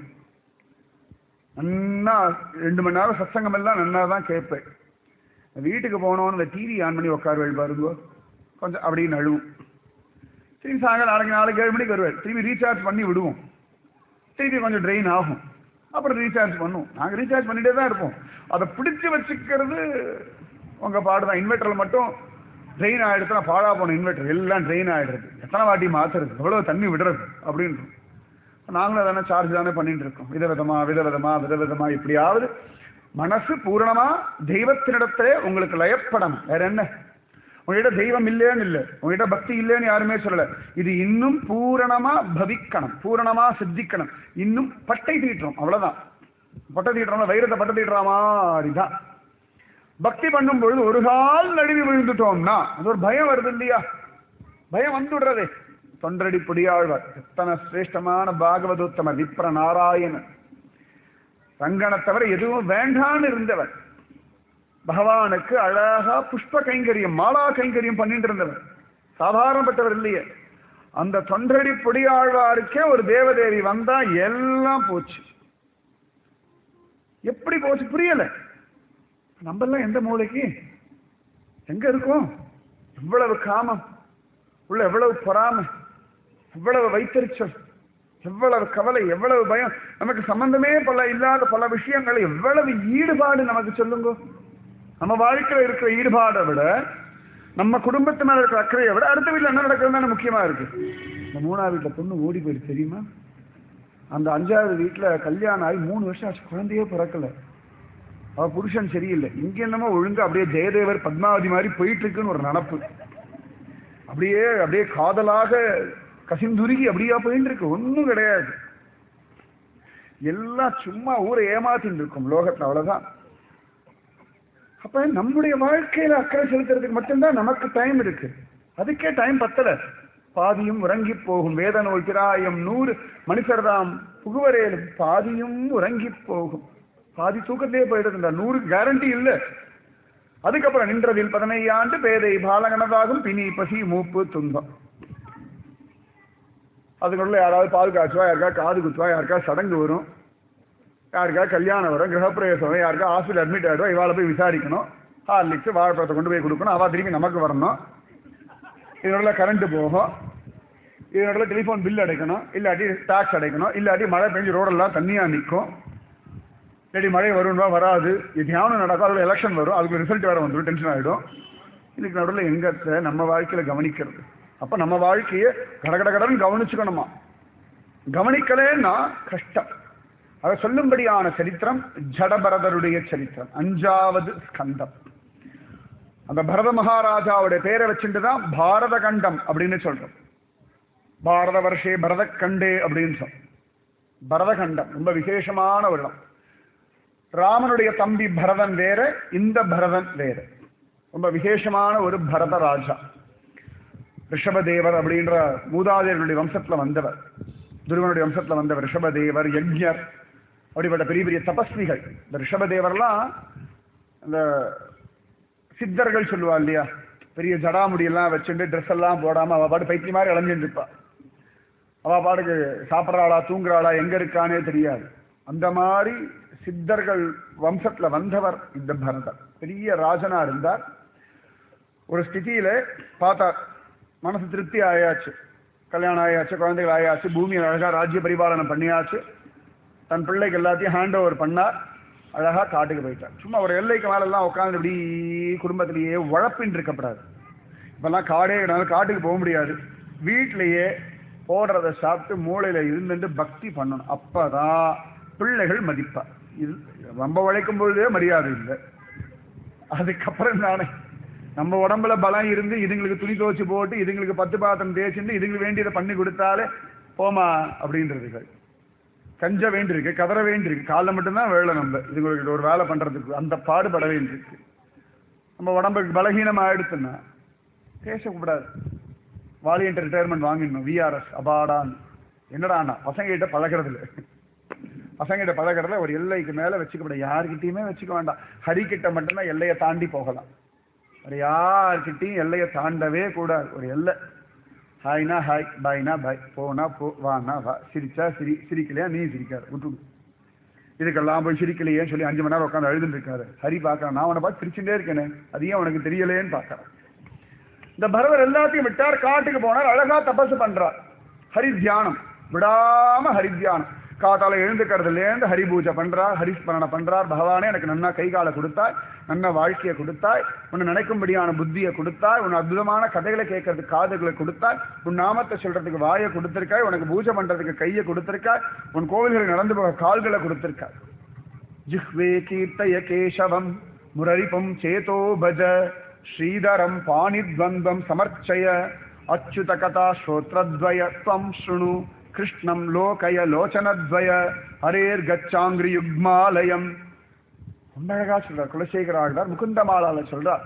நன்னா ரெண்டு மணி நேரம் சத்சங்கம் எல்லாம் நன்னா தான் கேட்பேன் வீட்டுக்கு போனோன்னு இந்த டிவி ஆன் பண்ணி உட்காருவேள் பாருங்க கொஞ்சம் அப்படியே நழுவும் திரும்பி சாயங்காலம் நாளைக்கு நாளைக்கு ஏழு மணிக்கு வருவேன் திரும்பி ரீசார்ஜ் பண்ணி விடுவோம் திருப்பி கொஞ்சம் ட்ரெயின் ஆகும் அப்புறம் ரீசார்ஜ் பண்ணுவோம் நாங்கள் ரீசார்ஜ் பண்ணிட்டே தான் இருப்போம் அதை பிடிச்சு வச்சுக்கிறது உங்க பாடுதான் இன்வெர்டரில் மட்டும் ட்ரெயின் ஆயிடுச்சுன்னா பாழா போன இன்வெர்டர் எல்லாம் ட்ரெயின் ஆயிடுறது எத்தனை வாட்டி மாத்துறது எவ்வளவு தண்ணி விடுறது அப்படின்னு நாங்களும் தானே சார்ஜ் தானே பண்ணிட்டு இருக்கோம் விதவிதமா விதவிதமா விதவிதமா இப்படியாவது மனசு பூரணமா தெய்வத்தினிடத்திலே உங்களுக்கு லயப்படணும் வேற என்ன உங்ககிட்ட தெய்வம் இல்லைன்னு இல்லை உங்ககிட்ட பக்தி இல்லைன்னு யாருமே சொல்லல இது இன்னும் பூரணமா பவிக்கணும் பூரணமா சித்திக்கணும் இன்னும் பட்டை தீட்டுறோம் அவ்வளவுதான் பட்டை தீட்டுறோம்னா வைரத்தை பட்டை தீட்டுற மாதிரிதான் பக்தி பண்ணும் பொழுது ஒரு கால் நழுவி விழுந்துட்டோம்னா அது ஒரு பயம் வருது இல்லையா பயம் வந்துடுறதே தொண்டரடி பொடியாழ்வார் எத்தனை சிரேஷ்டமான பாகவதோத்தமர் விப்ர நாராயணன் ரங்கனை தவிர எதுவும் வேண்டான்னு இருந்தவர் பகவானுக்கு அழகா புஷ்ப கைங்கரியம் மாலா கைங்கரியம் பண்ணிட்டு இருந்தவர் சாதாரணப்பட்டவர் இல்லையே அந்த தொண்டடி பொடியாழ்வாருக்கே ஒரு தேவதேவி வந்தா எல்லாம் போச்சு எப்படி போச்சு புரியல நம்ம எல்லாம் எந்த மூளைக்கு எங்க இருக்கோம் எவ்வளவு காமம் உள்ள எவ்வளவு பொறாமை எவ்வளவு வைத்தறிச்சல் எவ்வளவு கவலை எவ்வளவு பயம் நமக்கு சம்பந்தமே பல இல்லாத பல விஷயங்கள் எவ்வளவு ஈடுபாடு நமக்கு சொல்லுங்க நம்ம வாழ்க்கையில இருக்கிற ஈடுபாடை விட நம்ம குடும்பத்து மேல இருக்கிற அக்கறையை விட அடுத்த வீட்டுல என்ன நடக்கிறது தானே முக்கியமா இருக்கு இந்த மூணாவது வீட்டுல பொண்ணு ஓடி போயிடுச்சு தெரியுமா அந்த அஞ்சாவது வீட்டுல கல்யாணம் ஆகி மூணு வருஷம் ஆச்சு குழந்தையே பிறக்கல அவ புருஷன் சரியில்லை இங்க என்னமோ ஒழுங்கா அப்படியே ஜெயதேவர் பத்மாவதி மாதிரி போயிட்டு இருக்குன்னு ஒரு நினப்பு அப்படியே அப்படியே காதலாக கசிந்துருகி அப்படியா போயிட்டு இருக்கு ஒண்ணும் கிடையாது எல்லாம் சும்மா ஊரை ஏமாத்தின்னு இருக்கும் லோகத்துல அவ்வளவுதான் அப்ப நம்முடைய வாழ்க்கையில அக்கறை செலுத்துறதுக்கு மட்டும்தான் நமக்கு டைம் இருக்கு அதுக்கே டைம் பத்தல பாதியும் உறங்கி போகும் வேத நூல் பிராயம் நூறு மனுஷர்தாம் புகுவரேலும் பாதியும் உறங்கி போகும் பாதி தூக்கத்திலே போயிடுதுண்டா நூறு கேரண்டி இல்ல அதுக்கப்புறம் நின்றதில் பதினையாண்டு பேதை பாலகனதாகும் பிணி பசி மூப்பு துன்பம் அதுக்குள்ள யாராவது பால் காய்ச்சுவா யாருக்கா காது குத்துவா யாருக்கா சடங்கு வரும் யாருக்கா கல்யாணம் வரும் கிரகப்பிரவேசம் வரும் யாருக்கா ஹாஸ்பிட்டல் அட்மிட் ஆகிடும் இவாளை போய் விசாரிக்கணும் ஹார்லிக்ஸ் வாழைப்பழத்தை கொண்டு போய் கொடுக்கணும் அவள் திரும்பி நமக்கு வரணும் இதனோட கரண்ட் போகும் இதனோட டெலிஃபோன் பில் அடைக்கணும் இல்லாட்டி டாக்ஸ் அடைக்கணும் இல்லாட்டி மழை பெஞ்சு ரோடெல்லாம் தண்ணியாக நிற்கும் இல்லாட்டி மழை வரும்னா வராது தியானம் நடக்கும் அதில் எலெக்ஷன் வரும் அதுக்கு ரிசல்ட் வேறு வந்துடும் டென்ஷன் ஆகிடும் இதுக்கு நடுவில் எங்க நம்ம வாழ்க்கையில் கவனிக்கிறது அப்போ நம்ம வாழ்க்கையை கடகட கடன்னு கவனிச்சுக்கணுமா கவனிக்கலேன்னா கஷ்டம் அதை சொல்லும்படியான சரித்திரம் ஜடபரதருடைய சரித்திரம் அஞ்சாவது ஸ்கந்தம் அந்த பரத மகாராஜாவுடைய பேரை வச்சுட்டு தான் பாரத கண்டம் அப்படின்னு சொல்றோம் பாரத வருஷே பரத கண்டே அப்படின்னு சொல்றோம் பரத கண்டம் ரொம்ப விசேஷமான ஒரு இடம் ராமனுடைய தம்பி பரதன் வேற இந்த பரதன் வேற ரொம்ப விசேஷமான ஒரு பரத ராஜா ரிஷபதேவர் அப்படின்ற மூதாதையர்களுடைய வம்சத்துல வந்தவர் துருவனுடைய வம்சத்துல வந்தவர் ரிஷபதேவர் யஜ்ஞர் அப்படிப்பட்ட பெரிய பெரிய தபஸ்விகள் இந்த ரிஷபதேவர்லாம் இந்த சித்தர்கள் சொல்லுவா இல்லையா பெரிய ஜடாமுடியெல்லாம் வச்சுட்டு ட்ரெஸ் எல்லாம் போடாம அவ பாட்டு பைத்திய மாதிரி இளைஞ்சிட்டு இருப்பா அவ பாட்டுக்கு சாப்பிட்றாளா தூங்குறாளா எங்க இருக்கானே தெரியாது அந்த மாதிரி சித்தர்கள் வம்சத்துல வந்தவர் இந்த பரதர் பெரிய ராஜனா இருந்தார் ஒரு ஸ்திதியில பார்த்தார் மனசு திருப்தி ஆயாச்சு கல்யாணம் ஆயாச்சு குழந்தைகள் ஆயாச்சு பூமியை அழகா ராஜ்ய பரிபாலனம் பண்ணியாச்சு தன் பிள்ளைக்கு எல்லாத்தையும் ஹேண்ட் ஓவர் பண்ணார் அழகா காட்டுக்கு போயிட்டார் சும்மா ஒரு எல்லைக்கு மேலெல்லாம் உட்காந்து இப்படி குடும்பத்திலேயே உழப்பின்னு இருக்கப்படாது இப்பெல்லாம் காடே கிடையாது காட்டுக்கு போக முடியாது வீட்டிலேயே போடுறத சாப்பிட்டு மூளையில இருந்துட்டு பக்தி பண்ணணும் அப்பதான் பிள்ளைகள் மதிப்பார் இது ரொம்ப உழைக்கும் பொழுதே மரியாதை இல்லை அதுக்கப்புறம் தானே நம்ம உடம்புல பலம் இருந்து இதுங்களுக்கு துணி துவச்சு போட்டு இதுங்களுக்கு பத்து பாத்திரம் தேய்ச்சிட்டு இதுங்களுக்கு வேண்டியதை பண்ணி கொடுத்தாலே போமா அப்படின்றதுகள் கஞ்ச வேண்டியிருக்கு கதற வேண்டியிருக்கு காலைல மட்டும்தான் வேலை நம்ம இதுங்களுக்கு ஒரு வேலை பண்றதுக்கு அந்த பாடுபட வேண்டியிருக்கு நம்ம உடம்புக்கு பலகீனம் ஆயிடுச்சுன்னா பேசக்கூடாது வாலியன்ட் ரிட்டையர்மெண்ட் வாங்கிடணும் விஆர்எஸ் அபாடான் என்னடாண்ணா பசங்க கிட்ட பழகிறது இல்லை பசங்க கிட்ட பழகிறதுல ஒரு எல்லைக்கு மேல வச்சுக்க முடியாது யாருக்கிட்டையுமே வச்சுக்க வேண்டாம் ஹரி கிட்ட மட்டும்தான் எல்லையை தாண்டி போகலாம் வேற யார்கிட்டையும் எல்லையை தாண்டவே கூடாது ஒரு எல்லை ஹாய்னா ஹாய் பாய்னா பாய் போனா போ வானா வா சிரிச்சா சிரி சிரிக்கலையா நீ சிரிக்காது விட்டுடு இதுக்கெல்லாம் போய் சிரிக்கலையே சொல்லி அஞ்சு மணி நேரம் உட்காந்து அழுதுட்டு இருக்காரு ஹரி பார்க்கறான் நான் அவனை பார்த்து சிரிச்சுட்டே இருக்கேனே அது ஏன் உனக்கு தெரியலேன்னு பார்க்கறான் இந்த பரவர் எல்லாத்தையும் விட்டார் காட்டுக்கு போனார் அழகா தபசு பண்றார் ஹரி தியானம் விடாம ஹரி தியானம் காத்தால எழுந்துக்கிறதுலேருந்து ஹரி பூஜை பண்றார் ஹரிஸ்மரணை பண்றார் பகவானே எனக்கு நன்னா கை காலை கொடுத்தாய் நல்ல வாழ்க்கையை கொடுத்தாய் உன்னை நினைக்கும்படியான புத்தியை கொடுத்தாய் உன் அற்புதமான கதைகளை கேட்கறதுக்கு காதுகளை கொடுத்தாய் உன் நாமத்தை சொல்றதுக்கு வாயை கொடுத்திருக்காய் உனக்கு பூஜை பண்றதுக்கு கையை கொடுத்திருக்காய் உன் கோவில்களை நடந்து போக கால்களை கொடுத்திருக்காய் ஜிஹ்வே கீர்த்தய கேசவம் முரரிபம் சேதோ பஜ ஸ்ரீதரம் பாணித்வந்தம் சமர்ச்சய அச்சுத கதா ஸ்ரோத்ரத்வய त्वं शृणु கிருஷ்ணம் லோகய லோச்சனத்வய ஹரேர் கச்சாங்கிரி யுக்மாலயம் ரொம்ப அழகா சொல்றார் குலசேகர ஆழ்வார் முகுந்தமாலால சொல்றார்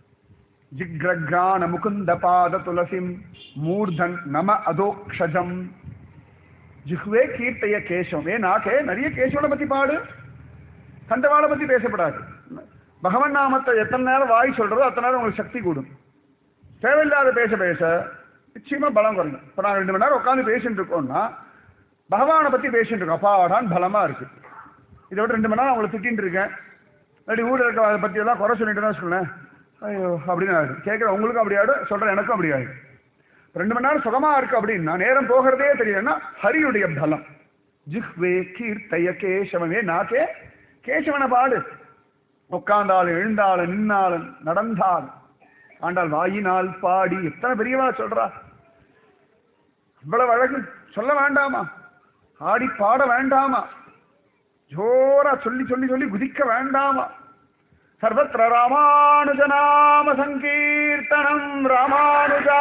ஜிக்ரக்ரான முகுந்த பாத துளசிம் மூர்தன் நம அதோக்ஷஜம் ஜிஹ்வே கீர்த்தைய கேசவம் ஏ நாக்கே நிறைய கேசவனை பத்தி பாடு கண்டவாளை பத்தி பேசப்படாது பகவன் நாமத்தை எத்தனை நேரம் வாய் சொல்றதோ அத்தனை நேரம் உங்களுக்கு சக்தி கூடும் தேவையில்லாத பேச பேச நிச்சயமா பலம் குறையும் இப்போ நாங்கள் ரெண்டு மணி நேரம் உட்காந்து பேசிட்டு இருக்கோம்னா பகவானை பத்தி பேசிட்டு இருக்கோம் அப்பாடான் பலமா இருக்கு இதை விட ரெண்டு மணி நேரம் அவங்களை திட்டின்னு இருக்கேன் இல்லாட்டி ஊரில் இருக்க அதை பத்தி எல்லாம் குறை சொல்லிட்டு தான் சொன்னேன் ஐயோ அப்படின்னு ஆயிடும் கேட்குற உங்களுக்கும் அப்படி ஆயிடும் சொல்ற எனக்கும் அப்படி ஆயிடும் ரெண்டு மணி நேரம் சுகமா இருக்கு அப்படின்னா நேரம் போகிறதே தெரியலன்னா ஹரியுடைய பலம் ஜிஹ்வே கீர்த்தய கேசவமே நாக்கே கேசவனை பாடு உட்கார்ந்தாலும் எழுந்தாலும் நின்னாலும் நடந்தாலும் ஆண்டாள் வாயினால் பாடி எத்தனை பெரியவா சொல்றா இவ்வளவு அழகு சொல்ல வேண்டாமா ஆடி பாட வேண்டாமா ஜோரா சொல்லி சொல்லி சொல்லி குதிக்க வேண்டாமா சர்வத்திர ராமானுஜ நாம சங்கீர்த்தனம் ராமானுஜா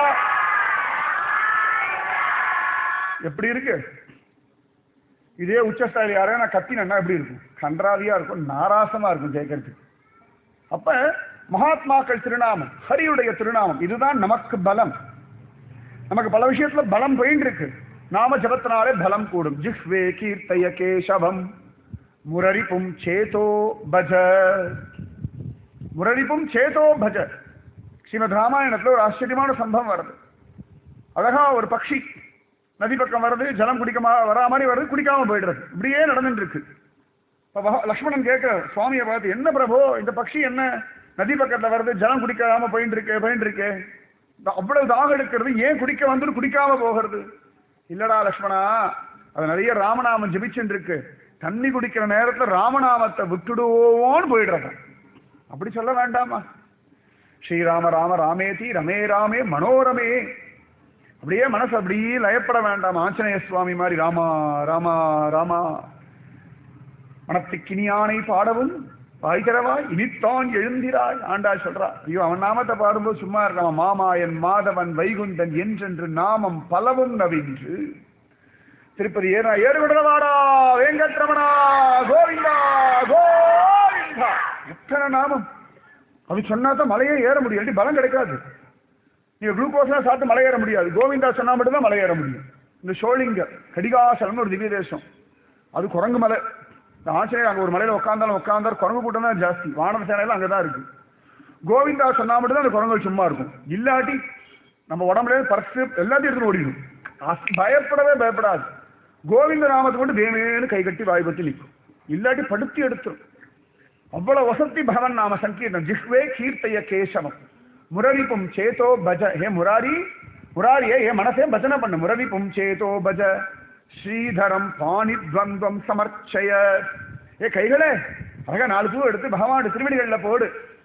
எப்படி இருக்கு இதே உச்சஸ்தாயில் யாரையா நான் கத்தினா எப்படி இருக்கும் கன்றாவியா இருக்கும் நாராசமா இருக்கும் கேட்கறதுக்கு அப்ப மகாத்மாக்கள் திருநாமம் ஹரியுடைய திருநாமம் இதுதான் நமக்கு பலம் நமக்கு பல விஷயத்துல பலம் போயின்னு இருக்கு நாம ஜபத்தினாலே பலம் கூடும் ஜிஹ்வே கீர்த்தய கேசவம் முரரிப்பும் சேதோ பஜ முரரிப்பும் சேதோ பஜ ஸ்ரீமத் ராமாயணத்துல ஒரு ஆச்சரியமான சம்பவம் வருது அழகா ஒரு பக்ஷி நதி பக்கம் வருது ஜலம் குடிக்க வரா மாதிரி வருது குடிக்காம போயிடுறது இப்படியே நடந்துட்டு இருக்கு இப்ப பக- லக்ஷ்மணன் கேட்கிறார் சுவாமியை பார்த்து என்ன பிரபு இந்த பக்ஷி என்ன நதி பக்கத்துல வருது ஜலம் குடிக்காம போயிட்டு இருக்கு போயிட்டு இருக்கு இந்த அவ்வளவு தாகம் எடுக்கிறது ஏன் குடிக்க வந்துட்டு குடிக்காம போகிறது இல்லடா லக்ஷ்மணா அது நிறைய ராமநாமம் ஜெபிச்சுட்டு இருக்கு தண்ணி குடிக்கிற நேரத்துல ராமநாமத்தை விட்டுடுவோன்னு போயிடுறத அப்படி சொல்ல வேண்டாமா ஸ்ரீராம ராம ராமேதி ரமே ராமே மனோரமே அப்படியே மனசு அப்படியே லயப்பட வேண்டாம் ஆஞ்சநேய சுவாமி மாதிரி ராமா ராமா ராமா மனத்துக்கினியானை பாடவும் வாய்கிறவாய் இனித்தான் எழுந்திராய் ஆண்டாள் சொல்றா ஐயோ அவன் நாமத்தை பாடும்போது சும்மா இருக்கான் மாமாயன் மாதவன் வைகுந்தன் என்றென்று நாமம் பலவும் நவின்று திருப்பதி ஏறா ஏறு விடலவாடா வேங்கட்ரமணா கோவிந்தா கோவிந்தா எத்தனை நாமம் அது சொன்னா தான் மலையே ஏற முடியும் இல்லாட்டி பலம் கிடைக்காது நீங்க குளுக்கோஸ்லாம் சாப்பிட்டு மலை ஏற முடியாது கோவிந்தா சொன்னா மட்டும்தான் மலை ஏற முடியும் இந்த ஷோலிங்கர் கடிகாசலம்னு ஒரு திவ்ய தேசம் அது குரங்கு மலை இந்த ஆஞ்சநேயர் அங்க ஒரு மலையில உட்காந்தாலும் உட்காந்தார் குரங்கு கூட்டம் தான் ஜாஸ்தி வானர சேனையில அங்கதான் இருக்கு கோவிந்தா சொன்னா மட்டும்தான் அந்த குரங்குகள் சும்மா இருக்கும் இல்லாட்டி நம்ம உடம்புல பர்ஸ் எல்லாத்தையும் எடுத்து ஓடிடும் அஸ்- பயப்படவே பயப்படாது கோவிந்த நாமத்தை கொண்டு வேணும்னு கை கட்டி வாய் பத்தி நிற்கும் இல்லாட்டி படுத்தி எடுத்துரும் அவ்வளவு வசதி பகவன் நாம சங்கீர்த்தம் ஜிஹ்வே கீர்த்தய கேசவம் முரரிப்பும் சேதோ பஜ ஹே முராரி முராரியே ஏ மனசே பஜனை பண்ணு முரரிப்பும் சேதோ பஜ ஸ்ரீதரம் பாணித்வந்தம் சமர்ச்சய ஏ கைகளே அழகா நாலு பூ எடுத்து பகவான் திருவடிகள்ல போடு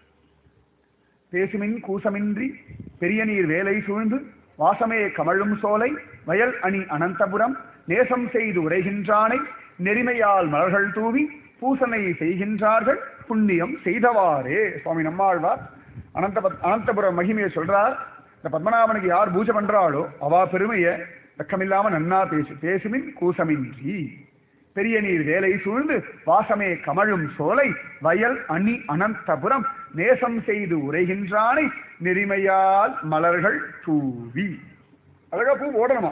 பேசுமின் கூசமின்றி பெரிய நீர் வேலை சூழ்ந்து வாசமே கமழும் சோலை வயல் அணி அனந்தபுரம் நேசம் செய்து உரைகின்றானை நெறிமையால் மலர்கள் தூவி பூசனை செய்கின்றார்கள் புண்ணியம் செய்தவாறே சுவாமி நம்மாழ்வார் அனந்த அனந்தபுரம் மகிமையை சொல்றார் இந்த பத்மநாபனுக்கு யார் பூஜை பண்றாளோ அவா பெருமைய வெக்கமில்லாம நன்னா பேசு பேசுமின் கூசமின்றி பெரிய நீர் வேலை சூழ்ந்து வாசமே கமழும் சோலை வயல் அணி அனந்தபுரம் நேசம் செய்து உரைகின்றானை நெறிமையால் மலர்கள் தூவி அழகா பூ போடணுமா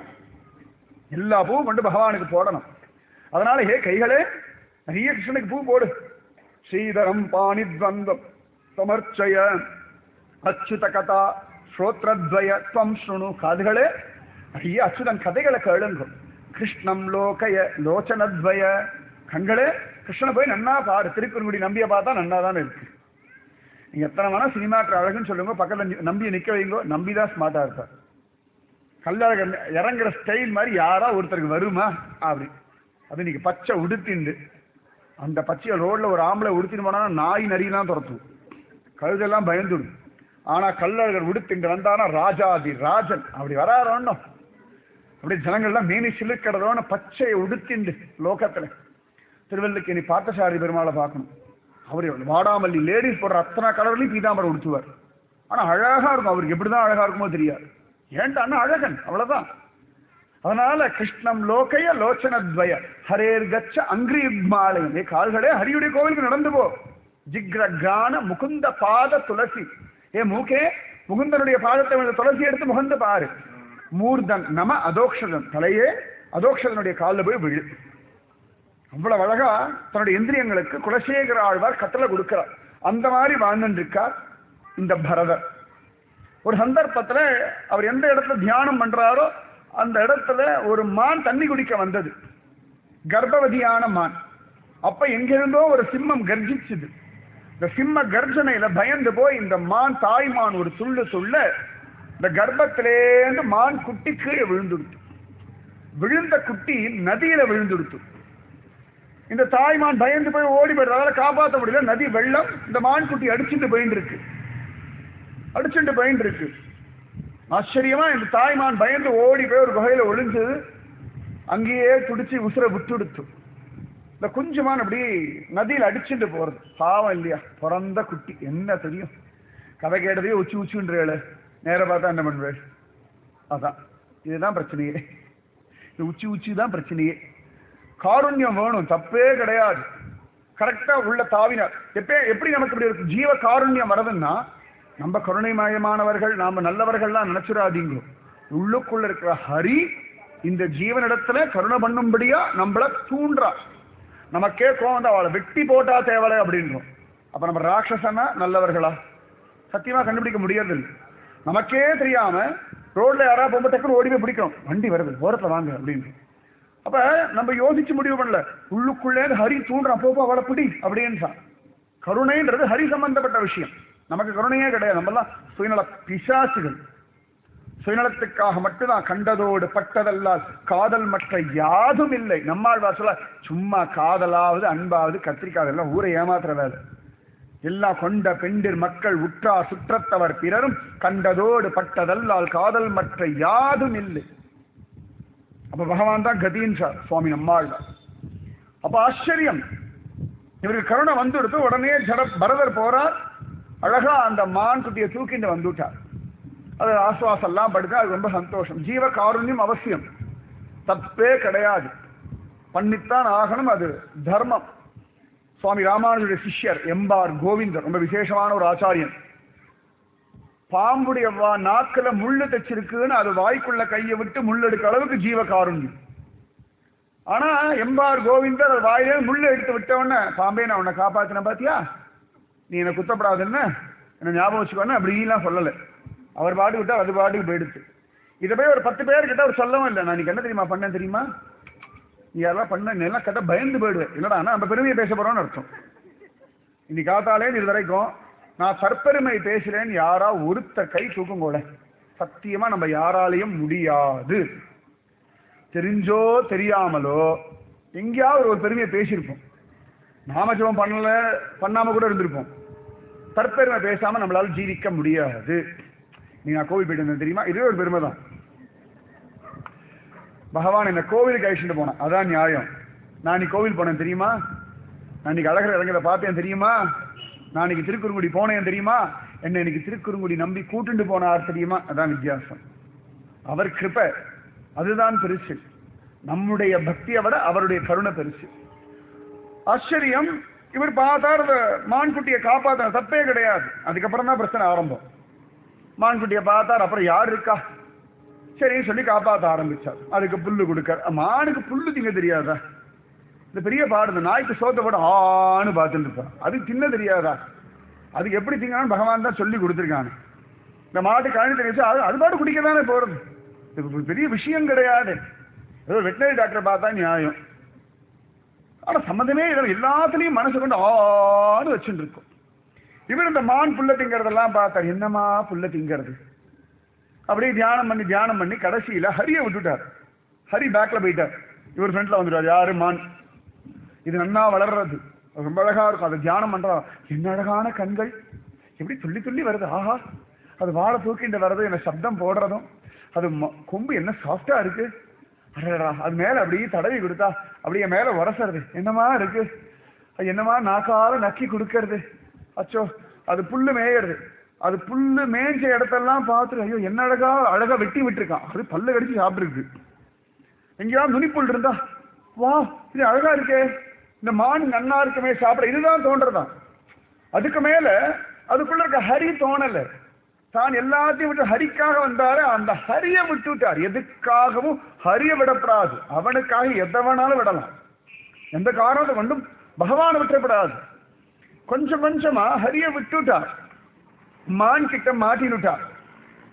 எல்லா பூவும் கொண்டு பகவானுக்கு போடணும் அதனால ஹே கைகளே நிறைய கிருஷ்ணனுக்கு பூ போடு ஸ்ரீதரம் பாணித்வந்தம் சமர்ச்சய அச்சுத கதா ஸ்ரோத்ரத்வய துவம் ஸ்ருணு காதுகளே நிறைய அச்சுதன் கதைகளை கேளுங்க கிருஷ்ணம் லோகய லோச்சனத்வய கண்களே கிருஷ்ணனை போய் நன்னா பாரு திருக்குறுங்குடி நம்பிய பார்த்தா நன்னா தான் இருக்கு நீங்க எத்தனை வேணா சினிமாக்கு அழகுன்னு சொல்லுங்க பக்கத்துல நி- நம்பியை நிக்க வைங்க நம்பி தான் ஸ்மார்ட்டா இருப்பார் கல்லழகர் இறங்குற ஸ்டைல் மாதிரி யாரா ஒருத்தருக்கு வருமா அப்படி அது இன்னைக்கு பச்சை உடுத்திண்டு அந்த பச்சையை ரோட்ல ஒரு ஆம்பளை உடுத்தின்னு போனா நாய் நரியெல்லாம் துரத்தும் கழுதெல்லாம் பயந்துடும் ஆனா கல்லழகர் உடுத்திண்டு வந்தானா ராஜாதி ராஜன் அப்படி வராரோன்னு அப்படி ஜனங்கள்லாம் மேனி சிலுக்கிறதோன்னு பச்சையை உடுத்திண்டு லோகத்துல திருவல்லுக்கு நீ பார்த்தசாரி பெருமாளை பார்க்கணும் அவர் வாடாமல்லி லேடிஸ் போடுற அத்தனை கலர்லையும் பீதாம்பரம் உடுத்துவார் ஆனா அழகா இருக்கும் அவருக்கு எப்படிதான் அழகா இருக்குமோ தெரியாது ஏன்டான்னா அழகன் அவ்வளவுதான் அதனால கிருஷ்ணம் லோகைய லோச்சனத்வய ஹரேர் கச்ச அங்கிரியுக்மாலயம் ஏ கால்களே ஹரியுடைய கோவிலுக்கு நடந்து போ ஜிக்ரகான முகுந்த பாத துளசி ஏ மூக்கே முகுந்தனுடைய பாதத்தை மேல துளசி எடுத்து முகந்து பாரு மூர்தன் நம அதோக்ஷதன் தலையே அதோக்ஷதனுடைய காலில் போய் விழு அவ்வளவு அழகா தன்னுடைய இந்திரியங்களுக்கு குலசேகர ஆழ்வார் கட்டளை கொடுக்கிறார் அந்த மாதிரி வாழ்ந்துட்டு இருக்கார் இந்த பரதர் ஒரு சந்தர்ப்பத்துல அவர் எந்த இடத்துல தியானம் பண்றாரோ அந்த இடத்துல ஒரு மான் தண்ணி குடிக்க வந்தது கர்ப்பவதியான மான் அப்ப எங்கிருந்தோ ஒரு சிம்மம் கர்ஜிச்சுது இந்த சிம்ம கர்ஜனையில பயந்து போய் இந்த மான் தாய்மான் ஒரு துள்ளு துள்ள இந்த கர்ப்பத்திலேருந்து மான் குட்டி கீழே விழுந்துடுத்து விழுந்த குட்டி நதியில விழுந்துடுத்து இந்த தாய்மான் பயந்து போய் ஓடி போயிடுறது அதால காப்பாற்ற முடியல நதி வெள்ளம் இந்த மான் குட்டி அடிச்சுட்டு போயின்னு இருக்கு அடிச்சுட்டு போயின்னு இருக்கு ஆச்சரியமா இந்த தாய்மான் பயந்து ஓடி போய் ஒரு குகையில ஒளிஞ்சது அங்கேயே துடிச்சு உசுர விட்டுடுத்து இந்த குஞ்சுமான் அப்படி நதியில் அடிச்சுட்டு போறது பாவம் இல்லையா பிறந்த குட்டி என்ன தெரியும் கதை கேட்டதே உச்சி உச்சுன்றேளு நேர பார்த்தா என்ன பண்ணுவேன் அதான் இதுதான் பிரச்சனையே இது உச்சி உச்சி தான் பிரச்சனையே காருண்யம் வேணும் தப்பே கிடையாது கரெக்டா உள்ள தாவினார் எப்ப எப்படி நமக்கு இப்படி இருக்கு ஜீவ காருண்யம் வரதுன்னா நம்ம கருணைமயமானவர்கள் நாம நல்லவர்கள்லாம் நினைச்சிடாதீங்க உள்ளுக்குள்ள இருக்கிற ஹரி இந்த ஜீவனிடத்துல கருணை பண்ணும்படியா நம்மள தூண்டுறா நமக்கே கோவம் வந்து அவளை வெட்டி போட்டா தேவலை அப்படின்றோம் அப்ப நம்ம ராட்சசனா நல்லவர்களா சத்தியமா கண்டுபிடிக்க முடியறதில்லை நமக்கே தெரியாம ரோட்ல யாராவது போகும்போது டக்குனு ஓடி போய் பிடிக்கணும் வண்டி வருது ஓரத்துல வாங்க அப்படின்னு அப்ப நம்ம யோசிச்சு முடிவு பண்ணல உள்ளுக்குள்ளே ஹரி தூண்டுறான் போப்போ அவளை பிடி அப்படின்றான் கருணைன்றது ஹரி சம்பந்தப்பட்ட விஷயம் நமக்கு கருணையே கிடையாது நம்மெல்லாம் சுயநல பிசாசுகள் சுயநலத்துக்காக மட்டும்தான் கண்டதோடு பட்டதல்ல காதல் மற்ற யாதும் இல்லை நம்மாழ்வார் சொல்ல சும்மா காதலாவது அன்பாவது கத்திரிக்காய் எல்லாம் ஊரை ஏமாத்துற வேலை எல்லாம் கொண்ட பெண்டிர் மக்கள் உற்றார் சுற்றத்தவர் பிறரும் கண்டதோடு பட்டதல்லால் காதல் மற்ற யாதும் இல்லை அப்ப பகவான் தான் கதியின் சார் சுவாமி நம்மாழ்வார் அப்ப ஆச்சரியம் இவருக்கு கருணை வந்துடுத்து உடனே ஜட பரதர் போறார் அழகா அந்த மான் குட்டியை தூக்கிட்டு வந்துட்டார் அது ஆசுவாசம் எல்லாம் படுத்து அது ரொம்ப சந்தோஷம் ஜீவ காருண்யம் அவசியம் தப்பே கிடையாது பண்ணித்தான் ஆகணும் அது தர்மம் சுவாமி ராமானுஜுடைய சிஷ்யர் எம்பார் கோவிந்தர் ரொம்ப விசேஷமான ஒரு ஆச்சாரியன் பாம்புடைய வா நாக்குல முள்ளு தைச்சிருக்குன்னு அது வாய்க்குள்ள கையை விட்டு முள்ளெடுக்க அளவுக்கு ஜீவ காருண்யம் ஆனா எம்பார் கோவிந்தர் அது வாயிலே முள்ளு எடுத்து விட்ட உடனே பாம்பே நான் உன்னை காப்பாத்தின பாத்தியா நீ என்னை குத்தப்படாதுன்னு என்ன ஞாபகம் வச்சுக்கோன்னு அப்படிலாம் சொல்லலை அவர் பாட்டு விட்டா அது பாட்டுக்கு போயிடுச்சு இதை போய் ஒரு பத்து பேர் கிட்ட அவர் சொல்லவும் இல்லை நான் இன்னைக்கு என்ன தெரியுமா பண்ணேன் தெரியுமா நீ யாரெல்லாம் பண்ண நீ எல்லாம் கட்ட பயந்து போயிடுவேன் என்னடா ஆனா நம்ம பெருமையை பேச போறோம்னு அர்த்தம் இன்னைக்கு காத்தாலே இது வரைக்கும் நான் தற்பெருமை பேசுறேன்னு யாரா ஒருத்த கை தூக்கும் கூட சத்தியமா நம்ம யாராலையும் முடியாது தெரிஞ்சோ தெரியாமலோ எங்கேயாவது ஒரு பெருமையை பேசியிருப்போம் நாமஜபம் பண்ணல பண்ணாம கூட இருந்திருப்போம் தற்பெருமை பேசாம நம்மளால ஜீவிக்க முடியாது நீ நான் கோவில் போயிட்டு வந்தேன் தெரியுமா இதுவே ஒரு பெருமை தான் பகவான் என்ன கோவிலுக்கு அழிச்சுட்டு போனான் அதான் நியாயம் நான் நீ கோவில் போனேன் தெரியுமா நான் இன்னைக்கு அழகர் இறங்கத பார்த்தேன் தெரியுமா நான் இன்னைக்கு திருக்குறுங்குடி போனேன் தெரியுமா என்ன இன்னைக்கு திருக்குறுங்குடி நம்பி கூட்டுண்டு போனார் தெரியுமா அதான் வித்தியாசம் அவர் கிருப அதுதான் பெருசு நம்முடைய பக்தியை விட அவருடைய கருணை பெருசு ஆச்சரியம் இவர் பார்த்தார் அந்த மான்குட்டியை காப்பாத்த தப்பே கிடையாது அதுக்கப்புறம் தான் பிரச்சனை ஆரம்பம் மான்குட்டியை பார்த்தார் அப்புறம் யார் இருக்கா சரின்னு சொல்லி காப்பாற்ற ஆரம்பிச்சார் அதுக்கு புல்லு கொடுக்க மானுக்கு புல்லு திங்க தெரியாதா இந்த பெரிய பாடு இந்த நாய்க்கு சோத்த போட ஆன்னு பார்த்துட்டு இருப்பான் அது தின்ன தெரியாதா அதுக்கு எப்படி திங்கன்னு பகவான் தான் சொல்லி கொடுத்துருக்காங்க இந்த மாட்டு கழனி தெரிஞ்சு அது அது பாட்டு குடிக்க தானே போறது இது பெரிய விஷயம் கிடையாது ஏதோ வெட்டினரி டாக்டர் பார்த்தா நியாயம் ஆனா சம்மந்தமே இல்லை எல்லாத்துலயும் மனசு கொண்டு ஆன்னு வச்சுட்டு இருக்கும் இவர் இந்த மான் புல்ல திங்கிறதெல்லாம் பார்த்தார் என்னமா புல்ல திங்கிறது அப்படியே தியானம் பண்ணி தியானம் பண்ணி கடைசியில ஹரியை விட்டுட்டார் ஹரி பேக்ல போயிட்டார் இவர் ஃப்ரெண்ட்ல வந்துட்டார் யாரு மான் இது நன்னா வளர்றது அது ரொம்ப அழகா இருக்கும் அதை தியானம் பண்றா என்ன அழகான கண்கள் எப்படி துள்ளி துள்ளி வருது ஆஹா அது வாழை தூக்கிட்டு வர்றது என்ன சப்தம் போடுறதும் அது ம- கொம்பு என்ன சாஃப்டா இருக்கு அடடா அது மேல அப்படியே தடவி கொடுத்தா அப்படியே மேல உரசறது என்னமா இருக்கு அது என்னமா நாக்கால நக்கி கொடுக்கறது அச்சோ அது புல்லு மேயறது அது புல்லு மேய்ஞ்ச இடத்தெல்லாம் பார்த்துட்டு ஐயோ என்ன அழகா அழகா வெட்டி விட்டுருக்கான் அது பல்லு கடிச்சு சாப்பிட்டுருக்கு எங்கேயாவது நுனிப்புல் இருந்தா வா இது அழகா இருக்கே இந்த மான் நன்னா இருக்குமே சாப்பிட இதுதான் தோன்றதான் அதுக்கு மேல அதுக்குள்ள இருக்க ஹரி தோணல தான் எல்லாத்தையும் விட்டு ஹரிக்காக வந்தாரு அந்த ஹரிய விட்டுட்டார் எதுக்காகவும் ஹரிய விடப்படாது அவனுக்காக எதை வேணாலும் விடலாம் எந்த காரணத்தை கொண்டும் பகவானை விட்டுறப்படாது கொஞ்சம் கொஞ்சமா ஹரிய விட்டுட்டார் மான் கிட்ட மாட்டினுட்டார்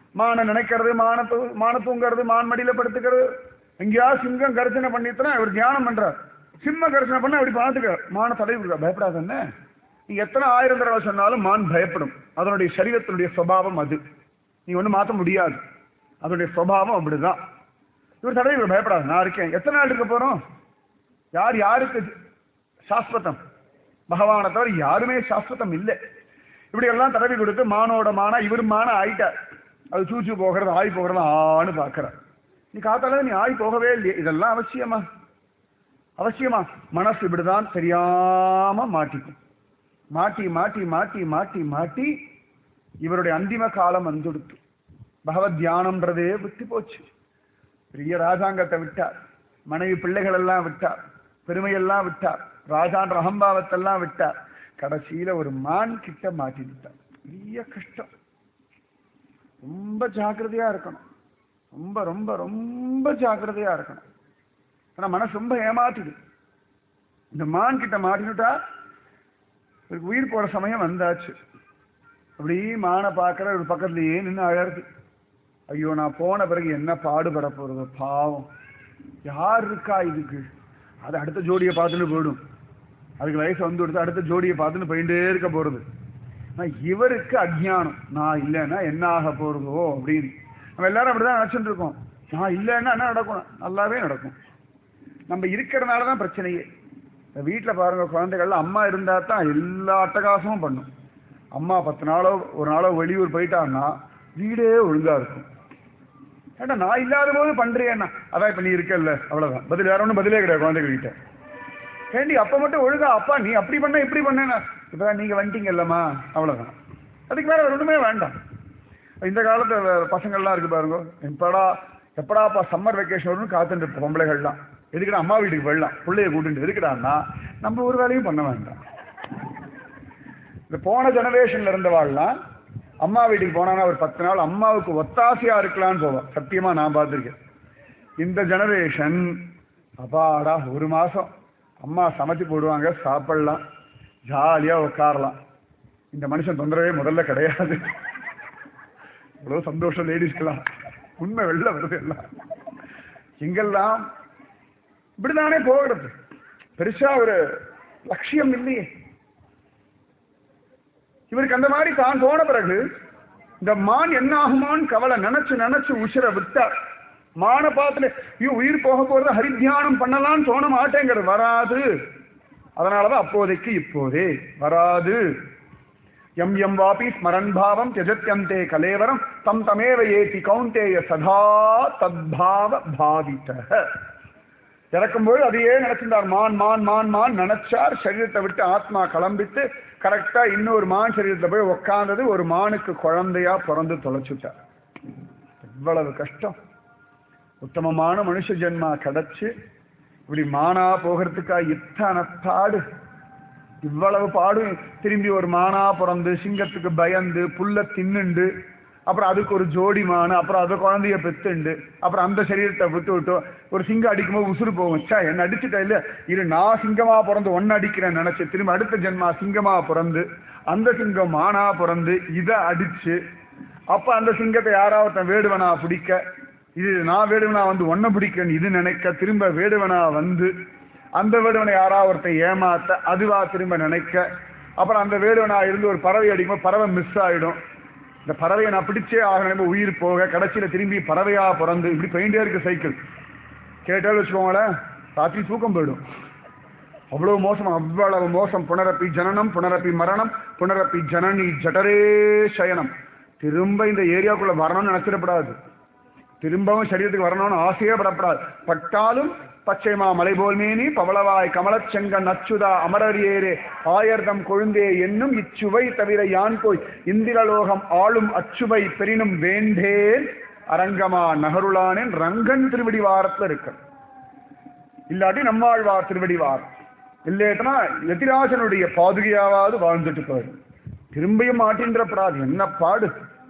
மான நினைக்கிறது மான தூ மான தூங்கிறது மான் மடியில படுத்துக்கிறது எங்கேயாவது சிங்கம் கர்ஜனை பண்ணிட்டுனா இவர் தியானம் பண்றார் சிம்ம கர்ஜனை பண்ண அப்படி பார்த்துக்க மான தடவி விடுறா பயப்படாத என்ன நீ எத்தனை ஆயிரம் தடவை சொன்னாலும் மான் பயப்படும் அதனுடைய சரீரத்தினுடைய சுபாவம் அது நீ ஒன்றும் மாற்ற முடியாது அதனுடைய சுபாவம் அப்படிதான் இவர் தடவை இவர் பயப்படாது நான் இருக்கேன் எத்தனை நாள் இருக்க போறோம் யார் யாருக்கு சாஸ்வதம் பகவானை தவிர யாருமே சாஸ்வதம் இல்லை இப்படி எல்லாம் தடவி கொடுத்து மானோட மானா இவர் மான ஆயிட்டார் அது சூச்சு போகிறது ஆய் போகிறது ஆன்னு பார்க்கறார் நீ காத்தால நீ ஆய் போகவே இல்லையே இதெல்லாம் அவசியமா அவசியமா மனசு இப்படிதான் தெரியாம மாட்டிக்கும் மாட்டி மாட்டி மாட்டி மாட்டி மாட்டி இவருடைய அந்திம காலம் வந்துடுத்து பகவத் தியானம்ன்றதே விட்டு போச்சு பெரிய ராஜாங்கத்தை விட்டார் மனைவி பிள்ளைகள் எல்லாம் விட்டார் பெருமையெல்லாம் விட்டார் ராஜான்ற அகம்பாவத்தெல்லாம் விட்டார் கடைசியில ஒரு மான் கிட்ட மாட்டிவிட்டார் பெரிய கஷ்டம் ரொம்ப ஜாக்கிரதையா இருக்கணும் ரொம்ப ரொம்ப ரொம்ப ஜாக்கிரதையா இருக்கணும் ஆனா மனசு ரொம்ப ஏமாத்துது இந்த மான் கிட்ட மாட்டினுட்டா இவருக்கு உயிர் போற சமயம் வந்தாச்சு அப்படி மானை பார்க்கற ஒரு பக்கத்துலயே நின்று அழறது ஐயோ நான் போன பிறகு என்ன பாடுபட போறது பாவம் யார் இருக்கா இதுக்கு அது அடுத்த ஜோடியை பார்த்துட்டு போயிடும் அதுக்கு வயசு வந்து கொடுத்து அடுத்த ஜோடியை பார்த்துட்டு போயிட்டே இருக்க போறது ஆனா இவருக்கு அஜ்ஞானம் நான் இல்லைன்னா என்ன ஆக போறதோ அப்படின்னு நம்ம எல்லாரும் அப்படிதான் நினைச்சுட்டு இருக்கோம் நான் இல்லைன்னா என்ன நடக்கும் நல்லாவே நடக்கும் நம்ம இருக்கிறதுனால தான் பிரச்சனையே இந்த வீட்டில் பாருங்க குழந்தைகள்லாம் அம்மா இருந்தா தான் எல்லா அட்டகாசமும் பண்ணும் அம்மா பத்து நாளோ ஒரு நாளோ வெளியூர் போயிட்டாங்கன்னா வீடே ஒழுங்கா இருக்கும் ஏண்டா நான் இல்லாத போது பண்றியேன்னா அதான் இப்ப நீ இருக்கல்ல அவ்வளவுதான் பதில் வேற ஒன்றும் பதிலே கிடையாது குழந்தைகள் கிட்ட ஏண்டி அப்ப மட்டும் ஒழுங்கா அப்பா நீ அப்படி பண்ண இப்படி பண்ணேன்னா இப்பதான் நீங்க வந்துட்டீங்கல்லம்மா அவ்வளவுதான் அதுக்கு வேற ஒண்ணுமே வேண்டாம் இந்த காலத்து பசங்கள்லாம் இருக்கு பாருங்க எப்படா எப்படாப்பா சம்மர் வெக்கேஷன் வரும்னு காத்துட்டு இருப்போம் பொம்பளைகள்லாம் எதுக்குடா அம்மா வீட்டுக்கு போயிடலாம் பிள்ளைய கூட்டிட்டு எதுக்குடான்னா நம்ம ஒரு வேலையும் பண்ண வேண்டாம் இந்த போன ஜெனரேஷன்ல இருந்தவாள்லாம் அம்மா வீட்டுக்கு போனானா ஒரு பத்து நாள் அம்மாவுக்கு ஒத்தாசையா இருக்கலாம்னு போவோம் சத்தியமா நான் பார்த்துருக்கேன் இந்த ஜெனரேஷன் அப்பாடா ஒரு மாசம் அம்மா சமைச்சு போடுவாங்க சாப்பிடலாம் ஜாலியா உட்காரலாம் இந்த மனுஷன் தொந்தரவே முதல்ல கிடையாது இவ்வளவு சந்தோஷம் லேடிஸ்க்கெல்லாம் உண்மை வெளில வருது எல்லாம் எங்கெல்லாம் இப்படிதானே போகிறது பெருசா ஒரு லட்சியம் இல்லையே இவருக்கு அந்த மாதிரி தான் போன பிறகு இந்த மான் என்ன ஆகுமான்னு கவலை நினைச்சு நினைச்சு உசிர விட்டார் மான பாத்துல ஐயோ உயிர் போக போறது ஹரித்தியானம் பண்ணலாம்னு தோண மாட்டேங்கிறது வராது அதனாலதான் அப்போதைக்கு இப்போதே வராது எம் எம் வாபி ஸ்மரன் பாவம் தியஜத்யந்தே கலேவரம் தம் தமேவ ஏதி கௌண்டேய சதா தத்பாவ பாவித இறக்கும்போது அதையே நினைச்சிருந்தார் மான் மான் மான் மான் நினைச்சார் சரீரத்தை விட்டு ஆத்மா கிளம்பிட்டு கரெக்டா இன்னொரு மான் சரீரத்தை போய் உக்காந்தது ஒரு மானுக்கு குழந்தையா பிறந்து தொலைச்சுட்டார் இவ்வளவு கஷ்டம் உத்தமமான மனுஷ ஜென்மா கிடைச்சு இப்படி மானா போகிறதுக்கா இத்தனை பாடு இவ்வளவு பாடும் திரும்பி ஒரு மானா பிறந்து சிங்கத்துக்கு பயந்து புல்ல தின்னுண்டு அப்புறம் அதுக்கு ஒரு ஜோடி மானு அப்புறம் அது குழந்தைய பெத்துண்டு அப்புறம் அந்த சரீரத்தை விட்டு விட்டோம் ஒரு சிங்கம் அடிக்கும்போது உசுறு போகும் சா என்ன அடிச்சுட்டா இல்ல இரு நான் சிங்கமா பிறந்து ஒன்னு அடிக்கிறேன்னு நினைச்சு திரும்ப அடுத்த ஜென்மா சிங்கமா பிறந்து அந்த சிங்கம் மானா பிறந்து இதை அடிச்சு அப்ப அந்த சிங்கத்தை யாராவது வேடுவனா பிடிக்க இது நான் வேடுவனா வந்து ஒன்ன பிடிக்கன்னு இது நினைக்க திரும்ப வேடுவனா வந்து அந்த வேடுவனை யாராவது ஒருத்தன் ஏமாத்த அதுவா திரும்ப நினைக்க அப்புறம் அந்த வேடுவனா இருந்து ஒரு பறவை அடிக்கும்போது பறவை மிஸ் ஆயிடும் இந்த பறவையை நான் பிடிச்சே ஆகணும் உயிர் போக கடைசியில திரும்பி பறவையா பிறந்து இப்படி போயிட்டே இருக்கு சைக்கிள் கேட்டாலும் வச்சுக்கோங்களேன் ராத்திரி தூக்கம் போயிடும் அவ்வளவு மோசம் அவ்வளவு மோசம் புனரப்பி ஜனனம் புனரப்பி மரணம் புனரப்பி ஜனனி ஜடரே சயனம் திரும்ப இந்த ஏரியாக்குள்ள வரணும்னு நினைச்சிடப்படாது திரும்பவும் சரீரத்துக்கு வரணும்னு ஆசையே படப்படாது பட்டாலும் பச்சைமா மலைபோல் மேனி பவளவாய் கமலச்செங்க நச்சுதா அமரரியேரே ஆயர்தம் கொழுந்தே என்னும் இச்சுவை தவிர யான் போய் இந்திரலோகம் ஆளும் அச்சுவை பெரினும் வேண்டேன் அரங்கமா நகருளானேன் ரங்கன் திருவடி வாரத்துல இருக்கு இல்லாட்டி நம்மாழ்வார் திருவடி வாரம் இல்லேட்டனா எதிராசனுடைய பாதுகையாவது வாழ்ந்துட்டு போயிடும் திரும்பியும் மாட்டின்றப்படாது என்ன பாடு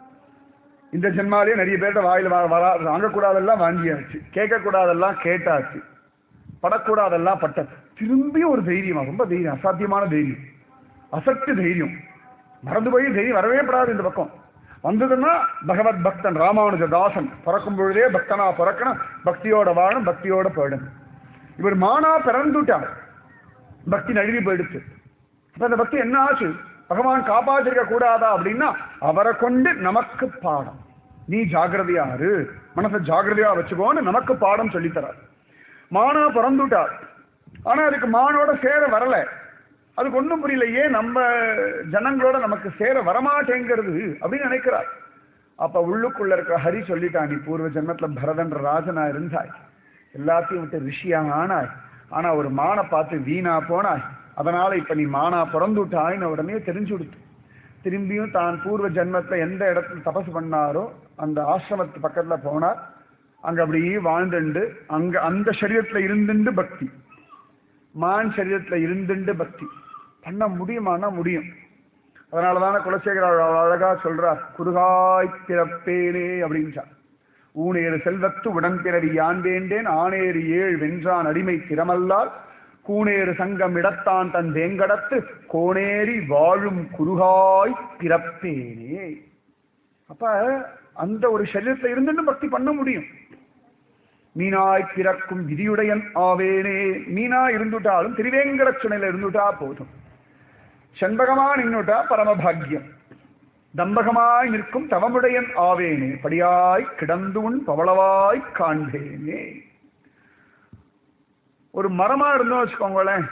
இந்த ஜென்மாலேயே நிறைய பேர்கிட்ட வாயில் வரா வாங்கக்கூடாதெல்லாம் வாங்கியாச்சு கேட்கக்கூடாதெல்லாம் கேட்டாச்சு படக்கூடாதெல்லாம் பட்ட திரும்பியும் ஒரு தைரியமா ரொம்ப தைரியம் அசாத்தியமான தைரியம் அசட்டு தைரியம் மறந்து போய் தைரியம் வரவே படாது இந்த பக்கம் வந்ததுன்னா பகவத் பக்தன் ராமானுஜ தாசன் பிறக்கும் பொழுதே பக்தனா பிறக்கணும் பக்தியோட வாழணும் பக்தியோட போயிடணும் இவர் மானா பிறந்துட்டார் பக்தி நழுவி போயிடுச்சு அப்ப அந்த பக்தி என்ன ஆச்சு பகவான் காப்பாற்றிருக்க கூடாதா அப்படின்னா அவரை கொண்டு நமக்கு பாடம் நீ ஜாகிரதையா இரு மனசை ஜாகிரதையா வச்சுக்கோன்னு நமக்கு பாடம் சொல்லித்தரார் மானா பிறந்துட்டார் ஆனா அதுக்கு மானோட சேர வரல அதுக்கு ஒண்ணும் புரியல ஏன் நம்ம ஜனங்களோட நமக்கு சேர வரமாட்டேங்கிறது அப்படின்னு நினைக்கிறார் அப்ப உள்ளுக்குள்ள இருக்கிற ஹரி சொல்லிட்டான் நீ பூர்வ ஜென்மத்துல பரதன்ற ராஜனா இருந்தாய் எல்லாத்தையும் விட்டு ரிஷியா ஆனாய் ஆனா ஒரு மானை பார்த்து வீணா போனாய் அதனால இப்ப நீ மானா பிறந்துட்டாய்னு உடனே தெரிஞ்சு கொடுத்து திரும்பியும் தான் பூர்வ ஜென்மத்துல எந்த இடத்துல தபசு பண்ணாரோ அந்த ஆசிரமத்து பக்கத்துல போனார் அங்க அப்படியே வாழ்ந்துண்டு அங்க அந்த சரீரத்துல இருந்துண்டு பக்தி மான் சரீரத்துல இருந்துண்டு பக்தி பண்ண முடியுமானா முடியும் அதனாலதானே குலசேகர அழகா சொல்றார் குருகாய் பிறப்பேனே அப்படின்றார் ஊனேறு செல்வத்து உடன்பிறவி யான் வேண்டேன் ஆனேறு ஏழ் வென்றான் அடிமை திறமல்லால் கூனேறு சங்கம் இடத்தான் தன் வேங்கடத்து கோணேறி வாழும் குருகாய் பிறப்பேனே அப்ப அந்த ஒரு சரீரத்துல இருந்துட்டு பக்தி பண்ண முடியும் மீனாய் பிறக்கும் விதியுடையன் ஆவேனே மீனா இருந்துட்டாலும் திருவேங்கட சுனையில இருந்துட்டா போதும் செண்பகமா நின்னுட்டா பரமபாகியம் தம்பகமாய் நிற்கும் தவமுடையன் ஆவேனே படியாய் கிடந்து உன் பவளவாய் காண்பேனே ஒரு மரமா இருந்தோம் வச்சுக்கோங்களேன்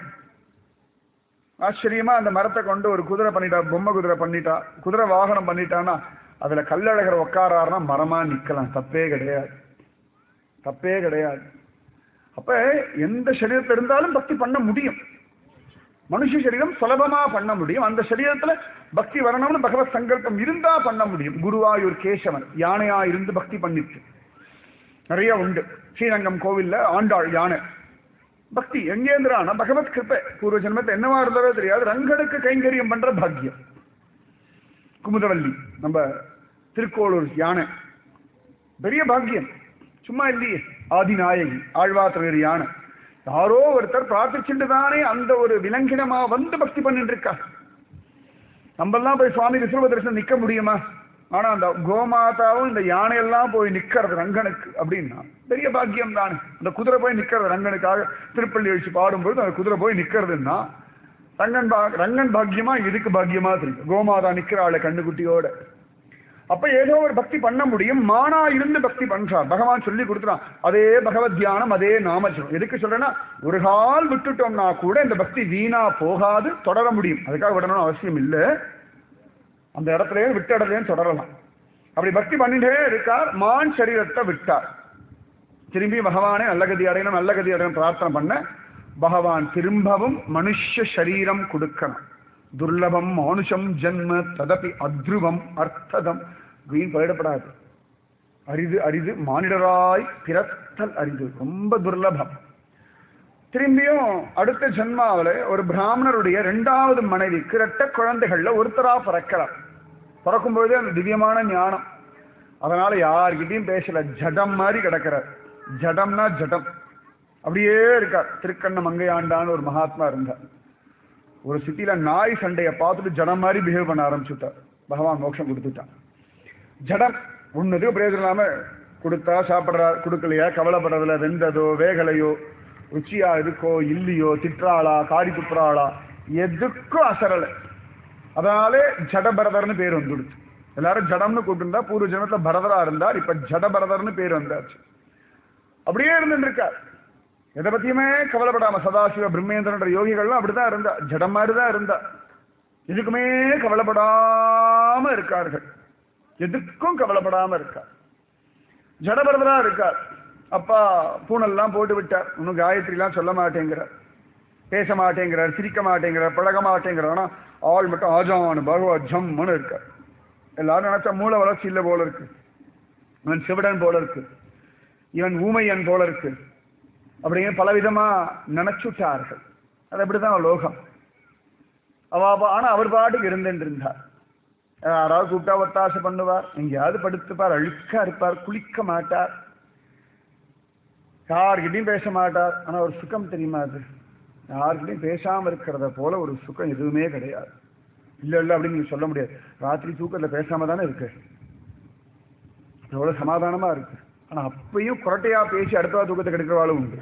ஆச்சரியமா அந்த மரத்தை கொண்டு ஒரு குதிரை பண்ணிட்டா பொம்மை குதிரை பண்ணிட்டா குதிரை வாகனம் பண்ணிட்டான்னா அதுல கல்லழகர் உட்காராருன்னா மரமா நிக்கலாம் தப்பே கிடையாது தப்பே கிடையாது அப்ப எந்த சரீரத்தில் இருந்தாலும் பக்தி பண்ண முடியும் மனுஷ சரீரம் சுலபமா பண்ண முடியும் அந்த சரீரத்துல பக்தி வரணும்னு பகவத் சங்கல்பம் இருந்தா பண்ண முடியும் குருவாயூர் கேசவன் யானையா இருந்து பக்தி பண்ணிட்டு நிறைய உண்டு ஸ்ரீரங்கம் கோவில்ல ஆண்டாள் யானை பக்தி எங்கேந்திரான பகவத் கிருப்பை பூர்வ ஜென்மத்தை என்னவா இருந்ததோ தெரியாது ரங்கனுக்கு கைங்கரியம் பண்ற பாக்கியம் குமுதவல்லி நம்ம திருக்கோளூர் யானை பெரிய பாக்கியம் சும்மா இல்லையே ஆதிநாயகி ஆழ்வாத்திரர் யானை யாரோ ஒருத்தர் பிரார்த்திச்சுட்டு தானே அந்த ஒரு விலங்கினமா வந்து பக்தி பண்ணிட்டு இருக்கா நம்மெல்லாம் போய் சுவாமி விஸ்வ தரிசனம் நிக்க முடியுமா ஆனா அந்த கோமாதாவும் இந்த யானையெல்லாம் போய் நிக்கிறது ரங்கனுக்கு அப்படின்னா பெரிய பாக்கியம் தானே அந்த குதிரை போய் நிக்கிறது ரங்கனுக்காக திருப்பள்ளி எழுச்சி பாடும்போது அந்த குதிரை போய் நிக்கிறதுன்னா ரங்கன் பா ரங்கன் பாக்கியமா இதுக்கு பாக்கியமா தெரியும் கோமாதா நிக்கிறாள் கண்ணுக்குட்டியோட அப்ப ஏதோ ஒரு பக்தி பண்ண முடியும் மானா இருந்து பக்தி பண்றார் பகவான் சொல்லி கொடுத்துறான் அதே பகவத் தியானம் அதே நாமஜம் எதுக்கு சொல்றேன்னா ஒரு கால் விட்டுட்டோம்னா கூட இந்த பக்தி வீணா போகாது தொடர முடியும் அதுக்காக விடணும்னு அவசியம் இல்லை அந்த இடத்துலயே விட்ட இடத்துலயும் தொடரலாம் அப்படி பக்தி பண்ணிட்டே இருக்கார் மான் சரீரத்தை விட்டார் திரும்பி பகவானே நல்ல கதி அடையணும் நல்ல கதி அடையணும் பிரார்த்தனை பண்ண பகவான் திரும்பவும் மனுஷ சரீரம் கொடுக்கணும் துர்லபம் மானுஷம் ஜன்ம ததபி அத்ருவம் அர்த்ததம் வீண் போயிடப்படாது அரிது அரிது மானிடராய் பிறத்தல் அரிது ரொம்ப துர்லபம் திரும்பியும் அடுத்த ஜென்மாவில் ஒரு பிராமணருடைய இரண்டாவது மனைவிக்கு ரெட்ட குழந்தைகள்ல ஒருத்தரா பிறக்கிறார் பிறக்கும் பொழுதே அந்த திவ்யமான ஞானம் அதனால யார்கிட்டயும் பேசல ஜடம் மாதிரி கிடக்கிறார் ஜடம்னா ஜடம் அப்படியே இருக்கார் திருக்கண்ண மங்கையாண்டான்னு ஒரு மகாத்மா இருந்தார் ஒரு சிட்டியில நாய் சண்டையை பார்த்துட்டு ஜடம் மாதிரி பிஹேவ் பண்ண ஆரம்பிச்சுட்டார் பகவான் மோட்சம் கொடுத்துட்டான் ஜடம் ஒன்னுக்கு பிரயோஜனம் இல்லாம கொடுத்தா சாப்பிட்றா கொடுக்கலையா கவலைப்படுறதுல வெந்ததோ வேகலையோ ருச்சியா இருக்கோ இல்லையோ திட்டுறாளா காடி துப்புறாளா எதுக்கும் அசரலை அதனாலே ஜடபரதர்னு பேர் வந்துடுச்சு எல்லாரும் ஜடம்னு கூப்பிட்டுருந்தா பூர்வ ஜென்மத்துல பரதரா இருந்தார் இப்ப ஜடபரதர்னு பேர் வந்தாச்சு அப்படியே இருந்துட்டு இருக்கார் எதை பத்தியுமே கவலைப்படாம சதாசிவ பிரம்மேந்திரன்ற யோகிகள்லாம் அப்படிதான் இருந்தா ஜடம் மாதிரி தான் இருந்தா எதுக்குமே கவலைப்படாம இருக்கார்கள் எதுக்கும் கவலைப்படாம இருக்கார் ஜடபரதரா இருக்கார் அப்பா பூனெல்லாம் போட்டு விட்டார் இன்னும் காயத்ரிலாம் சொல்ல மாட்டேங்கிறார் பேச மாட்டேங்கிறார் சிரிக்க மாட்டேங்கிறார் பழக மாட்டேங்கிறார் ஆனா ஆள் மட்டும் ஆஜான் பகவத் ஜம்முன்னு இருக்கார் எல்லாரும் நினைச்சா மூல வளர்ச்சி இல்லை போல இருக்கு இவன் சிவடன் போல இருக்கு இவன் ஊமையன் போல இருக்கு அப்படிங்க பலவிதமா நினைச்சுட்டார்கள் அது அப்படிதான் லோகம் அவ அவ- ஆனா அவர் பாட்டுக்கு இருந்துட்டு இருந்தார் யாராவது கூப்பிட்டா ஒத்தாசை பண்ணுவார் எங்கேயாவது படுத்துப்பார் அழுக்கா இருப்பார் குளிக்க மாட்டார் யார்கிட்டயும் பேச மாட்டார் ஆனா ஒரு சுகம் தெரியுமா அது யார்கிட்டயும் பேசாம இருக்கிறத போல ஒரு சுகம் எதுவுமே கிடையாது இல்ல இல்ல அப்படின்னு நீங்க சொல்ல முடியாது ராத்திரி தூக்கத்துல பேசாம தானே இருக்கு எவ்வளவு சமாதானமா இருக்கு ஆனா அப்பயும் குரட்டையா பேசி அடுத்தவா தூக்கத்தை கெடுக்கிறவாளும் உண்டு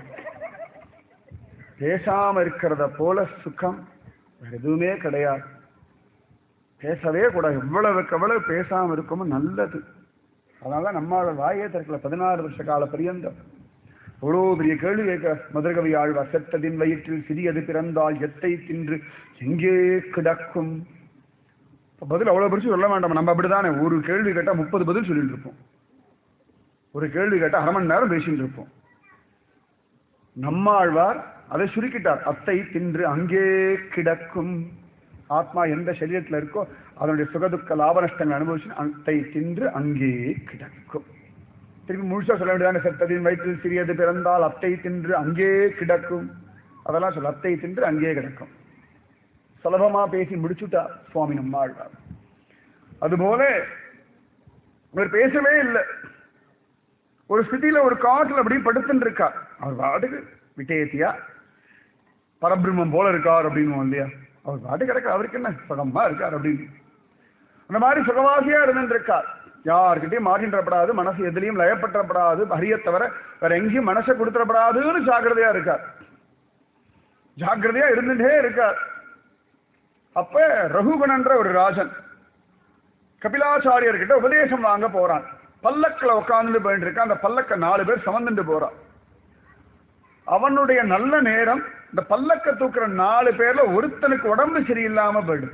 பேசாம இருக்கிறத போல சுகம் வேற எதுவுமே கிடையாது பேசவே கூடாது எவ்வளவுக்கு எவ்வளவு பேசாம இருக்கமோ நல்லது அதனால நம்மளோட வாயே திறக்கல பதினாறு வருஷ கால பரியந்தம் அவ்வளோ பெரிய கேள்வி கேட்க மதுரகவி ஆழ்வார் செத்ததின் வயிற்றில் சிறியது பிறந்தால் எத்தை தின்று எங்கே கிடக்கும் இப்ப பதில் அவ்வளவு பெருசு சொல்ல வேண்டாம் நம்ம அப்படிதானே ஒரு கேள்வி கேட்டா முப்பது பதில் சொல்லிட்டு இருப்போம் ஒரு கேள்வி கேட்டா அரை மணி நேரம் பேசிட்டு இருப்போம் நம்மாழ்வார் அதை சுருக்கிட்டார் அத்தை தின்று அங்கே கிடக்கும் ஆத்மா எந்த சரீரத்தில் இருக்கோ அதனுடைய சுகதுக்க லாபநஷ்டங்கள் அனுபவிச்சு அத்தை தின்று அங்கே கிடக்கும் திருப்பி முழுசா சொல்ல வேண்டியதான செத்ததின் வயிற்றில் சிறியது பிறந்தால் அத்தை தின்று அங்கே கிடக்கும் அதெல்லாம் சொல்ல அத்தை தின்று அங்கே கிடக்கும் சுலபமா பேசி முடிச்சுட்டா சுவாமி நம்மாழ்வார் அதுபோல அவர் பேசவே இல்லை ஒரு ஸ்திதியில ஒரு காட்டுல அப்படி படுத்துட்டு இருக்கார் அவர் பாட்டுக்கு விட்டேத்தியா பரபிரம்மம் போல இருக்கார் அப்படின்னு இல்லையா அவர் பாட்டு கிடக்க அவருக்கு என்ன சுகமா இருக்கார் அப்படின்னு அந்த மாதிரி சுகவாசியா இருந்துட்டு இருக்கார் யாருக்கிட்டையும் மாற்றின்றப்படாது மனசு எதுலையும் லயப்பற்றப்படாது ஹரிய தவிர வேற எங்கேயும் மனசை கொடுத்துடப்படாதுன்னு ஜாக்கிரதையா இருக்கார் ஜாக்கிரதையா இருந்துட்டே இருக்கார் அப்ப ரகுகணன்ற ஒரு ராஜன் கபிலாச்சாரியர்கிட்ட உபதேசம் வாங்க போறான் பல்லக்கில் உட்கார்ந்து போயிட்டு இருக்க அந்த பல்லக்க நாலு பேர் சுமந்துட்டு போறான் அவனுடைய நல்ல நேரம் இந்த பல்லக்க தூக்குற நாலு பேர்ல ஒருத்தனுக்கு உடம்பு சரியில்லாம போயிடுது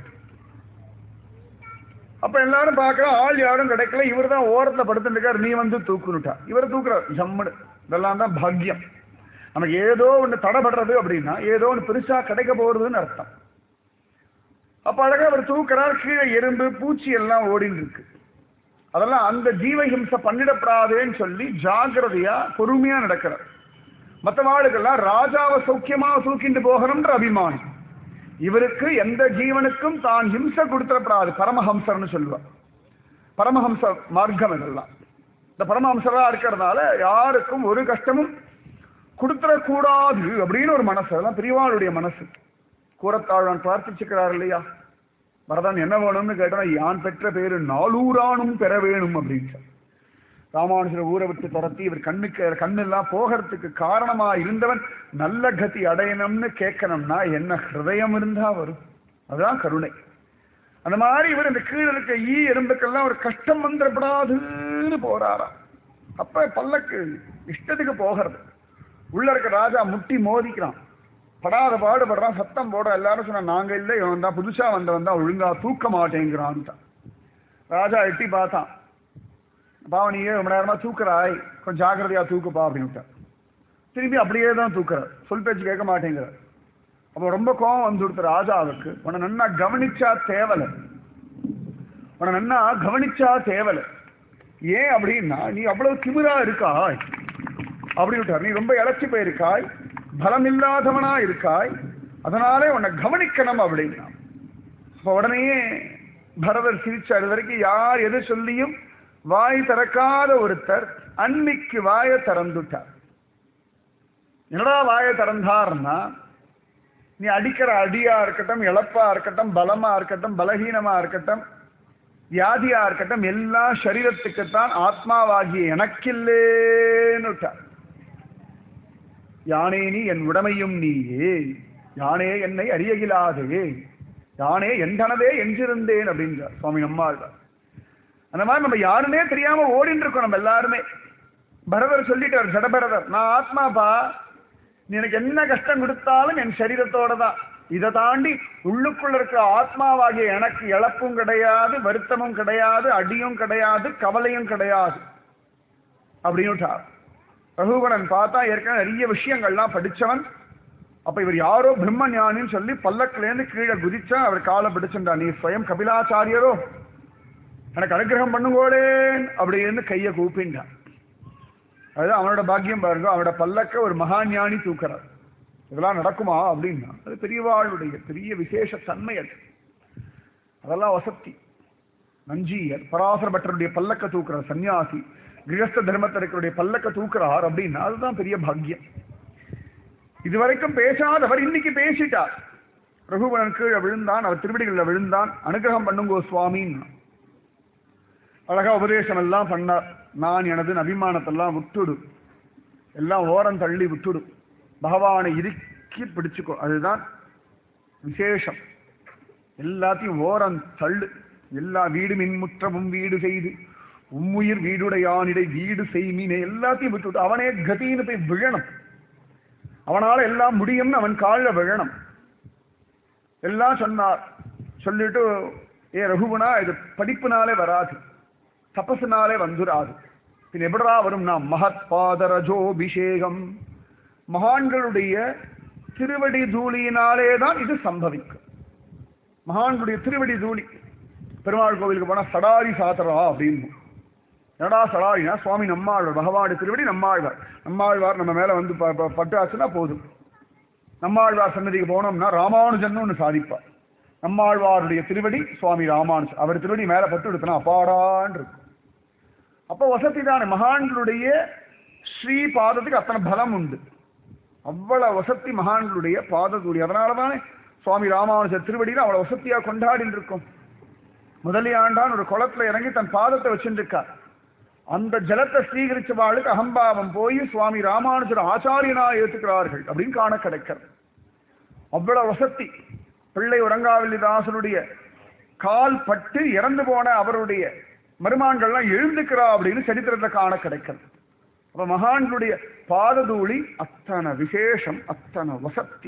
அப்ப எல்லாரும் பார்க்கற ஆள் யாரும் கிடைக்கல இவர் தான் ஓரத்துல படுத்துட்டு இருக்காரு நீ வந்து தூக்குனுட்டா இவர் தூக்குறார் ஜம்முன்னு இதெல்லாம் தான் பாக்கியம் நமக்கு ஏதோ ஒண்ணு தடைபடுறது அப்படின்னா ஏதோ ஒண்ணு பெருசா கிடைக்க போறதுன்னு அர்த்தம் அப்ப அழகா அவர் தூக்குறார் கீழே எறும்பு பூச்சி எல்லாம் ஓடின்னு இருக்கு அதெல்லாம் அந்த ஜீவஹிம்சை பண்ணிடப்படாதேன்னு சொல்லி ஜாகிரதையா பொறுமையா நடக்கிறார் மற்றவாளுக்கெல்லாம் ராஜாவை சௌக்கியமா தூக்கிட்டு போகணும்ன்ற அபிமானம் இவருக்கு எந்த ஜீவனுக்கும் தான் ஹிம்சை கொடுத்துடப்படாது பரமஹம்சர்னு சொல்லுவார் பரமஹம்ச மார்க்கம் இதெல்லாம் இந்த பரமஹம்சரா இருக்கிறதுனால யாருக்கும் ஒரு கஷ்டமும் கொடுத்துடக்கூடாது அப்படின்னு ஒரு மனசு அதெல்லாம் பெரியவாளுடைய மனசு கூறத்தாழ்வான் பிரார்த்திச்சுக்கிறார் இல்லையா வரதான் என்ன வேணும்னு கேட்டா யான் பெற்ற பேரு நாலூரானும் பெற வேணும் அப்படின்னு ராமானுஜர் ஊரை விட்டு துரத்தி இவர் கண்ணுக்கு கண்ணெல்லாம் போகிறதுக்கு காரணமா இருந்தவன் நல்ல கதி அடையணும்னு கேட்கணும்னா என்ன ஹிருதயம் இருந்தா வரும் அதுதான் கருணை அந்த மாதிரி இவர் இந்த கீழே இருக்க ஈ எறும்புக்கெல்லாம் ஒரு கஷ்டம் வந்துடப்படாதுன்னு போறாராம் அப்ப பல்லக்கு இஷ்டத்துக்கு போகிறது உள்ள இருக்க ராஜா முட்டி மோதிக்கிறான் படாத பாடுபடுறான் சத்தம் போட எல்லாரும் சொன்னா நாங்க இல்லை இவன் தான் புதுசா வந்தவன் தான் ஒழுங்கா தூக்க மாட்டேங்கிறான்ட்டான் ராஜா எட்டி பார்த்தான் பாவம் நீயே ரொம்ப நேரமா தூக்குறாய் கொஞ்சம் ஜாக்கிரதையா தூக்குப்பா அப்படின்னு திரும்பி அப்படியே தான் தூக்குறார் சொல் பேச்சு கேட்க மாட்டேங்கிறார் அப்போ ரொம்ப கோவம் வந்து கொடுத்த ராஜாவுக்கு உன்னை நன்னா கவனிச்சா தேவலை உன்னை நன்னா கவனிச்சா தேவலை ஏன் அப்படின்னா நீ அவ்வளவு திமிரா இருக்காய் அப்படின்னு நீ ரொம்ப இழைச்சி போயிருக்காய் பலம் இல்லாதவனா இருக்காய் அதனாலே உன்னை கவனிக்கணும் அப்படின்னா அப்ப உடனேயே பரதர் சிரிச்சார் இது வரைக்கும் யார் எது சொல்லியும் வாய் திறக்காத ஒருத்தர் அன்னைக்கு வாயை திறந்துட்டார் என்னடா வாயை திறந்தார்னா நீ அடிக்கிற அடியா இருக்கட்டும் இழப்பா இருக்கட்டும் பலமா இருக்கட்டும் பலகீனமா இருக்கட்டும் வியாதியா இருக்கட்டும் எல்லா சரீரத்துக்குத்தான் ஆத்மாவாகிய எனக்கில்லேன்னுட்டார் யானே நீ என் உடமையும் நீயே யானே என்னை அறியகிலாதே யானே என்றனதே என்றிருந்தேன் அப்படின்றார் சுவாமி நம்மாழ்வார் அந்த மாதிரி நம்ம யாருன்னே தெரியாம ஓடிட்டு இருக்கோம் நம்ம எல்லாருமே பரதர் சொல்லிட்டார் ஜடபரதர் நான் ஆத்மாப்பா நீ எனக்கு என்ன கஷ்டம் கொடுத்தாலும் என் சரீரத்தோட தான் இதை தாண்டி உள்ளுக்குள்ள இருக்கிற ஆத்மாவாகிய எனக்கு இழப்பும் கிடையாது வருத்தமும் கிடையாது அடியும் கிடையாது கவலையும் கிடையாது அப்படின்னுட்டார் ரகுவரன் பார்த்தா ஏற்கனவே நிறைய விஷயங்கள்லாம் படிச்சவன் அப்ப இவர் யாரோ பிரம்ம ஞானின்னு சொல்லி பல்லக்கிலேருந்து கீழே குதிச்சா அவர் காலை பிடிச்சுட்டா நீ ஸ்வயம் கபிலாச்சாரியரோ எனக்கு அனுகிரகம் பண்ணுங்கோளேன் அப்படின்னு கையை கூப்பிண்டான் அதுதான் அவனோட பாக்கியம் பாருங்க அவனோட பல்லக்க ஒரு மகா ஞானி தூக்குறார் இதெல்லாம் நடக்குமா அப்படின்னா அது பெரியவாளுடைய பெரிய விசேஷ தன்மை அது அதெல்லாம் வசத்தி நஞ்சியர் பராசர பட்டருடைய பல்லக்க தூக்குறார் சன்னியாசி கிரகஸ்த தர்மத்திற்குடைய பல்லக்க தூக்குறார் அப்படின்னா அதுதான் பெரிய பாக்கியம் இதுவரைக்கும் பேசாதவர் இன்னைக்கு பேசிட்டார் ரகுவரன் கீழே விழுந்தான் அவர் திருவடிகளில் விழுந்தான் அனுகிரகம் பண்ணுங்கோ சுவாமின்னு அழகா உபதேசம் எல்லாம் பண்ணார் நான் எனது அபிமானத்தெல்லாம் விட்டுடு எல்லாம் ஓரம் தள்ளி விட்டுடு பகவானை இறுக்கி பிடிச்சுக்கோ அதுதான் விசேஷம் எல்லாத்தையும் ஓரம் தள்ளு எல்லா வீடு மின்முற்றமும் வீடு செய்து உம்முயிர் வீடுடையானிடை வீடு செய்மீனே எல்லாத்தையும் விட்டுட்டு அவனே கதின்னு போய் விழணும் அவனால எல்லாம் முடியும்னு அவன் காலில் விழணும் எல்லாம் சொன்னார் சொல்லிட்டு ஏ ரகுவனா இது படிப்புனாலே வராது தபசுனாலே வந்துராது பின் எப்படா வரும்னா மகத் பாதரஜோபிஷேகம் மகான்களுடைய திருவடி தூளியினாலே தான் இது சம்பவிக்கும் மகான்களுடைய திருவடி தூளி பெருமாள் கோவிலுக்கு போனா சடாரி சாத்தரா அப்படின்னு என்னடா சடாரினா சுவாமி நம்மாழ்வார் பகவானுடைய திருவடி நம்மாழ்வார் நம்மாழ்வார் நம்ம மேல வந்து ப- ப- பட்டாச்சுன்னா போதும் நம்மாழ்வார் சன்னதிக்கு போனோம்னா ராமானுஜன் ஒன்று சாதிப்பார் நம்மாழ்வாருடைய திருவடி சுவாமி ராமானுஜன் அவர் திருவடி மேல பட்டு எடுத்தனா அப்பாடான் இருக்கும் அப்போ வசதி தானே மகான்களுடைய ஸ்ரீ பாதத்துக்கு அத்தனை பலம் உண்டு அவ்வளவு வசதி மகான்களுடைய பாதத்துடைய அதனால தானே சுவாமி ராமானுஜர் திருவடியில் அவ்வளவு வசதியா கொண்டாடி இருக்கும் முதலியாண்டான் ஒரு குளத்துல இறங்கி தன் பாதத்தை வச்சுருக்கார் அந்த ஜலத்தை ஸ்வீகரிச்சவாளுக்கு அகம்பாவம் போய் சுவாமி ராமானுஜர் ஆச்சாரியனா ஏத்துக்கிறார்கள் அப்படின்னு காண கிடைக்கிறது அவ்வளவு வசதி பிள்ளை உறங்காவில்லிதாசனுடைய கால் பட்டு இறந்து போன அவருடைய மருமான்கள்லாம் எழுந்துக்கிறா அப்படின்னு சரித்திரத்துல காண கிடைக்கிறது அப்ப மகான்களுடைய பாததூளி அத்தனை விசேஷம் அத்தனை வசத்தி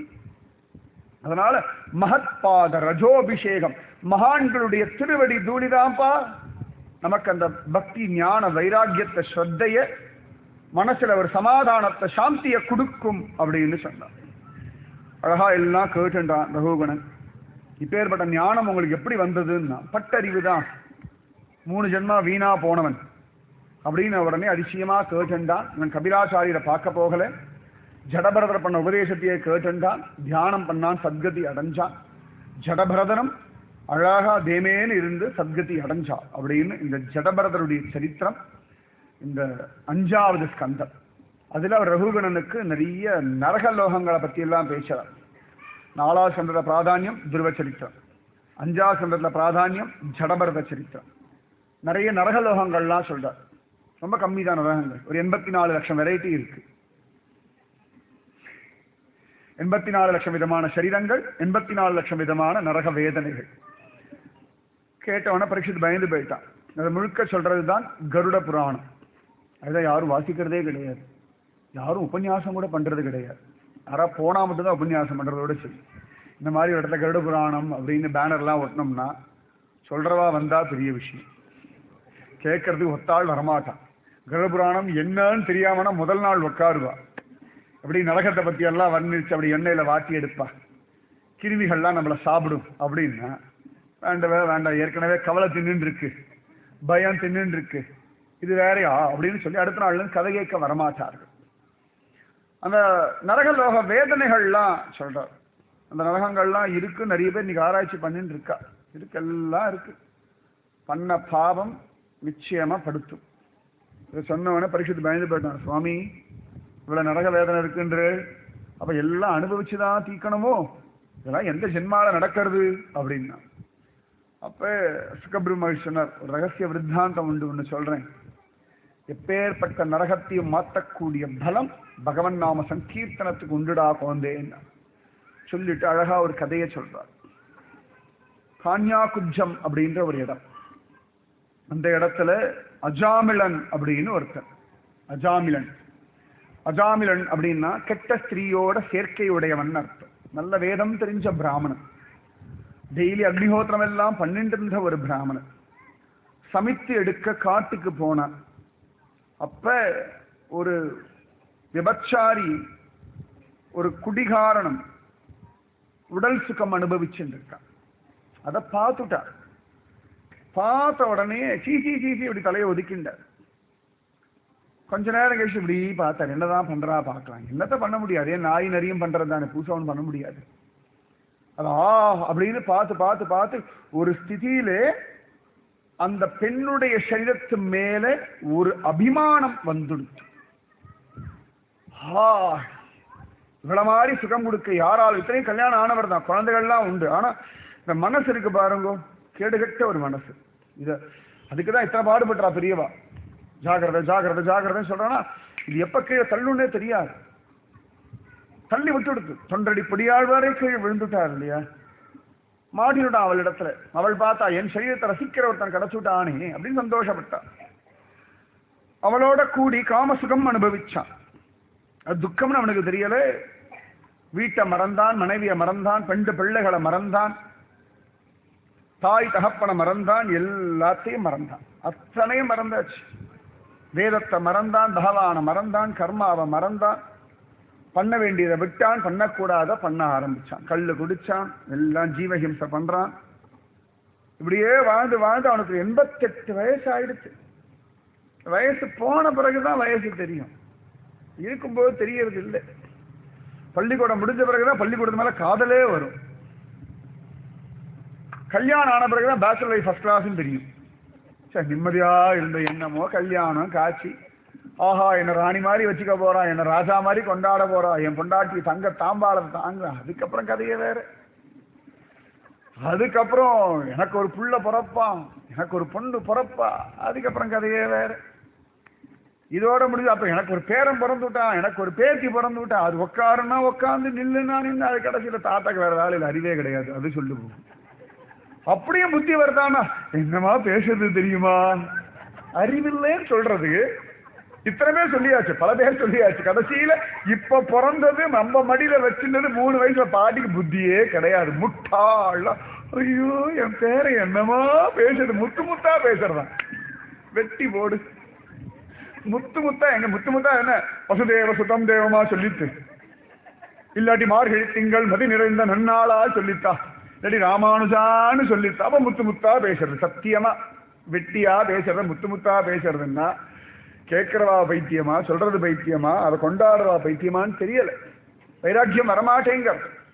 அதனால மகத் பாத ரஜோபிஷேகம் மகான்களுடைய திருவடி தூளிதான்ப்பா நமக்கு அந்த பக்தி ஞான வைராக்கியத்தை ஸ்ரத்தைய மனசுல ஒரு சமாதானத்தை சாந்தியை கொடுக்கும் அப்படின்னு சொன்னார் அழகா எல்லாம் கேட்டுட்டான் ரகுகணன் இப்பேற்பட்ட ஞானம் உங்களுக்கு எப்படி வந்ததுன்னா பட்டறிவு தான் மூணு ஜென்மா வீணா போனவன் அப்படின்னு உடனே அதிசயமா கேட்டுண்டான் இவன் கபிலாச்சாரியரை பார்க்க போகல ஜடபரதர் பண்ண உபதேசத்தையே கேட்டுண்டான் தியானம் பண்ணான் சத்கதி அடைஞ்சான் ஜடபரதனம் அழகா தேமேன்னு இருந்து சத்கதி அடைஞ்சா அப்படின்னு இந்த ஜடபரதருடைய சரித்திரம் இந்த அஞ்சாவது ஸ்கந்தம் அதுல அவர் ரகுகணனுக்கு நிறைய நரகலோகங்களை பத்தி எல்லாம் பேசுறார் நாலாவது சந்தத பிராதானியம் துருவ சரித்திரம் அஞ்சாவது சந்தத்துல பிராதானியம் ஜடபரத சரித்திரம் நிறைய நரகலோகங்கள்லாம் சொல்றார் ரொம்ப கம்மி தான் நரகங்கள் ஒரு எண்பத்தி நாலு லட்சம் வெரைட்டி இருக்கு எண்பத்தி நாலு லட்சம் விதமான சரீரங்கள் எண்பத்தி நாலு லட்சம் விதமான நரக வேதனைகள் கேட்டவன பரீட்சித்து பயந்து போயிட்டான் அதை முழுக்க சொல்றது தான் கருட புராணம் அதுதான் யாரும் வாசிக்கிறதே கிடையாது யாரும் உபன்யாசம் கூட பண்றது கிடையாது யாரா போனா மட்டும்தான் உபன்யாசம் பண்றதோட சரி இந்த மாதிரி ஒரு இடத்துல கருட புராணம் அப்படின்னு பேனர்லாம் ஒட்டினோம்னா சொல்றவா வந்தா பெரிய விஷயம் கேட்கறதுக்கு ஒத்தாள் வரமாட்டான் கருட புராணம் என்னன்னு தெரியாமனா முதல் நாள் உட்காருவா அப்படி நரகத்தை பத்தி எல்லாம் வர்ணிச்சு அப்படி எண்ணெயில வாட்டி எடுப்பா கிருமிகள்லாம் நம்மளை சாப்பிடும் அப்படின்னா வேண்டவே வேண்டாம் ஏற்கனவே கவலை தின்னுன்னு இருக்கு பயம் தின்னுன்னு இருக்கு இது வேறையா அப்படின்னு சொல்லி அடுத்த நாள்ல இருந்து கதை கேட்க வரமாட்டார்கள் அந்த நரகலோக வேதனைகள்லாம் சொல்றார் அந்த நரகங்கள்லாம் இருக்கு நிறைய பேர் இன்னைக்கு ஆராய்ச்சி பண்ணிட்டு இருக்கா இருக்கு எல்லாம் இருக்கு பண்ண பாவம் நிச்சயமா படுத்தும் இதை சொன்னவனே பரிசுத்து பயந்து போயிட்டான் சுவாமி இவ்வளவு நரக வேதனை இருக்குன்ற அப்ப எல்லாம் அனுபவிச்சுதான் தீக்கணுமோ இதெல்லாம் எந்த ஜென்மால நடக்கிறது அப்படின்னா அப்ப சுகபிரம் மகிழ்ச்சி சொன்னார் ஒரு ரகசிய விருத்தாந்தம் உண்டு ஒன்று சொல்றேன் எப்பேற்பட்ட நரகத்தையும் மாற்றக்கூடிய பலம் பகவன் நாம சங்கீர்த்தனத்துக்கு உண்டுடா குழந்தேன்னு சொல்லிட்டு அழகா ஒரு கதையை சொல்றார் கான்யாகுஜம் அப்படின்ற ஒரு இடம் அந்த இடத்துல அஜாமிலன் அப்படின்னு ஒருத்தன் அஜாமிலன் அஜாமிலன் அப்படின்னா கெட்ட ஸ்திரீயோட சேர்க்கையுடையவன் அர்த்தம் நல்ல வேதம் தெரிஞ்ச பிராமணன் டெய்லி அக்னிஹோத்திரம் எல்லாம் பண்ணிட்டு இருந்த ஒரு பிராமணன் சமைத்து எடுக்க காட்டுக்கு போனான் அப்ப ஒரு விபச்சாரி ஒரு குடிகாரணம் உடல் சுகம் அனுபவிச்சுட்டு இருக்கான் அதை பார்த்துட்டார் பார்த்த உடனே சீசி சீசி இப்படி தலையை ஒதுக்கிண்டார் கொஞ்ச நேரம் கழிச்சு இப்படி பார்த்தார் என்னதான் பண்றா பார்க்கலாம் என்னத்த பண்ண முடியாது ஏன் நாய் நரியும் பண்றது தானே புதுசா ஒன்றும் பண்ண முடியாது அது ஆ அப்படின்னு பார்த்து பார்த்து பார்த்து ஒரு ஸ்திதியிலே அந்த பெண்ணுடைய சரீரத்து மேல ஒரு அபிமானம் வந்துடுச்சு ஆ இவ்வளவு மாதிரி சுகம் கொடுக்க யாராலும் இத்தனையும் கல்யாணம் ஆனவர் தான் குழந்தைகள்லாம் உண்டு ஆனா இந்த மனசு இருக்கு பாருங்க கேடுகட்ட ஒரு மனசு இத அதுக்கு தான் இத்தனை பாடுபட்டா பெரியவா ஜாகிரதை ஜாகிரதை ஜாகிரதைன்னு சொல்றானா இது எப்ப கீழே தள்ளுன்னே தெரியாது தள்ளி விட்டு எடுத்து தொண்டடி பொடியாழ்வாரே கீழே விழுந்துட்டார் இல்லையா மாட்டினுட்டான் அவள் இடத்துல அவள் பார்த்தா என் சரீரத்தை ரசிக்கிற ஒருத்தன் கிடைச்சுட்டானே அப்படின்னு சந்தோஷப்பட்டா அவளோட கூடி காமசுகம் அனுபவிச்சான் அது துக்கம்னு அவனுக்கு தெரியல வீட்டை மறந்தான் மனைவியை மறந்தான் பெண்டு பிள்ளைகளை மறந்தான் தாய் தகப்பனை மறந்தான் எல்லாத்தையும் மறந்தான் அத்தனையும் மறந்தாச்சு வேதத்தை மறந்தான் பகவானை மறந்தான் கர்மாவை மறந்தான் பண்ண வேண்டியதை விட்டான் பண்ணக்கூடாத பண்ண ஆரம்பிச்சான் கல்லு குடிச்சான் எல்லாம் ஜீவஹிம்சை பண்றான் இப்படியே வாழ்ந்து வாழ்ந்து அவனுக்கு எண்பத்தெட்டு வயசு ஆயிடுச்சு வயசு போன பிறகுதான் வயசு தெரியும் இருக்கும்போது தெரியறது இல்லை பள்ளிக்கூடம் முடிஞ்ச பிறகுதான் பள்ளிக்கூடத்து மேல காதலே வரும் கல்யாணம் ஆன பிறகுதான் பேச்சுலர் லைஃப் ஃபர்ஸ்ட் கிளாஸ்னு தெரியும் சரி நிம்மதியா இருந்த என்னமோ கல்யாணம் காட்சி ஆஹா என்ன ராணி மாதிரி வச்சுக்க போறா என்ன ராஜா மாதிரி கொண்டாட போறா என் பொண்டாட்டி தங்க தாம்பாளம் தாங்க அதுக்கப்புறம் கதையே வேற அதுக்கப்புறம் எனக்கு ஒரு புள்ள பிறப்பான் எனக்கு ஒரு பொண்ணு பிறப்பா அதுக்கப்புறம் கதையே வேற இதோட முடிஞ்சு அப்ப எனக்கு ஒரு பேரன் பிறந்து விட்டான் எனக்கு ஒரு பேத்தி பிறந்து விட்டான் அது உட்காருன்னா உட்காந்து நில்லுன்னா நின்று அது கடைசியில தாத்தாக்கு வேற வேலையில் அறிவே கிடையாது அது சொல்லு போகும் அப்படியே புத்தி வருதானா என்னமா பேசுறது தெரியுமா அறிவில்லைன்னு சொல்றது இத்தனை பேர் சொல்லியாச்சு பல பேர் சொல்லியாச்சு கடைசியில இப்ப பிறந்தது நம்ம மடியில வச்சிருந்தது மூணு வயசுல பாட்டிக்கு புத்தியே கிடையாது முட்டாள் ஐயோ என் பேரை என்னமா பேசுறது முத்து முத்தா பேசுறதான் வெட்டி போடு முத்து முத்தா எங்க முத்து முத்தா என்ன வசுதேவ சுதம் தேவமா சொல்லித்து இல்லாட்டி மார்கழி திங்கள் மதி நிறைந்த நன்னாளா சொல்லித்தா இல்லாட்டி ராமானுஜான்னு சொல்லித்தா அப்ப முத்து முத்தா பேசுறது சத்தியமா வெட்டியா பேசுறது முத்து முத்தா பேசுறதுன்னா கேட்கிறவா பைத்தியமா சொல்றது பைத்தியமா அதை கொண்டாடுறவா பைத்தியமான்னு தெரியல வைராக்கியம் வரமாட்டேங்க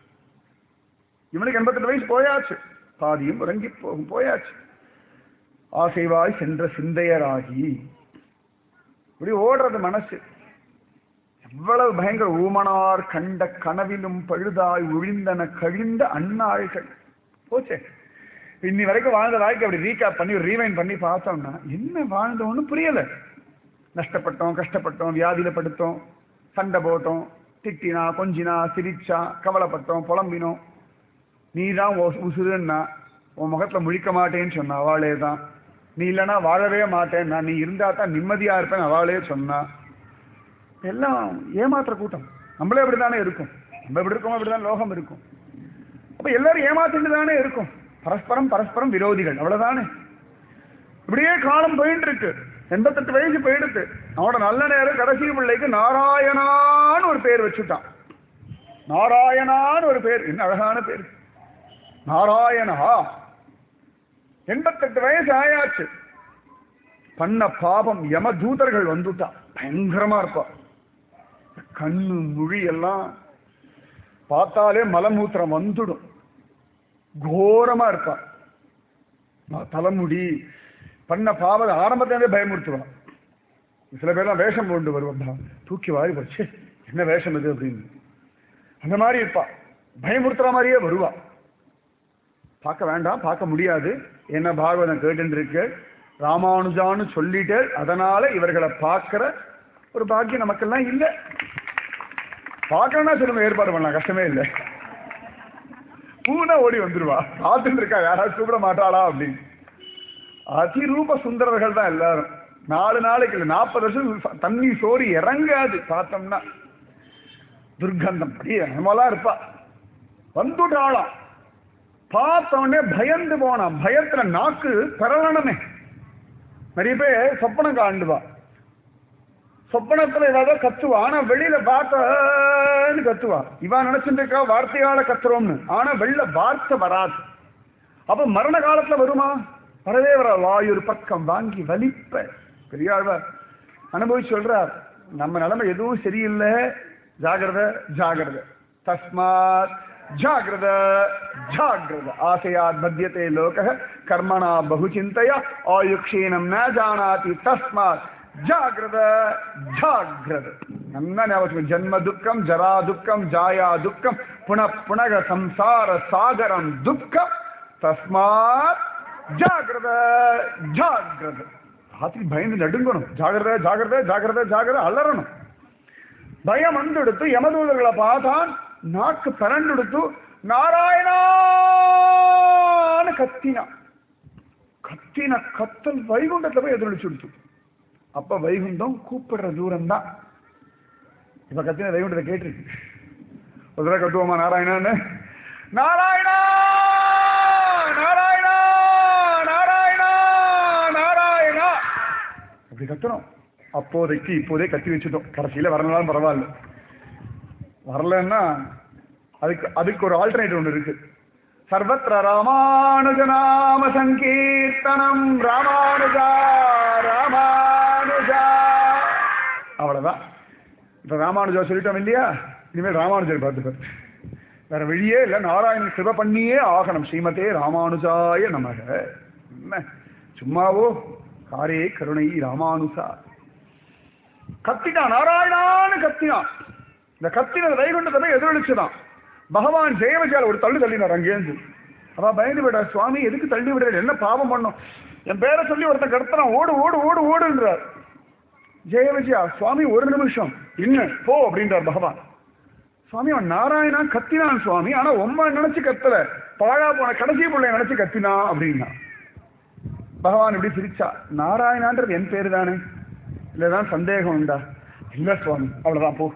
இவனுக்கு எண்பத்தெட்டு வயசு போயாச்சு பாதியும் உறங்கி போகும் போயாச்சு ஆசைவாய் சென்ற சிந்தையராகி இப்படி ஓடுறது மனசு எவ்வளவு பயங்கர ஊமனார் கண்ட கனவிலும் பழுதாய் ஒழிந்தன கழிந்த அந்நாள்கள் போச்சே இன்னி வரைக்கும் வாழ்ந்த வாழ்க்கை அப்படி ரீகேப் பண்ணி ரீவைன் பண்ணி பார்த்தோம்னா என்ன வாழ்ந்தோன்னு புரியல நஷ்டப்பட்டோம் கஷ்டப்பட்டோம் வியாதியில படுத்தோம் சண்டை போட்டோம் திட்டினா கொஞ்சினா சிரிச்சா கவலைப்பட்டோம் புலம்பினோம் நீ தான் உசுருன்னா உன் முகத்துல முழிக்க மாட்டேன்னு சொன்ன அவளே தான் நீ இல்லைன்னா வாழவே மாட்டேன்னா நீ இருந்தா தான் நிம்மதியா இருப்பேன் அவளே சொன்னா எல்லாம் ஏமாத்துற கூட்டம் நம்மளே அப்படித்தானே இருக்கும் நம்ம எப்படி இருக்கோம் அப்படிதான் லோகம் இருக்கும் அப்ப எல்லாரும் ஏமாத்திட்டு தானே இருக்கும் பரஸ்பரம் பரஸ்பரம் விரோதிகள் அவ்வளவுதானே இப்படியே காலம் போயிட்டு இருக்கு எண்பத்தெட்டு வயசு போயிடுத்து அவனோட நல்ல நேரம் கடைசி பிள்ளைக்கு நாராயணான்னு ஒரு பேர் வச்சுட்டான் நாராயணான்னு ஒரு பேர் என்ன அழகான பேர் நாராயணா எண்பத்தெட்டு வயசு ஆயாச்சு பண்ண பாபம் யம தூதர்கள் வந்துட்டா பயங்கரமா இருப்பா கண்ணு மொழி எல்லாம் பார்த்தாலே மலமூத்திரம் வந்துடும் கோரமா இருப்பா தலைமுடி பண்ண பாவம் ஆரம்பத்திலே பயமுறுத்துவான் சில பேர்லாம் வேஷம் கொண்டு வருவான் தூக்கி வாரி போச்சு என்ன வேஷம் இது அப்படின்னு அந்த மாதிரி இருப்பா பயமுறுத்துற மாதிரியே வருவா பார்க்க வேண்டாம் பார்க்க முடியாது என்ன பாகவதம் கேட்டு இருக்கு ராமானுஜான்னு சொல்லிட்டு அதனால இவர்களை பார்க்கிற ஒரு பாக்கியம் நமக்கெல்லாம் இல்லை பார்க்கணும்னா சில ஏற்பாடு பண்ணலாம் கஷ்டமே இல்லை பூனா ஓடி வந்துருவா பார்த்துட்டு இருக்கா யாராவது கூப்பிட மாட்டாளா அப்படின்னு அதிரூப சுந்தரர்கள் தான் எல்லாரும் நாலு நாளைக்கு இல்லை நாற்பது வருஷம் தண்ணி சோறு இறங்காது பார்த்தோம்னா துர்கந்தம் அப்படியே நம்மளாம் இருப்பா வந்துட்டாளாம் பார்த்தவொடனே பயந்து போனான் பயத்துல நாக்கு பெறலனமே நிறைய பேர் சொப்பனம் காண்டுவா சொப்பனத்துல ஏதாவது கத்துவா ஆனா வெளியில பார்த்தன்னு கத்துவா இவன் நினைச்சுட்டு இருக்கா வார்த்தையால கத்துறோம்னு ஆனா வெளில வார்த்தை வராது அப்ப மரண காலத்துல வருமா வரவே வர வாயுர் பக்கம் வாங்கி வலிப்ப பெரியாழ்வார் அனுபவிச்சு சொல்றார் நம்ம நிலைமை எதுவும் சரியில்லை ஜாகிரத ஜாகிரத தஸ்மாத் ஜாகிரத ஜாகிரத ஆசையாத் பத்தியத்தை லோக கர்மணா பகு சிந்தையா ஆயுக்ஷீனம் ந ஜானாதி தஸ்மாத் ஜாகிரத ஜாகிரத நல்லா ஞாபகம் ஜன்ம துக்கம் ஜரா துக்கம் ஜாயா துக்கம் புன புனக சம்சார சாகரம் துக்கம் தஸ்மாத் ஜாகிரத ஜாகிரத ராத்திரி பயந்து நடுங்கணும் ஜாகிரதை ஜாகிரதை ஜாகிரதை ஜாகிரதை அலறணும் பயம் வந்துடுத்து யமதூதர்களை பார்த்தான் நாக்கு பரண்டுடுத்து நாராயணான்னு கத்தினான் கத்தின கத்தல் வைகுண்டத்துல போய் எதிரொலிச்சுடுத்து அப்ப வைகுண்டம் கூப்பிடுற தூரம் தான் இப்ப கத்தின வைகுண்டத்தை கேட்டிருக்கு ஒரு தடவை கட்டுவோமா நாராயணான்னு நாராயணா நாராயணா நாராயணா நாராயணா அப்படி கத்துறோம் அப்போதைக்கு இப்போதே கத்தி வச்சுட்டோம் கடைசியில வரலாம் பரவாயில்ல வரலன்னா அதுக்கு அதுக்கு ஒரு ஆல்டர்னேட்டிவ் ஒன்று இருக்கு சர்வத்திர ராமானுஜநாம சங்கீர்த்தனம் ராமானுஜா ராமானுஜா அவ்வளவுதான் இப்ப ராமானுஜா சொல்லிட்டோம் இல்லையா இனிமேல் ராமானுஜர் பார்த்துப்பார் வேற வழியே இல்லை நாராயணன் சிவ பண்ணியே ஆகணும் ஸ்ரீமதே ராமானுஜாய நமக என்ன சும்மாவோ காரே கருணை ராமானுஜா கத்திட்டான் நாராயணான்னு கத்தினான் இந்த கத்தினது வைகுண்டத்தை போய் எதிரொலிச்சுதான் பகவான் ஜெயவஜால ஒரு தள்ளு தள்ளினார் அங்கேருந்து அவ பயந்து விடா சுவாமி எதுக்கு தள்ளி விடுறது என்ன பாவம் பண்ணோம் என் பேரை சொல்லி ஒருத்தன் கடத்துறான் ஓடு ஓடு ஓடு ஓடுன்றார் ஜெயவிஜயா சுவாமி ஒரு நிமிஷம் என்ன போ அப்படின்றார் பகவான் சுவாமி அவன் நாராயணா கத்தினான் சுவாமி ஆனா உம்மா நினைச்சு கத்தல பாழா போன கடைசி பிள்ளைய நினைச்சு கத்தினா அப்படின்னா பகவான் இப்படி சிரிச்சா நாராயணான்றது என் பேரு தானே இல்லதான் சந்தேகம் உண்டா இல்ல சுவாமி அவ்வளவுதான் போ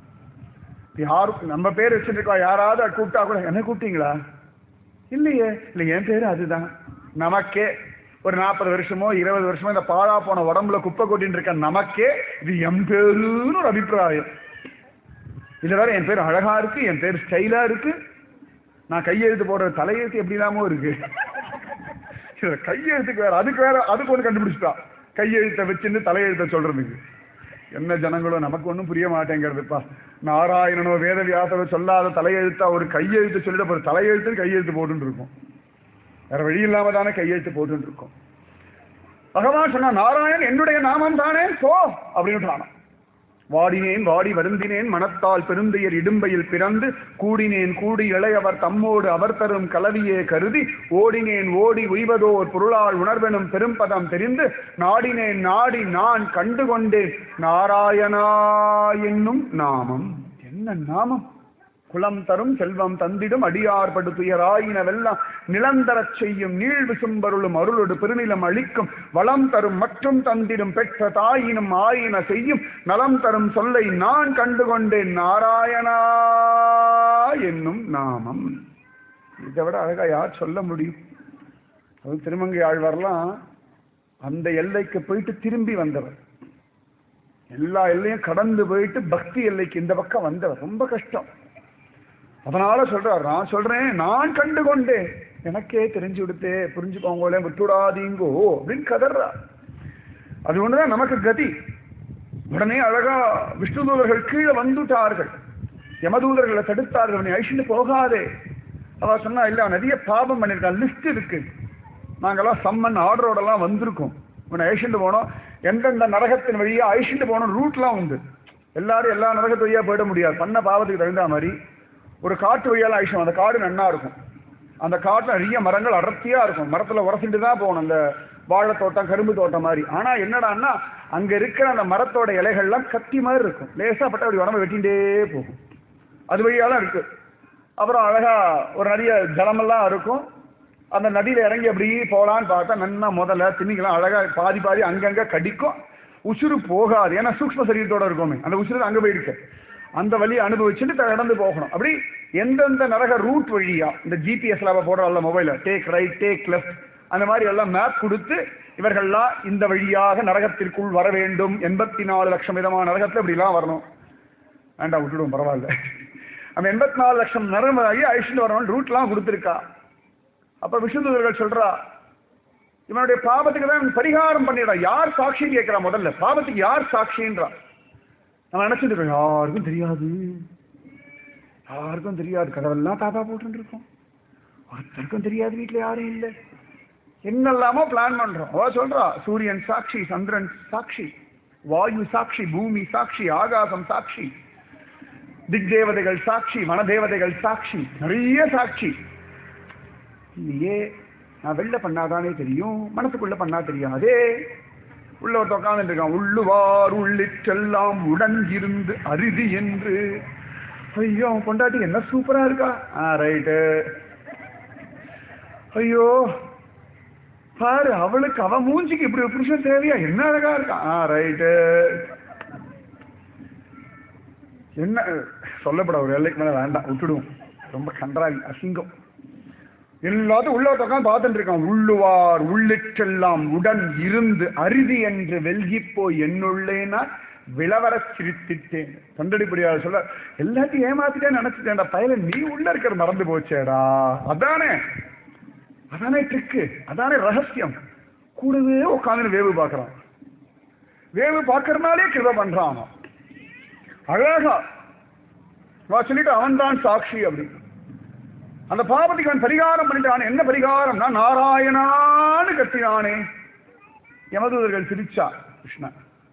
யாரும் நம்ம பேர் வச்சிருக்கா யாராவது கூப்பிட்டா கூட என்ன கூப்பிட்டீங்களா இல்லையே இல்லை என் பேரு அதுதான் நமக்கே ஒரு நாற்பது வருஷமோ இருபது வருஷமோ இந்த பாழா போன உடம்புல குப்பை கொட்டின்னு இருக்க நமக்கே இது என் பேருன்னு ஒரு அபிப்பிராயம் இதுல வேற என் பேர் அழகா இருக்கு என் பேர் ஸ்டைலா இருக்கு நான் கையெழுத்து போடுற தலையெழுத்து எப்படி இல்லாமோ இருக்கு இதுல கையெழுத்துக்கு வேற அதுக்கு வேற அதுக்கு ஒன்று கண்டுபிடிச்சிட்டா கையெழுத்தை வச்சுன்னு தலையெழுத்த சொல்றதுக்கு என்ன ஜனங்களோ நமக்கு ஒன்றும் புரிய மாட்டேங்கிறதுப்பா நாராயணனோ வேத வியாசரோ சொல்லாத தலையெழுத்தா ஒரு கையெழுத்து சொல்லிட்டு ஒரு தலையெழுத்து கையெழுத்து போட்டுன்னு இருக்கும் வேற வழி இல்லாம தானே கையெழுத்து போட்டுன்னு இருக்கும் பகவான் சொன்னா நாராயணன் என்னுடைய நாமம் தானே போ அப்படின்னு வாடினேன் வாடி வருந்தினேன் மனத்தால் பெருந்தையர் இடும்பையில் பிறந்து கூடினேன் கூடி இளையவர் தம்மோடு அவர் தரும் கலவியே கருதி ஓடினேன் ஓடி உய்வதோர் பொருளால் உணர்வெனும் பெரும்பதம் தெரிந்து நாடினேன் நாடி நான் கண்டுகொண்டேன் நாராயணா என்னும் நாமம் என்ன நாமம் குலம் தரும் செல்வம் தந்திடும் அடியார் படுத்துயராயின வெல்லாம் நிலந்தரச் செய்யும் நீள் விசும்பருளும் அருளொடு பெருநிலம் அளிக்கும் வளம் தரும் மற்றும் தந்திடும் பெற்ற தாயினும் ஆயின செய்யும் நலம் தரும் சொல்லை நான் கண்டுகொண்டேன் நாராயணா என்னும் நாமம் இதை விட அழகா யார் சொல்ல முடியும் அது திருமங்கை ஆழ்வார்லாம் அந்த எல்லைக்கு போயிட்டு திரும்பி வந்தவர் எல்லா எல்லையும் கடந்து போயிட்டு பக்தி எல்லைக்கு இந்த பக்கம் வந்தவர் ரொம்ப கஷ்டம் அதனால சொல்றார் நான் சொல்றேன் நான் கண்டு கொண்டேன் எனக்கே தெரிஞ்சு விடுத்தே புரிஞ்சுக்கோங்களே விட்டுடாதீங்கோ அப்படின்னு கதறா அது ஒண்ணுதான் நமக்கு கதி உடனே அழகா விஷ்ணு தூதர்கள் கீழே வந்துட்டார்கள் யமதூதர்களை தடுத்தார்கள் நீ அழிச்சுட்டு போகாதே அவ சொன்னா இல்ல அவன் நிறைய பாபம் பண்ணிருக்கான் லிஸ்ட் இருக்கு நாங்கெல்லாம் சம்மன் ஆர்டரோடலாம் வந்திருக்கோம் உன்னை அழிச்சுட்டு போனோம் எந்தெந்த நரகத்தின் வழியா அழிச்சுட்டு போனோம் ரூட்லாம் உண்டு எல்லாரும் எல்லா நரகத்து வழியா போயிட முடியாது பண்ண பாவத்துக்கு தகுந்த மாதிரி ஒரு காட்டு வழியால அழிச்சோம் அந்த காடு நன்னா இருக்கும் அந்த காட்டுல நிறைய மரங்கள் அடர்த்தியா இருக்கும் மரத்துல உரசிட்டு தான் போகணும் அந்த வாழை தோட்டம் கரும்பு தோட்டம் மாதிரி ஆனா என்னடான்னா அங்க இருக்கிற அந்த மரத்தோட இலைகள்லாம் கத்தி மாதிரி இருக்கும் லேசா பட்ட அப்படி உடம்பு வெட்டிண்டே போகும் அது வழியாலாம் இருக்கு அப்புறம் அழகா ஒரு நிறைய ஜலமெல்லாம் இருக்கும் அந்த நதியில இறங்கி அப்படி போலான்னு பார்த்தா நன்னா முதல்ல திணிக்கலாம் அழகா பாதி பாதி அங்கங்க கடிக்கும் உசுறு போகாது ஏன்னா சூக்ம சரீரத்தோட இருக்குமே அந்த உசுறு அங்க போயிருக்கு அந்த வழியை அனுபவிச்சுட்டு கடந்து போகணும் அப்படி எந்தெந்த நரக ரூட் வழியா இந்த ஜிபிஎஸ்ல போடுறோம்ல மொபைல டேக் ரைட் டேக் லெஃப்ட் அந்த மாதிரி எல்லாம் மேப் கொடுத்து இவர்கள்லாம் இந்த வழியாக நரகத்திற்குள் வர வேண்டும் எண்பத்தி நாலு லட்சம் விதமான நரகத்துல இப்படிலாம் வரணும் வேண்டாம் விட்டுடுவோம் பரவாயில்ல அந்த எண்பத்தி நாலு லட்சம் நரகமாகி அழிச்சுட்டு வரணும் ரூட்லாம் கொடுத்துருக்கா அப்ப விஷ்ணுதூதர்கள் சொல்றா இவனுடைய பாபத்துக்கு தான் பரிகாரம் பண்ணிடுறா யார் சாட்சின்னு கேட்கிறா முதல்ல பாபத்துக்கு யார் சாட்சின்றா நம்ம நினைச்சிட்டு இருக்கோம் யாருக்கும் தெரியாது யாருக்கும் தெரியாது கதவெல்லாம் தாத்தா போட்டு இருக்கோம் ஒருத்தருக்கும் தெரியாது வீட்டுல யாரும் இல்லை என்னெல்லாமோ பிளான் பண்றோம் அவ சொல்றா சூரியன் சாட்சி சந்திரன் சாட்சி வாயு சாட்சி பூமி சாட்சி ஆகாசம் சாட்சி திக் தேவதைகள் சாட்சி மனதேவதைகள் சாட்சி நிறைய சாட்சி இல்லையே நான் வெளில பண்ணாதானே தெரியும் மனசுக்குள்ள பண்ணா தெரியாதே உள்ள ஒருத்த உட்காந்துட்டு இருக்கான் உள்ளுவார் உள்ளிட்டெல்லாம் உடன் இருந்து அரிதி என்று ஐயோ அவன் பொண்டாட்டி என்ன சூப்பரா இருக்கா ஆ ரைட்டு ஐயோ பாரு அவளுக்கு அவ மூஞ்சிக்கு இப்படி ஒரு புருஷன் தேவையா என்ன அழகா இருக்கான் ஆ ரைட்டு என்ன சொல்லப்பட ஒரு எல்லைக்கு மேல வேண்டாம் விட்டுடுவோம் ரொம்ப கன்றாவி அசிங்கம் எல்லாத்தையும் உள்ள உட்காந்து பார்த்துட்டு இருக்கான் உள்ளுவார் உள்ளிட்டெல்லாம் உடன் இருந்து அரிதி என்று வெல்கிப்போ என்னுள்ளேனா விளவர சிரித்திட்டேன் தொண்டடிப்படியார் சொல்ல எல்லாத்தையும் ஏமாத்திட்டே நினைச்சிட்டேன்டா பயல நீ உள்ள இருக்கிற மறந்து போச்சேடா அதானே அதானே ட்ரிக்கு அதானே ரகசியம் கூடவே உட்காந்து வேவு பார்க்கறான் வேவு பார்க்கறனாலே கிருப பண்றான் அவன் அழகா வா சொல்லிட்டு அவன் தான் சாட்சி அப்படின்னு அந்த பாவத்துக்கு அவன் பரிகாரம் பண்ணிட்டான் என்ன பரிகாரம் நான் நாராயணான்னு கத்தினானே யமதூதர்கள் சிரிச்சா கிருஷ்ணா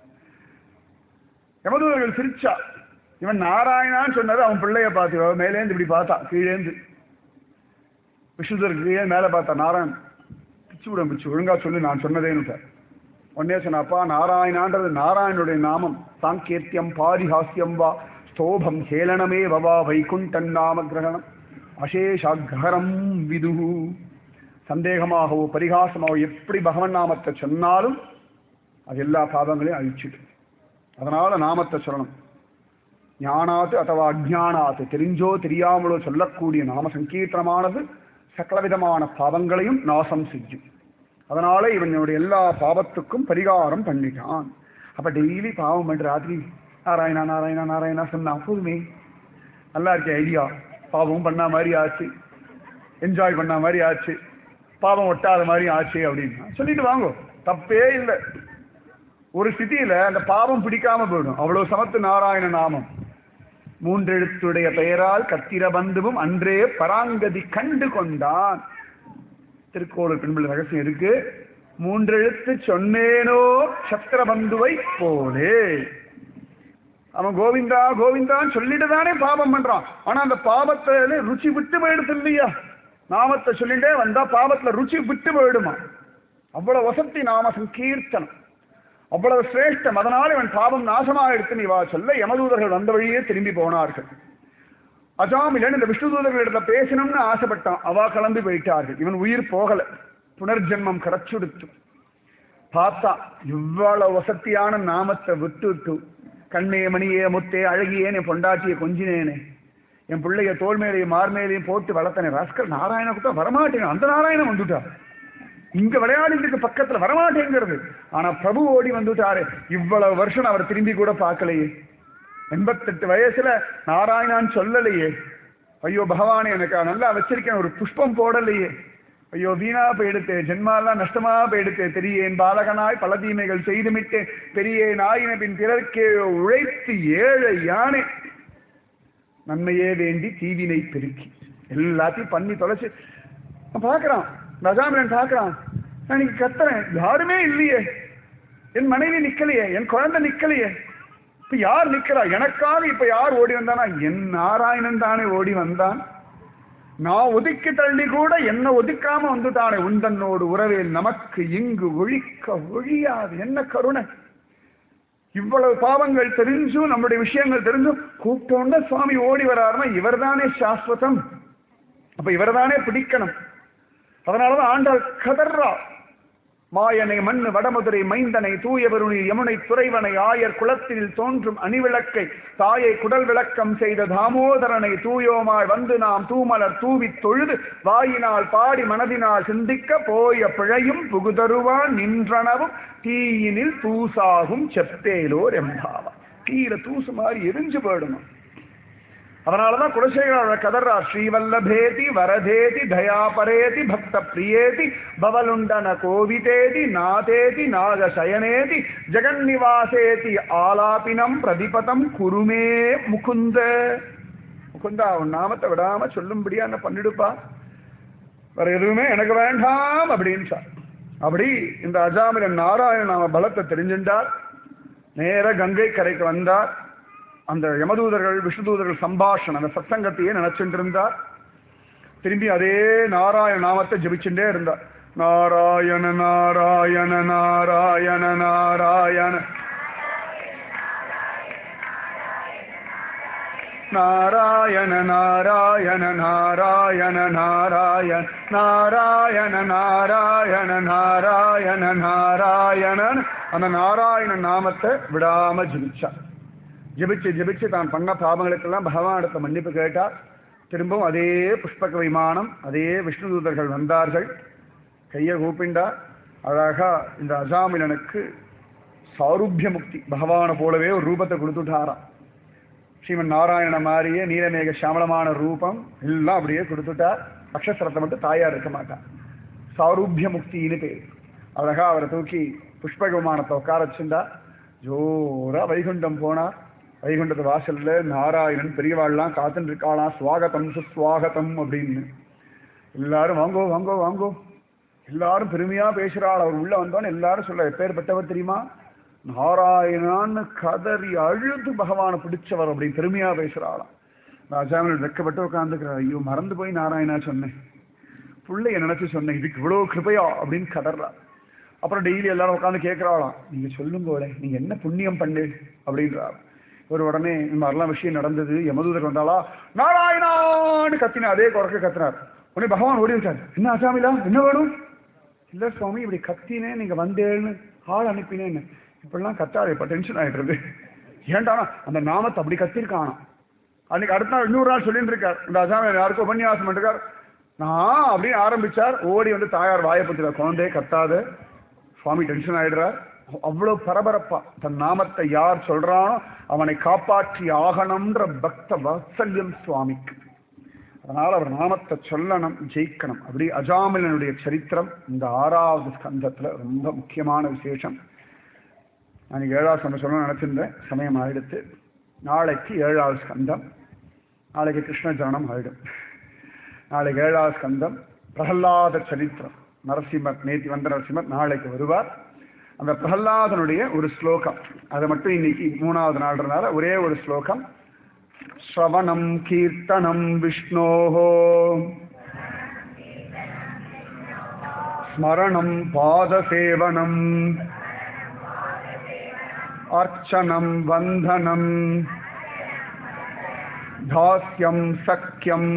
யமதூதர்கள் சிரிச்சா இவன் நாராயணான்னு சொன்னது அவன் பிள்ளைய பார்த்து அவன் மேலேந்து இப்படி பார்த்தா கீழேந்து விஷ்ணுதருக்கு கீழே மேலே பார்த்தா நாராயண் பிச்சு விட பிச்சு ஒழுங்கா சொல்லு நான் சொன்னதேன்னு உடனே சொன்ன அப்பா நாராயணான்றது நாராயணுடைய நாமம் சாங்கேத்தியம் பாரிஹாஸ்யம் வா ஸ்தோபம் ஹேளனமே வவா வைகுண்டன் நாம கிரகணம் அசேஷாகரம் விதுகு சந்தேகமாகவோ பரிகாசமாகவோ எப்படி பகவன் நாமத்தை சொன்னாலும் அது எல்லா பாவங்களையும் அழிச்சிடும் அதனால நாமத்தை சொல்லணும் ஞானாத்து அथवा அஜ்ஞானாத்து தெரிஞ்சோ தெரியாமலோ சொல்லக்கூடிய நாம சங்கீர்த்தனமானது சகலவிதமான பாவங்களையும் நாசம் செய்யும் அதனால இவனுடைய எல்லா பாவத்துக்கும் பரிகாரம் பண்ணிட்டான் அப்ப டெய்லி பாவம் பண்ணி ராத்திரி நாராயணா நாராயணா நாராயணா சொன்னா போதுமே நல்லா இருக்கே ஐடியா பாவம் பண்ண மாதிரி ஆச்சு என்ஜாய் பண்ண மாதிரி ஆச்சு பாவம் ஒட்டாத மாதிரி ஆச்சு அப்படின்னு சொல்லிட்டு வாங்கோ தப்பே இல்லை ஒரு ஸ்திதியில அந்த பாவம் பிடிக்காம போயிடும் அவ்வளவு சமத்து நாராயண நாமம் மூன்றெழுத்துடைய பெயரால் கத்திர பந்துவும் அன்றே பராங்கதி கண்டு கொண்டான் திருக்கோளூர் பெண்பிள்ளை ரகசியம் இருக்கு மூன்றெழுத்து சொன்னேனோ சத்திரபந்துவை போலே அவன் கோவிந்தா கோவிந்தான்னு சொல்லிட்டு தானே பாவம் பண்றான் ஆனா அந்த பாவத்தை ருச்சி விட்டு போயிடுது இல்லையா நாமத்தை சொல்லிட்டே வந்தா பாவத்துல ருச்சி விட்டு போயிடுமா அவ்வளவு வசத்தி நாம சங்கீர்த்தனம் அவ்வளவு சிரேஷ்டம் அதனால இவன் பாவம் நாசமாயிடுத்து இவா சொல்ல யமதூதர்கள் வந்த வழியே திரும்பி போனார்கள் அஜாமிலன் இந்த விஷ்ணுதூதர்களிடத்துல பேசணும்னு ஆசைப்பட்டான் அவா கிளம்பி போயிட்டார்கள் இவன் உயிர் போகல புனர்ஜென்மம் கிடைச்சுடுத்து பார்த்தா இவ்வளவு வசத்தியான நாமத்தை விட்டுட்டு கண்ணே மணியே முத்தே அழகியேன் என் பொண்டாட்டியை கொஞ்சினேனே என் பிள்ளைய தோல் மேலையும் மார் மேலையும் போட்டு வளர்த்தனே ராஸ்கர் நாராயண கூட்ட வரமாட்டேன் அந்த நாராயணன் வந்துட்டா இங்க விளையாடிட்டு பக்கத்துல வரமாட்டேங்கிறது ஆனா பிரபு ஓடி வந்துட்டாரு இவ்வளவு வருஷம் அவர் திரும்பி கூட பார்க்கலையே எண்பத்தெட்டு வயசுல நாராயணான்னு சொல்லலையே ஐயோ பகவானே எனக்கு நல்லா வச்சிருக்கேன் ஒரு புஷ்பம் போடலையே ஐயோ வீணா போயிடுத்தே ஜென்மாலாம் நஷ்டமா போயிடுத்தே தெரியேன் பாலகனாய் பல தீமைகள் செய்துமிட்டேன் பெரிய நாயின பின் பிறர்க்கே உழைத்து ஏழை யானை நன்மையே வேண்டி தீவினை பெருக்கி எல்லாத்தையும் பண்ணி தொலைச்சு பார்க்கறான் ரஜாமிரன் பார்க்கறான் நான் இன்னைக்கு கத்துறேன் யாருமே இல்லையே என் மனைவி நிக்கலையே என் குழந்தை நிக்கலையே இப்ப யார் நிக்கிறா எனக்காக இப்ப யார் ஓடி வந்தானா என் நாராயணன் தானே ஓடி வந்தான் நான் ஒதுக்கி தள்ளி கூட என்ன ஒதுக்காம வந்துட்டானே உந்தன்னோடு உறவேல் நமக்கு இங்கு ஒழிக்க ஒழியாது என்ன கருணை இவ்வளவு பாவங்கள் தெரிஞ்சும் நம்முடைய விஷயங்கள் தெரிஞ்சும் கூப்பிட்டோன்னா சுவாமி ஓடி வராருன்னா இவர்தானே சாஸ்வதம் அப்ப இவர்தானே பிடிக்கணும் அதனாலதான் ஆண்டாள் கதர்றா மாயனை மண்ணு வடமதுரை மைந்தனை தூயவருணி யமுனை துறைவனை ஆயர் குளத்தில் தோன்றும் அணிவிளக்கை தாயை குடல் விளக்கம் செய்த தாமோதரனை தூயோமாய் வந்து நாம் தூமலர் தூவித் தொழுது வாயினால் பாடி மனதினால் சிந்திக்க போய பிழையும் புகுதருவான் நின்றனவும் தீயினில் தூசாகும் செப்பேலோர் எம்பாவா தீயில தூசு மாதிரி எரிஞ்சு போயிடணும் அதனாலதான் குலசேகர கதர்றார் ஸ்ரீவல்லபேதி வரதேதி தயாபரேதி பக்த பிரியேதி பவலுண்டன கோவிதேதி நாதேதி நாகசயனேதி ஜெகன்னிவாசேதி ஆலாபினம் பிரதிபதம் குருமே முகுந்த முகுந்தா உன் நாமத்தை விடாம சொல்லும்படியா என்ன பண்ணிடுப்பா வேற எதுவுமே எனக்கு வேண்டாம் அப்படின்னு சார் அப்படி இந்த அஜாமிரன் நாராயண நாம பலத்தை தெரிஞ்சின்றார் நேர கங்கை கரைக்கு வந்தார் அந்த யமதூதர்கள் விஷ்ணுதூதர்கள் சம்பாஷணம் அந்த சத்சங்கத்தையே நினைச்சுட்டு இருந்தார் திரும்பி அதே நாராயண நாமத்தை ஜபிச்சுட்டே இருந்தார் நாராயண நாராயண நாராயண நாராயண நாராயண நாராயண நாராயண நாராயண நாராயண நாராயண நாராயண நாராயணன் அந்த நாராயண நாமத்தை விடாம ஜபிச்சான் ஜபிச்சு ஜபிச்சு தான் பண்ண பாவங்களுக்கெல்லாம் பகவானிடத்தை மன்னிப்பு கேட்டார் திரும்பவும் அதே புஷ்பக விமானம் அதே விஷ்ணு தூதர்கள் வந்தார்கள் கையை கூப்பிண்டா அழகா இந்த அஜாமிலனுக்கு சாருபிய முக்தி பகவானை போலவே ஒரு ரூபத்தை கொடுத்துட்டாராம் ஸ்ரீமன் நாராயண மாதிரியே நீலமேக சாமளமான ரூபம் எல்லாம் அப்படியே கொடுத்துட்டார் அக்ஷசரத்தை மட்டும் தாயார் இருக்க மாட்டார் சாரூபிய முக்தின்னு பேர் அழகா அவரை தூக்கி புஷ்பக விமானத்தை உட்கார வச்சுண்டா ஜோரா வைகுண்டம் போனார் வைகுண்டத்து வாசல்ல நாராயணன் பெரியவாள்லாம் காத்துன்னு இருக்காளாம் சுவாகத்தம் சுஸ்வாகத்தம் அப்படின்னு எல்லாரும் வாங்கோ வாங்கோ வாங்கோ எல்லாரும் பெருமையா பேசுறாள் அவர் உள்ள வந்தோன்னு எல்லாரும் சொல்ல எப்பேற்பட்டவர் தெரியுமா நாராயணான்னு கதறி அழுது பகவானை பிடிச்சவர் அப்படின்னு பெருமையா பேசுறாளாம் ராஜாவில் வெக்கப்பட்டு உட்காந்துக்கிறார் ஐயோ மறந்து போய் நாராயணா சொன்னேன் பிள்ளைய நினைச்சு சொன்னேன் இதுக்கு இவ்வளவு கிருபையா அப்படின்னு கதறா அப்புறம் டெய்லி எல்லாரும் உட்காந்து கேட்கறாளாம் நீங்க சொல்லும்போல நீங்க என்ன புண்ணியம் பண்ணு அப்படின்றார் ஒரு உடனே இந்த மாதிரிலாம் விஷயம் நடந்தது யமதூதர் வந்தாளா நாராயணான்னு கத்தினா அதே குறைக்க கத்தினார் உடனே பகவான் ஓடி வச்சார் என்ன அசாமிலா என்ன வேணும் இல்ல சுவாமி இப்படி கத்தினேன் நீங்க வந்தேன்னு ஆள் அனுப்பினேன்னு இப்படிலாம் கத்தாரு இப்ப டென்ஷன் ஆயிடுறது ஏன்டானா அந்த நாமத்தை அப்படி கத்திருக்கானா அன்னைக்கு அடுத்த நாள் இன்னொரு நாள் சொல்லிட்டு இருக்கார் இந்த அசாமி யாருக்கும் உபன்யாசம் பண்ணிருக்கார் நான் அப்படின்னு ஆரம்பிச்சார் ஓடி வந்து தாயார் வாயப்பத்திர குழந்தையே கத்தாத சுவாமி டென்ஷன் ஆயிடுறார் அவ்வளவு பரபரப்பா தன் நாமத்தை யார் சொல்றானோ அவனை காப்பாற்றி ஆகணும்ன்ற பக்த வாத்சல்யம் சுவாமிக்கு அதனால அவர் நாமத்தை சொல்லணும் ஜெயிக்கணும் அப்படி அஜாமிலனுடைய சரித்திரம் இந்த ஆறாவது ஸ்கந்தத்துல ரொம்ப முக்கியமான விசேஷம் நான் ஏழாவது ஸ்கந்தம் சொல்ல நினைச்சிருந்தேன் சமயம் ஆயிடுத்து நாளைக்கு ஏழாவது ஸ்கந்தம் நாளைக்கு கிருஷ்ண ஜனனம் ஆயிடும் நாளைக்கு ஏழாவது ஸ்கந்தம் பிரகலாத சரித்திரம் நரசிம்மர் நேத்தி வந்த நரசிம்மர் நாளைக்கு வருவார் அந்த பிரகலாதனுடைய ஒரு ஸ்லோகம் அதை மட்டும் இன்னைக்கு மூணாவது நாள்ன்றனால ஒரே ஒரு ஸ்லோகம் ஸ்ரவணம் கீர்த்தனம் விஷ்ணோஹோ ஸ்மரணம் பாதசேவனம் அர்ச்சனம் வந்தனம் தாஸ்யம் சக்கியம்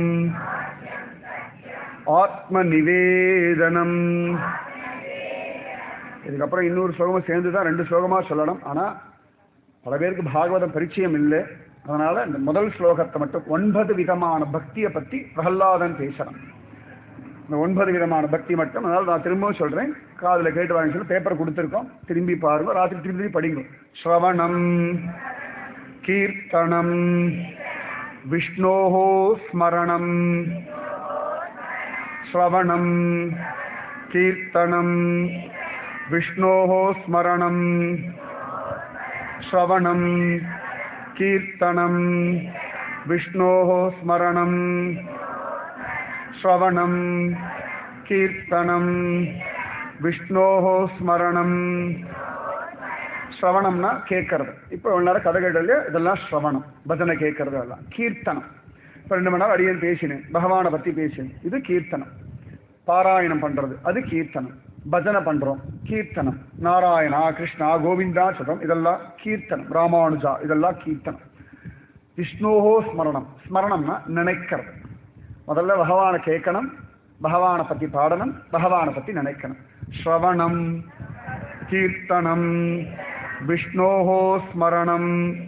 ஆத்ம நிவேதனம் இதுக்கப்புறம் இன்னொரு ஸ்லோகமும் சேர்ந்து தான் ரெண்டு ஸ்லோகமா சொல்லணும் ஆனா பல பேருக்கு பாகவதம் பரிச்சயம் இல்லை அதனால இந்த முதல் ஸ்லோகத்தை மட்டும் ஒன்பது விதமான பக்தியை பத்தி பிரகலாதன் பேசணும் இந்த ஒன்பது விதமான பக்தி மட்டும் அதனால நான் திரும்பவும் சொல்றேன் காதுல கேட்டு வாங்க சொல்லி பேப்பர் கொடுத்துருக்கோம் திரும்பி பாருங்க ராத்திரி திரும்பி திரும்பி படிங்க ஸ்ரவணம் கீர்த்தனம் விஷ்ணோஹோ ஸ்மரணம் ஸ்ரவணம் கீர்த்தனம் விஷ்ணோः ஸ்மரணம் ஸ்ரவணம் கீர்த்தனம் விஷ்ணோः ஸ்மரணம் ஸ்ரவணம் கீர்த்தனம் விஷ்ணோः ஸ்மரணம் ஸ்ரவணம்னா கேட்கறது இப்போ ஒரு நேரம் கதை கேட்டது இதெல்லாம் ஸ்ரவணம் பஜனை கேட்கறது எல்லாம் கீர்த்தனம் இப்போ ரெண்டு மணி நேரம் அடியன் பேசினேன் பகவானை பற்றி பேசினேன் இது கீர்த்தனம் பாராயணம் பண்றது அது கீர்த்தனம் பஜனை பண்றோம் கீர்த்தனம் நாராயணா கிருஷ்ணா கோவிந்தா சதம் இதெல்லாம் கீர்த்தனம் ராமானுஜா இதெல்லாம் கீர்த்தனம் விஷ்ணோஹோ ஸ்மரணம் ஸ்மரணம்னா நினைக்கிறது முதல்ல பகவானை கேட்கணும் பகவானை பத்தி பாடணும் பகவானை பத்தி நினைக்கணும் ஸ்ரவணம் கீர்த்தனம் விஷ்ணோஹோ ஸ்மரணம்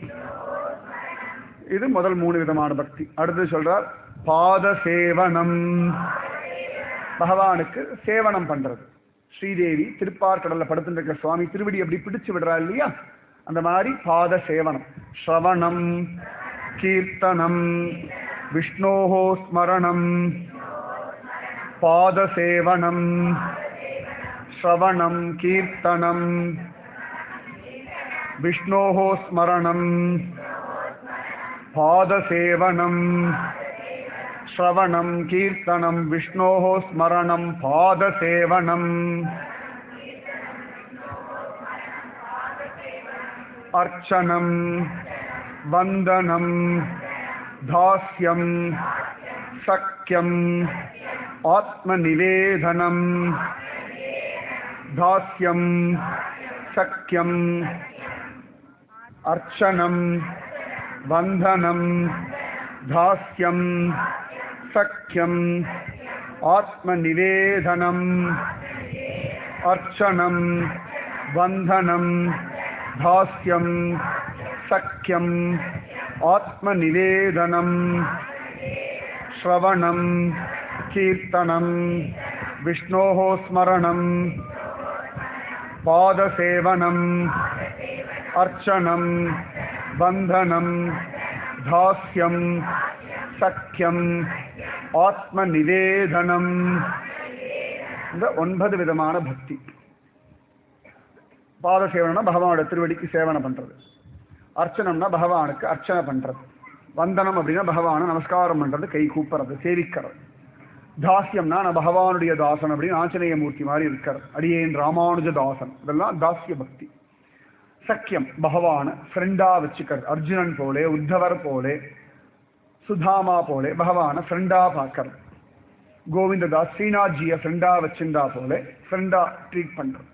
இது முதல் மூணு விதமான பக்தி அடுத்து சொல்றார் பாத சேவனம் பகவானுக்கு சேவனம் பண்றது ஸ்ரீதேவி திருப்பார்கடல்ல படுத்துட்டு இருக்கிற சுவாமி திருவடி அப்படி பிடிச்சு விடுறா இல்லையா அந்த மாதிரி பாத சேவனம் ஸ்ரவணம் கீர்த்தனம் விஷ்ணோஹோ ஸ்மரணம் பாத சேவனம் ஸ்ரவணம் கீர்த்தனம் விஷ்ணோஹோ ஸ்மரணம் பாத சேவனம் श्रवणं कीर्तनं विष्णोः स्मरणं पादसेवनम् अर्चनं वन्दनं दास्यं सख्यम् आत्मनिवेदनं தாஸ்யம் சக்கியம் அர்ச்சனம் வந்தனம் தாஸ்யம் சக்கியம் ஆத்மநிவேதனம் அர்ச்சனம் வந்தனம் தாஸ்யம் சக்கியம் ஆத்மநிவேதனம் श्रवणं कीर्तनं विष्णोः स्मरणं पादसेवनम् अर्चनं बन्धनं धास्यं சக்கியம் ஆத்மநிவேதனம் இந்த ஒன்பது விதமான பக்தி பாத சேவனம்னா பகவானோட திருவடிக்கு சேவனை பண்றது அர்ச்சனம்னா பகவானுக்கு அர்ச்சனை பண்றது வந்தனம் அப்படின்னா பகவானை நமஸ்காரம் பண்றது கை கூப்புறது சேவிக்கிறது தாஸ்யம்னா நான் பகவானுடைய தாசன் அப்படின்னு ஆஞ்சநேய மூர்த்தி மாதிரி இருக்கிறது அடியேன் ராமானுஜ தாசன் இதெல்லாம் தாஸ்ய பக்தி சக்கியம் பகவான ஃப்ரெண்டா வச்சுக்கிறது அர்ஜுனன் போலே உத்தவர் போலே சுதாமா போலே பகவான ஃப்ரெண்டா பார்க்கறது கோவிந்ததாஸ் ஸ்ரீநாத்ஜியை ஃப்ரெண்டா வச்சிருந்தா போலே ஃப்ரெண்டா ட்ரீட் பண்றது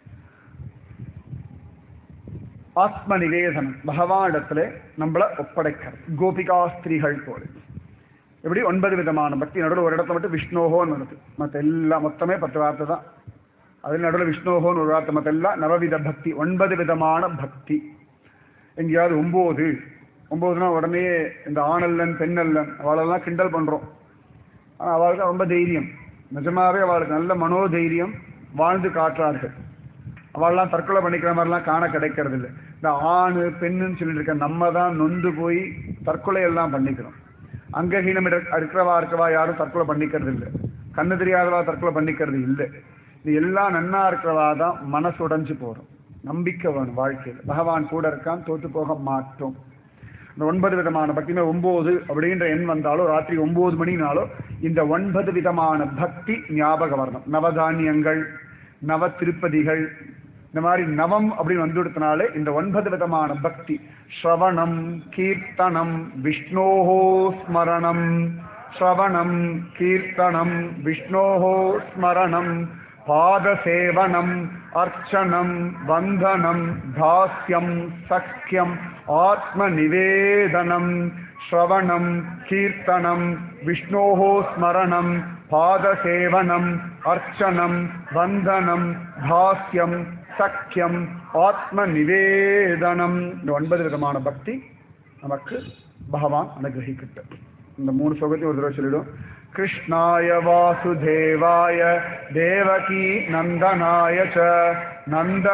ஆத்ம நிவேதனம் பகவானிடத்துல நம்மள ஒப்படைக்கிறது கோபிகா ஸ்திரீகள் போல இப்படி ஒன்பது விதமான பக்தி நடுவில் ஒரு இடத்துல மட்டும் விஷ்ணோகோன்னு வருது மற்ற எல்லாம் மொத்தமே பத்து வார்த்தை தான் அதில் நடுவில் விஷ்ணோகோன்னு ஒரு வார்த்தை மற்ற எல்லாம் நவவித பக்தி ஒன்பது விதமான பக்தி எங்கேயாவது ஒம்பது ஒம்போதுனா உடனே இந்த ஆணல்லன் பெண்ணல்லன் அவளெல்லாம் கிண்டல் பண்ணுறோம் ஆனால் அவளுக்கு ரொம்ப தைரியம் நிஜமாவே அவளுக்கு நல்ல மனோதைரியம் வாழ்ந்து காட்டுறார்கள் அவள்லாம் தற்கொலை பண்ணிக்கிற மாதிரிலாம் காண கிடைக்கிறது இல்லை இந்த ஆணு பெண்ணுன்னு சொல்லிட்டு இருக்க நம்ம தான் நொந்து போய் தற்கொலை எல்லாம் பண்ணிக்கிறோம் அங்கஹீனம் இருக்க- இருக்கிறவா இருக்கவா யாரும் தற்கொலை பண்ணிக்கிறது இல்லை கண்ணு தெரியாதவா தற்கொலை பண்ணிக்கிறது இல்லை இது எல்லாம் நன்னா இருக்கிறவா தான் மனசு உடைஞ்சு போறோம் நம்பிக்கை வேணும் வாழ்க்கையில் பகவான் கூட இருக்கான் தோத்து போக மாட்டோம் இந்த ஒன்பது விதமான பக்திமே ஒன்பது அப்படின்ற எண் வந்தாலோ ராத்திரி ஒன்பது மணினாலோ இந்த ஒன்பது விதமான பக்தி ஞாபகம் வரணும் நவதானியங்கள் நவ திருப்பதிகள் இந்த மாதிரி நவம் அப்படின்னு வந்துடுத்தினாலே இந்த ஒன்பது விதமான பக்தி ஸ்ரவணம் கீர்த்தனம் விஷ்ணோஹோ ஸ்மரணம் ஸ்ரவணம் கீர்த்தனம் விஷ்ணோஹோ ஸ்மரணம் பாதசேவனம் அர்ச்சனம் வந்தனம் தாஸ்யம் சக்கியம் ஆத்மநிவேதனம் ஸ்ரவணம் கீர்த்தனம் விஷ்ணோஹோ ஸ்மரணம் பாதசேவனம் அர்ச்சனம் வந்தனம் தாஸ்யம் சக்கியம் ஆத்ம நிவேதனம் இந்த ஒன்பது விதமான பக்தி நமக்கு பகவான் அனுகிரகிக்கிட்ட இந்த மூணு ஸ்லோகத்தையும் ஒரு தடவை சொல்லிடும் கிருஷ்ணாய வாசுதேவாய தேவகி நந்தனாய ச நந்த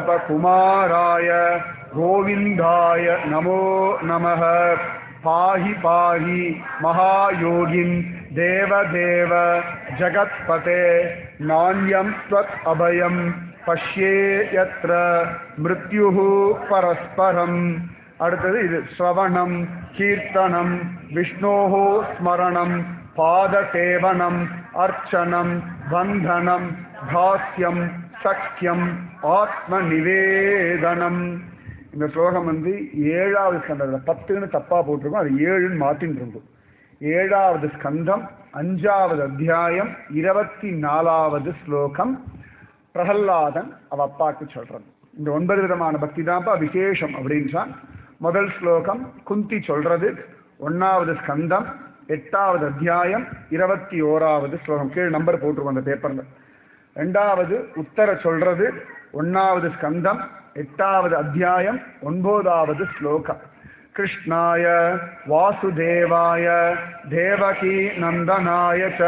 கோபகுமாராய கோவிந்தாய நமோ நமः பாஹி பாஹி மகாயோகின் தேவதேவ ஜகத்பதே நாண்யம் त्वत् அபயம் பஷ்யே யத்ர மிருத்யுः பரஸ்பரம் அடுத்தது இது ஸ்ரவணம் கீர்த்தனம் விஷ்ணோஹோ ஸ்மரணம் பாதசேவனம் அர்ச்சனம் வந்தனம் தாஸ்யம் சக்கியம் ஆத்ம நிவேதனம் இந்த ஸ்லோகம் வந்து ஏழாவது ஸ்கந்தத்தில் பத்துன்னு தப்பா போட்டிருக்கோம் அது ஏழுன்னு மாத்தின்னு இருக்கும் ஏழாவது ஸ்கந்தம் அஞ்சாவது அத்தியாயம் இருபத்தி நாலாவது ஸ்லோகம் பிரகல்லாதன் அவ அப்பாக்கு சொல்றது இந்த ஒன்பது விதமான பக்தி தான்ப்பா விசேஷம் அப்படின்றா முதல் ஸ்லோகம் குந்தி சொல்றது ஒன்னாவது ஸ்கந்தம் எட்டாவது அத்தியாயம் இருபத்தி ஓராவது ஸ்லோகம் கீழ் நம்பர் போட்டிருக்கோம் அந்த பேப்பர்ல ரெண்டாவது உத்தர சொல்றது ஒன்னாவது ஸ்கந்தம் எட்டாவது அத்தியாயம் ஒன்பதாவது ஸ்லோகம் கிருஷ்ணாய வாசுதேவாய தேவகி நந்தனாய ச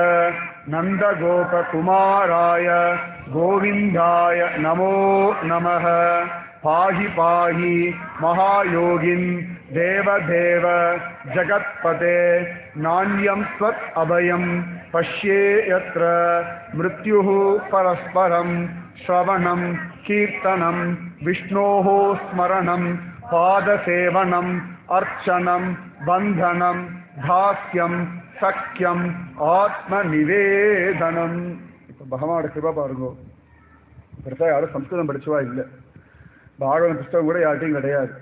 நந்தகோபகுமாராய கோவிந்தாய நமோ நமः பாஹி பாஹி மகாயோகின் தேவதேவ ஜகத்பதே நாண்யம் ஸ்வத் அபயம் பஷ்யே யத்ர மிருத்யுः பரஸ்பரம் ஸ்ரவணம் கீர்த்தனம் விஷ்ணோः ஸ்மரணம் பாதசேவனம் அர்ச்சனம் பந்தனம் தாஸ்யம் சக்கியம் ஆத்ம நிவேதனம் இப்போ பகவானோட கிருபா பாருங்க பெருசாக யாரும் சம்ஸ்கிருதம் படிச்சவா இல்லை பாகவத புஸ்தகம் கூட யார்ட்டையும் கிடையாது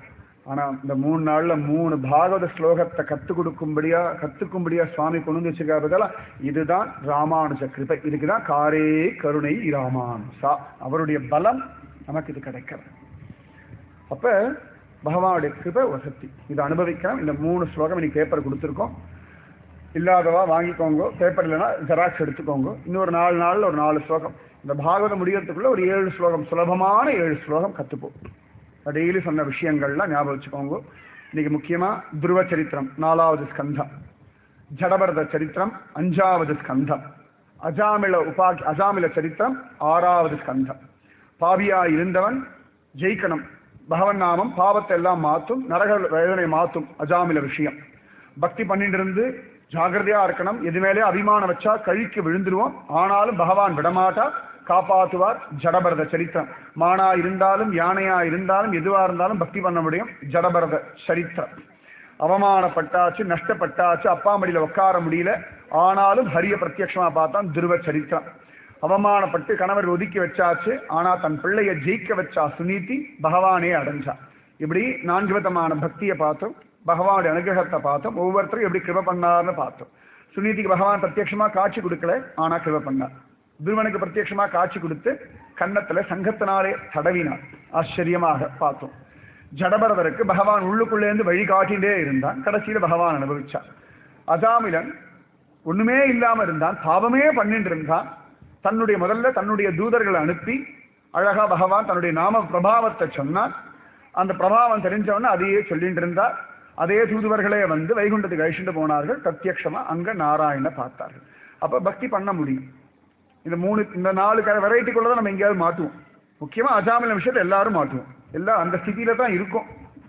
ஆனா இந்த மூணு நாள்ல மூணு பாகவத ஸ்லோகத்தை கத்து கொடுக்கும்படியா கத்துக்கும்படியா சுவாமி கொண்டு வந்து வச்சிருக்காரு பதிலா இதுதான் ராமானுஜ கிருபை இதுக்குதான் காரே கருணை ராமானுசா அவருடைய பலம் நமக்கு இது கிடைக்கிறது அப்ப பகவானுடைய கிருபை வசதி இதை அனுபவிக்கலாம் இந்த மூணு ஸ்லோகம் இன்னைக்கு பேப்பர் கொடுத்துருக்கோம் இல்லாதவா வாங்கிக்கோங்க பேப்பர் இல்லைன்னா ஜெராக்ஸ் எடுத்துக்கோங்க இன்னொரு நாலு நாள்ல ஒரு நாலு ஸ்லோகம் இந்த பாகவதம் முடியறதுக்குள்ள ஒரு ஏழு ஸ்லோகம் சுலபமான ஏழு ஸ்லோகம் கத்துப்போம் டெய்லி சொன்ன விஷயங்கள்லாம் ஞாபகம் வச்சுக்கோங்க இன்னைக்கு முக்கியமா துருவ சரித்திரம் நாலாவது ஸ்கந்தம் ஜடபரத சரித்திரம் அஞ்சாவது ஸ்கந்தம் அஜாமில உபா அஜாமில சரித்திரம் ஆறாவது ஸ்கந்தம் பாவியா இருந்தவன் ஜெயிக்கணும் பகவன் நாமம் பாவத்தை எல்லாம் மாத்தும் நரக வேதனை மாத்தும் அஜாமில விஷயம் பக்தி பண்ணிட்டு இருந்து ஜாகிரதையா இருக்கணும் எது மேலே அபிமானம் வச்சா கழிக்கு விழுந்துருவோம் ஆனாலும் பகவான் விடமாட்டா காப்பாற்றுவார் ஜடபரத சரித்திரம் மானா இருந்தாலும் யானையா இருந்தாலும் எதுவா இருந்தாலும் பக்தி பண்ண முடியும் ஜடபரத சரித்திரம் அவமானப்பட்டாச்சு நஷ்டப்பட்டாச்சு அப்பா மடியில உட்கார முடியல ஆனாலும் ஹரிய பிரத்யக்ஷமா பார்த்தான் துருவ சரித்திரம் அவமானப்பட்டு கணவர் ஒதுக்கி வச்சாச்சு ஆனா தன் பிள்ளைய ஜெயிக்க வச்சா சுனீதி பகவானே அடைஞ்சா இப்படி நான்கு விதமான பக்தியை பார்த்தோம் பகவானுடைய அனுகிரகத்தை பார்த்தோம் ஒவ்வொருத்தரும் எப்படி கிருப பண்ணார்னு பார்த்தோம் சுனீதிக்கு பகவான் பிரத்யட்சமா காட்சி கொடுக்கல ஆனா கிருப பண்ணார் துருவனுக்கு பிரத்யட்சமா காட்சி கொடுத்து கன்னத்துல சங்கத்தினாலே தடவினார் ஆச்சரியமாக பார்த்தோம் ஜடபரதருக்கு பகவான் உள்ளுக்குள்ளே இருந்து வழிகாட்டிலே இருந்தான் கடைசியில பகவான் அனுபவிச்சான் அஜாமிலன் ஒண்ணுமே இல்லாம இருந்தான் பாவமே பண்ணிட்டு இருந்தான் தன்னுடைய முதல்ல தன்னுடைய தூதர்களை அனுப்பி அழகா பகவான் தன்னுடைய நாம பிரபாவத்தை சொன்னான் அந்த பிரபாவம் தெரிஞ்சவன அதையே சொல்லிட்டு இருந்தார் அதே தூதுவர்களே வந்து வைகுண்டத்துக்கு அழிச்சுட்டு போனார்கள் பிரத்யக்ஷமா அங்க நாராயண பார்த்தார்கள் அப்ப பக்தி பண்ண முடியும் இந்த மூணு இந்த நாலு வெரைட்டிக்குள்ள தான் நம்ம எங்கேயாவது மாட்டுவோம் முக்கியமா அஜாமில விஷயத்தை எல்லாரும் மாட்டுவோம் எல்லாம் அந்த ஸ்திதியில தான் இருக்கும்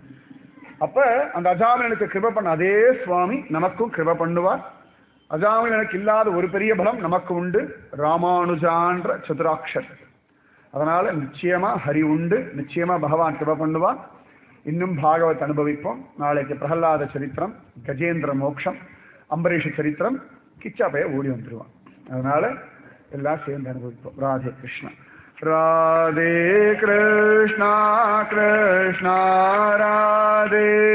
அப்ப அந்த அஜாமிலனுக்கு கிருப பண்ண அதே சுவாமி நமக்கும் கிருப பண்ணுவார் அஜாமிலனுக்கு இல்லாத ஒரு பெரிய பலம் நமக்கு உண்டு ராமானுஜான்ற சதுராட்சர் அதனால நிச்சயமா ஹரி உண்டு நிச்சயமா பகவான் கிருப பண்ணுவான் இன்னும் பாகவத் அனுபவிப்போம் நாளைக்கு பிரகலாத சரித்திரம் கஜேந்திர மோக்ஷம் அம்பரீஷ சரித்திரம் கிச்சா பைய ஓடி வந்துருவான் அதனால எல்லாம் சேர்ந்து அனுபவிப்போம் ராதே கிருஷ்ணா ராதே கிருஷ்ணா கிருஷ்ணா ராதே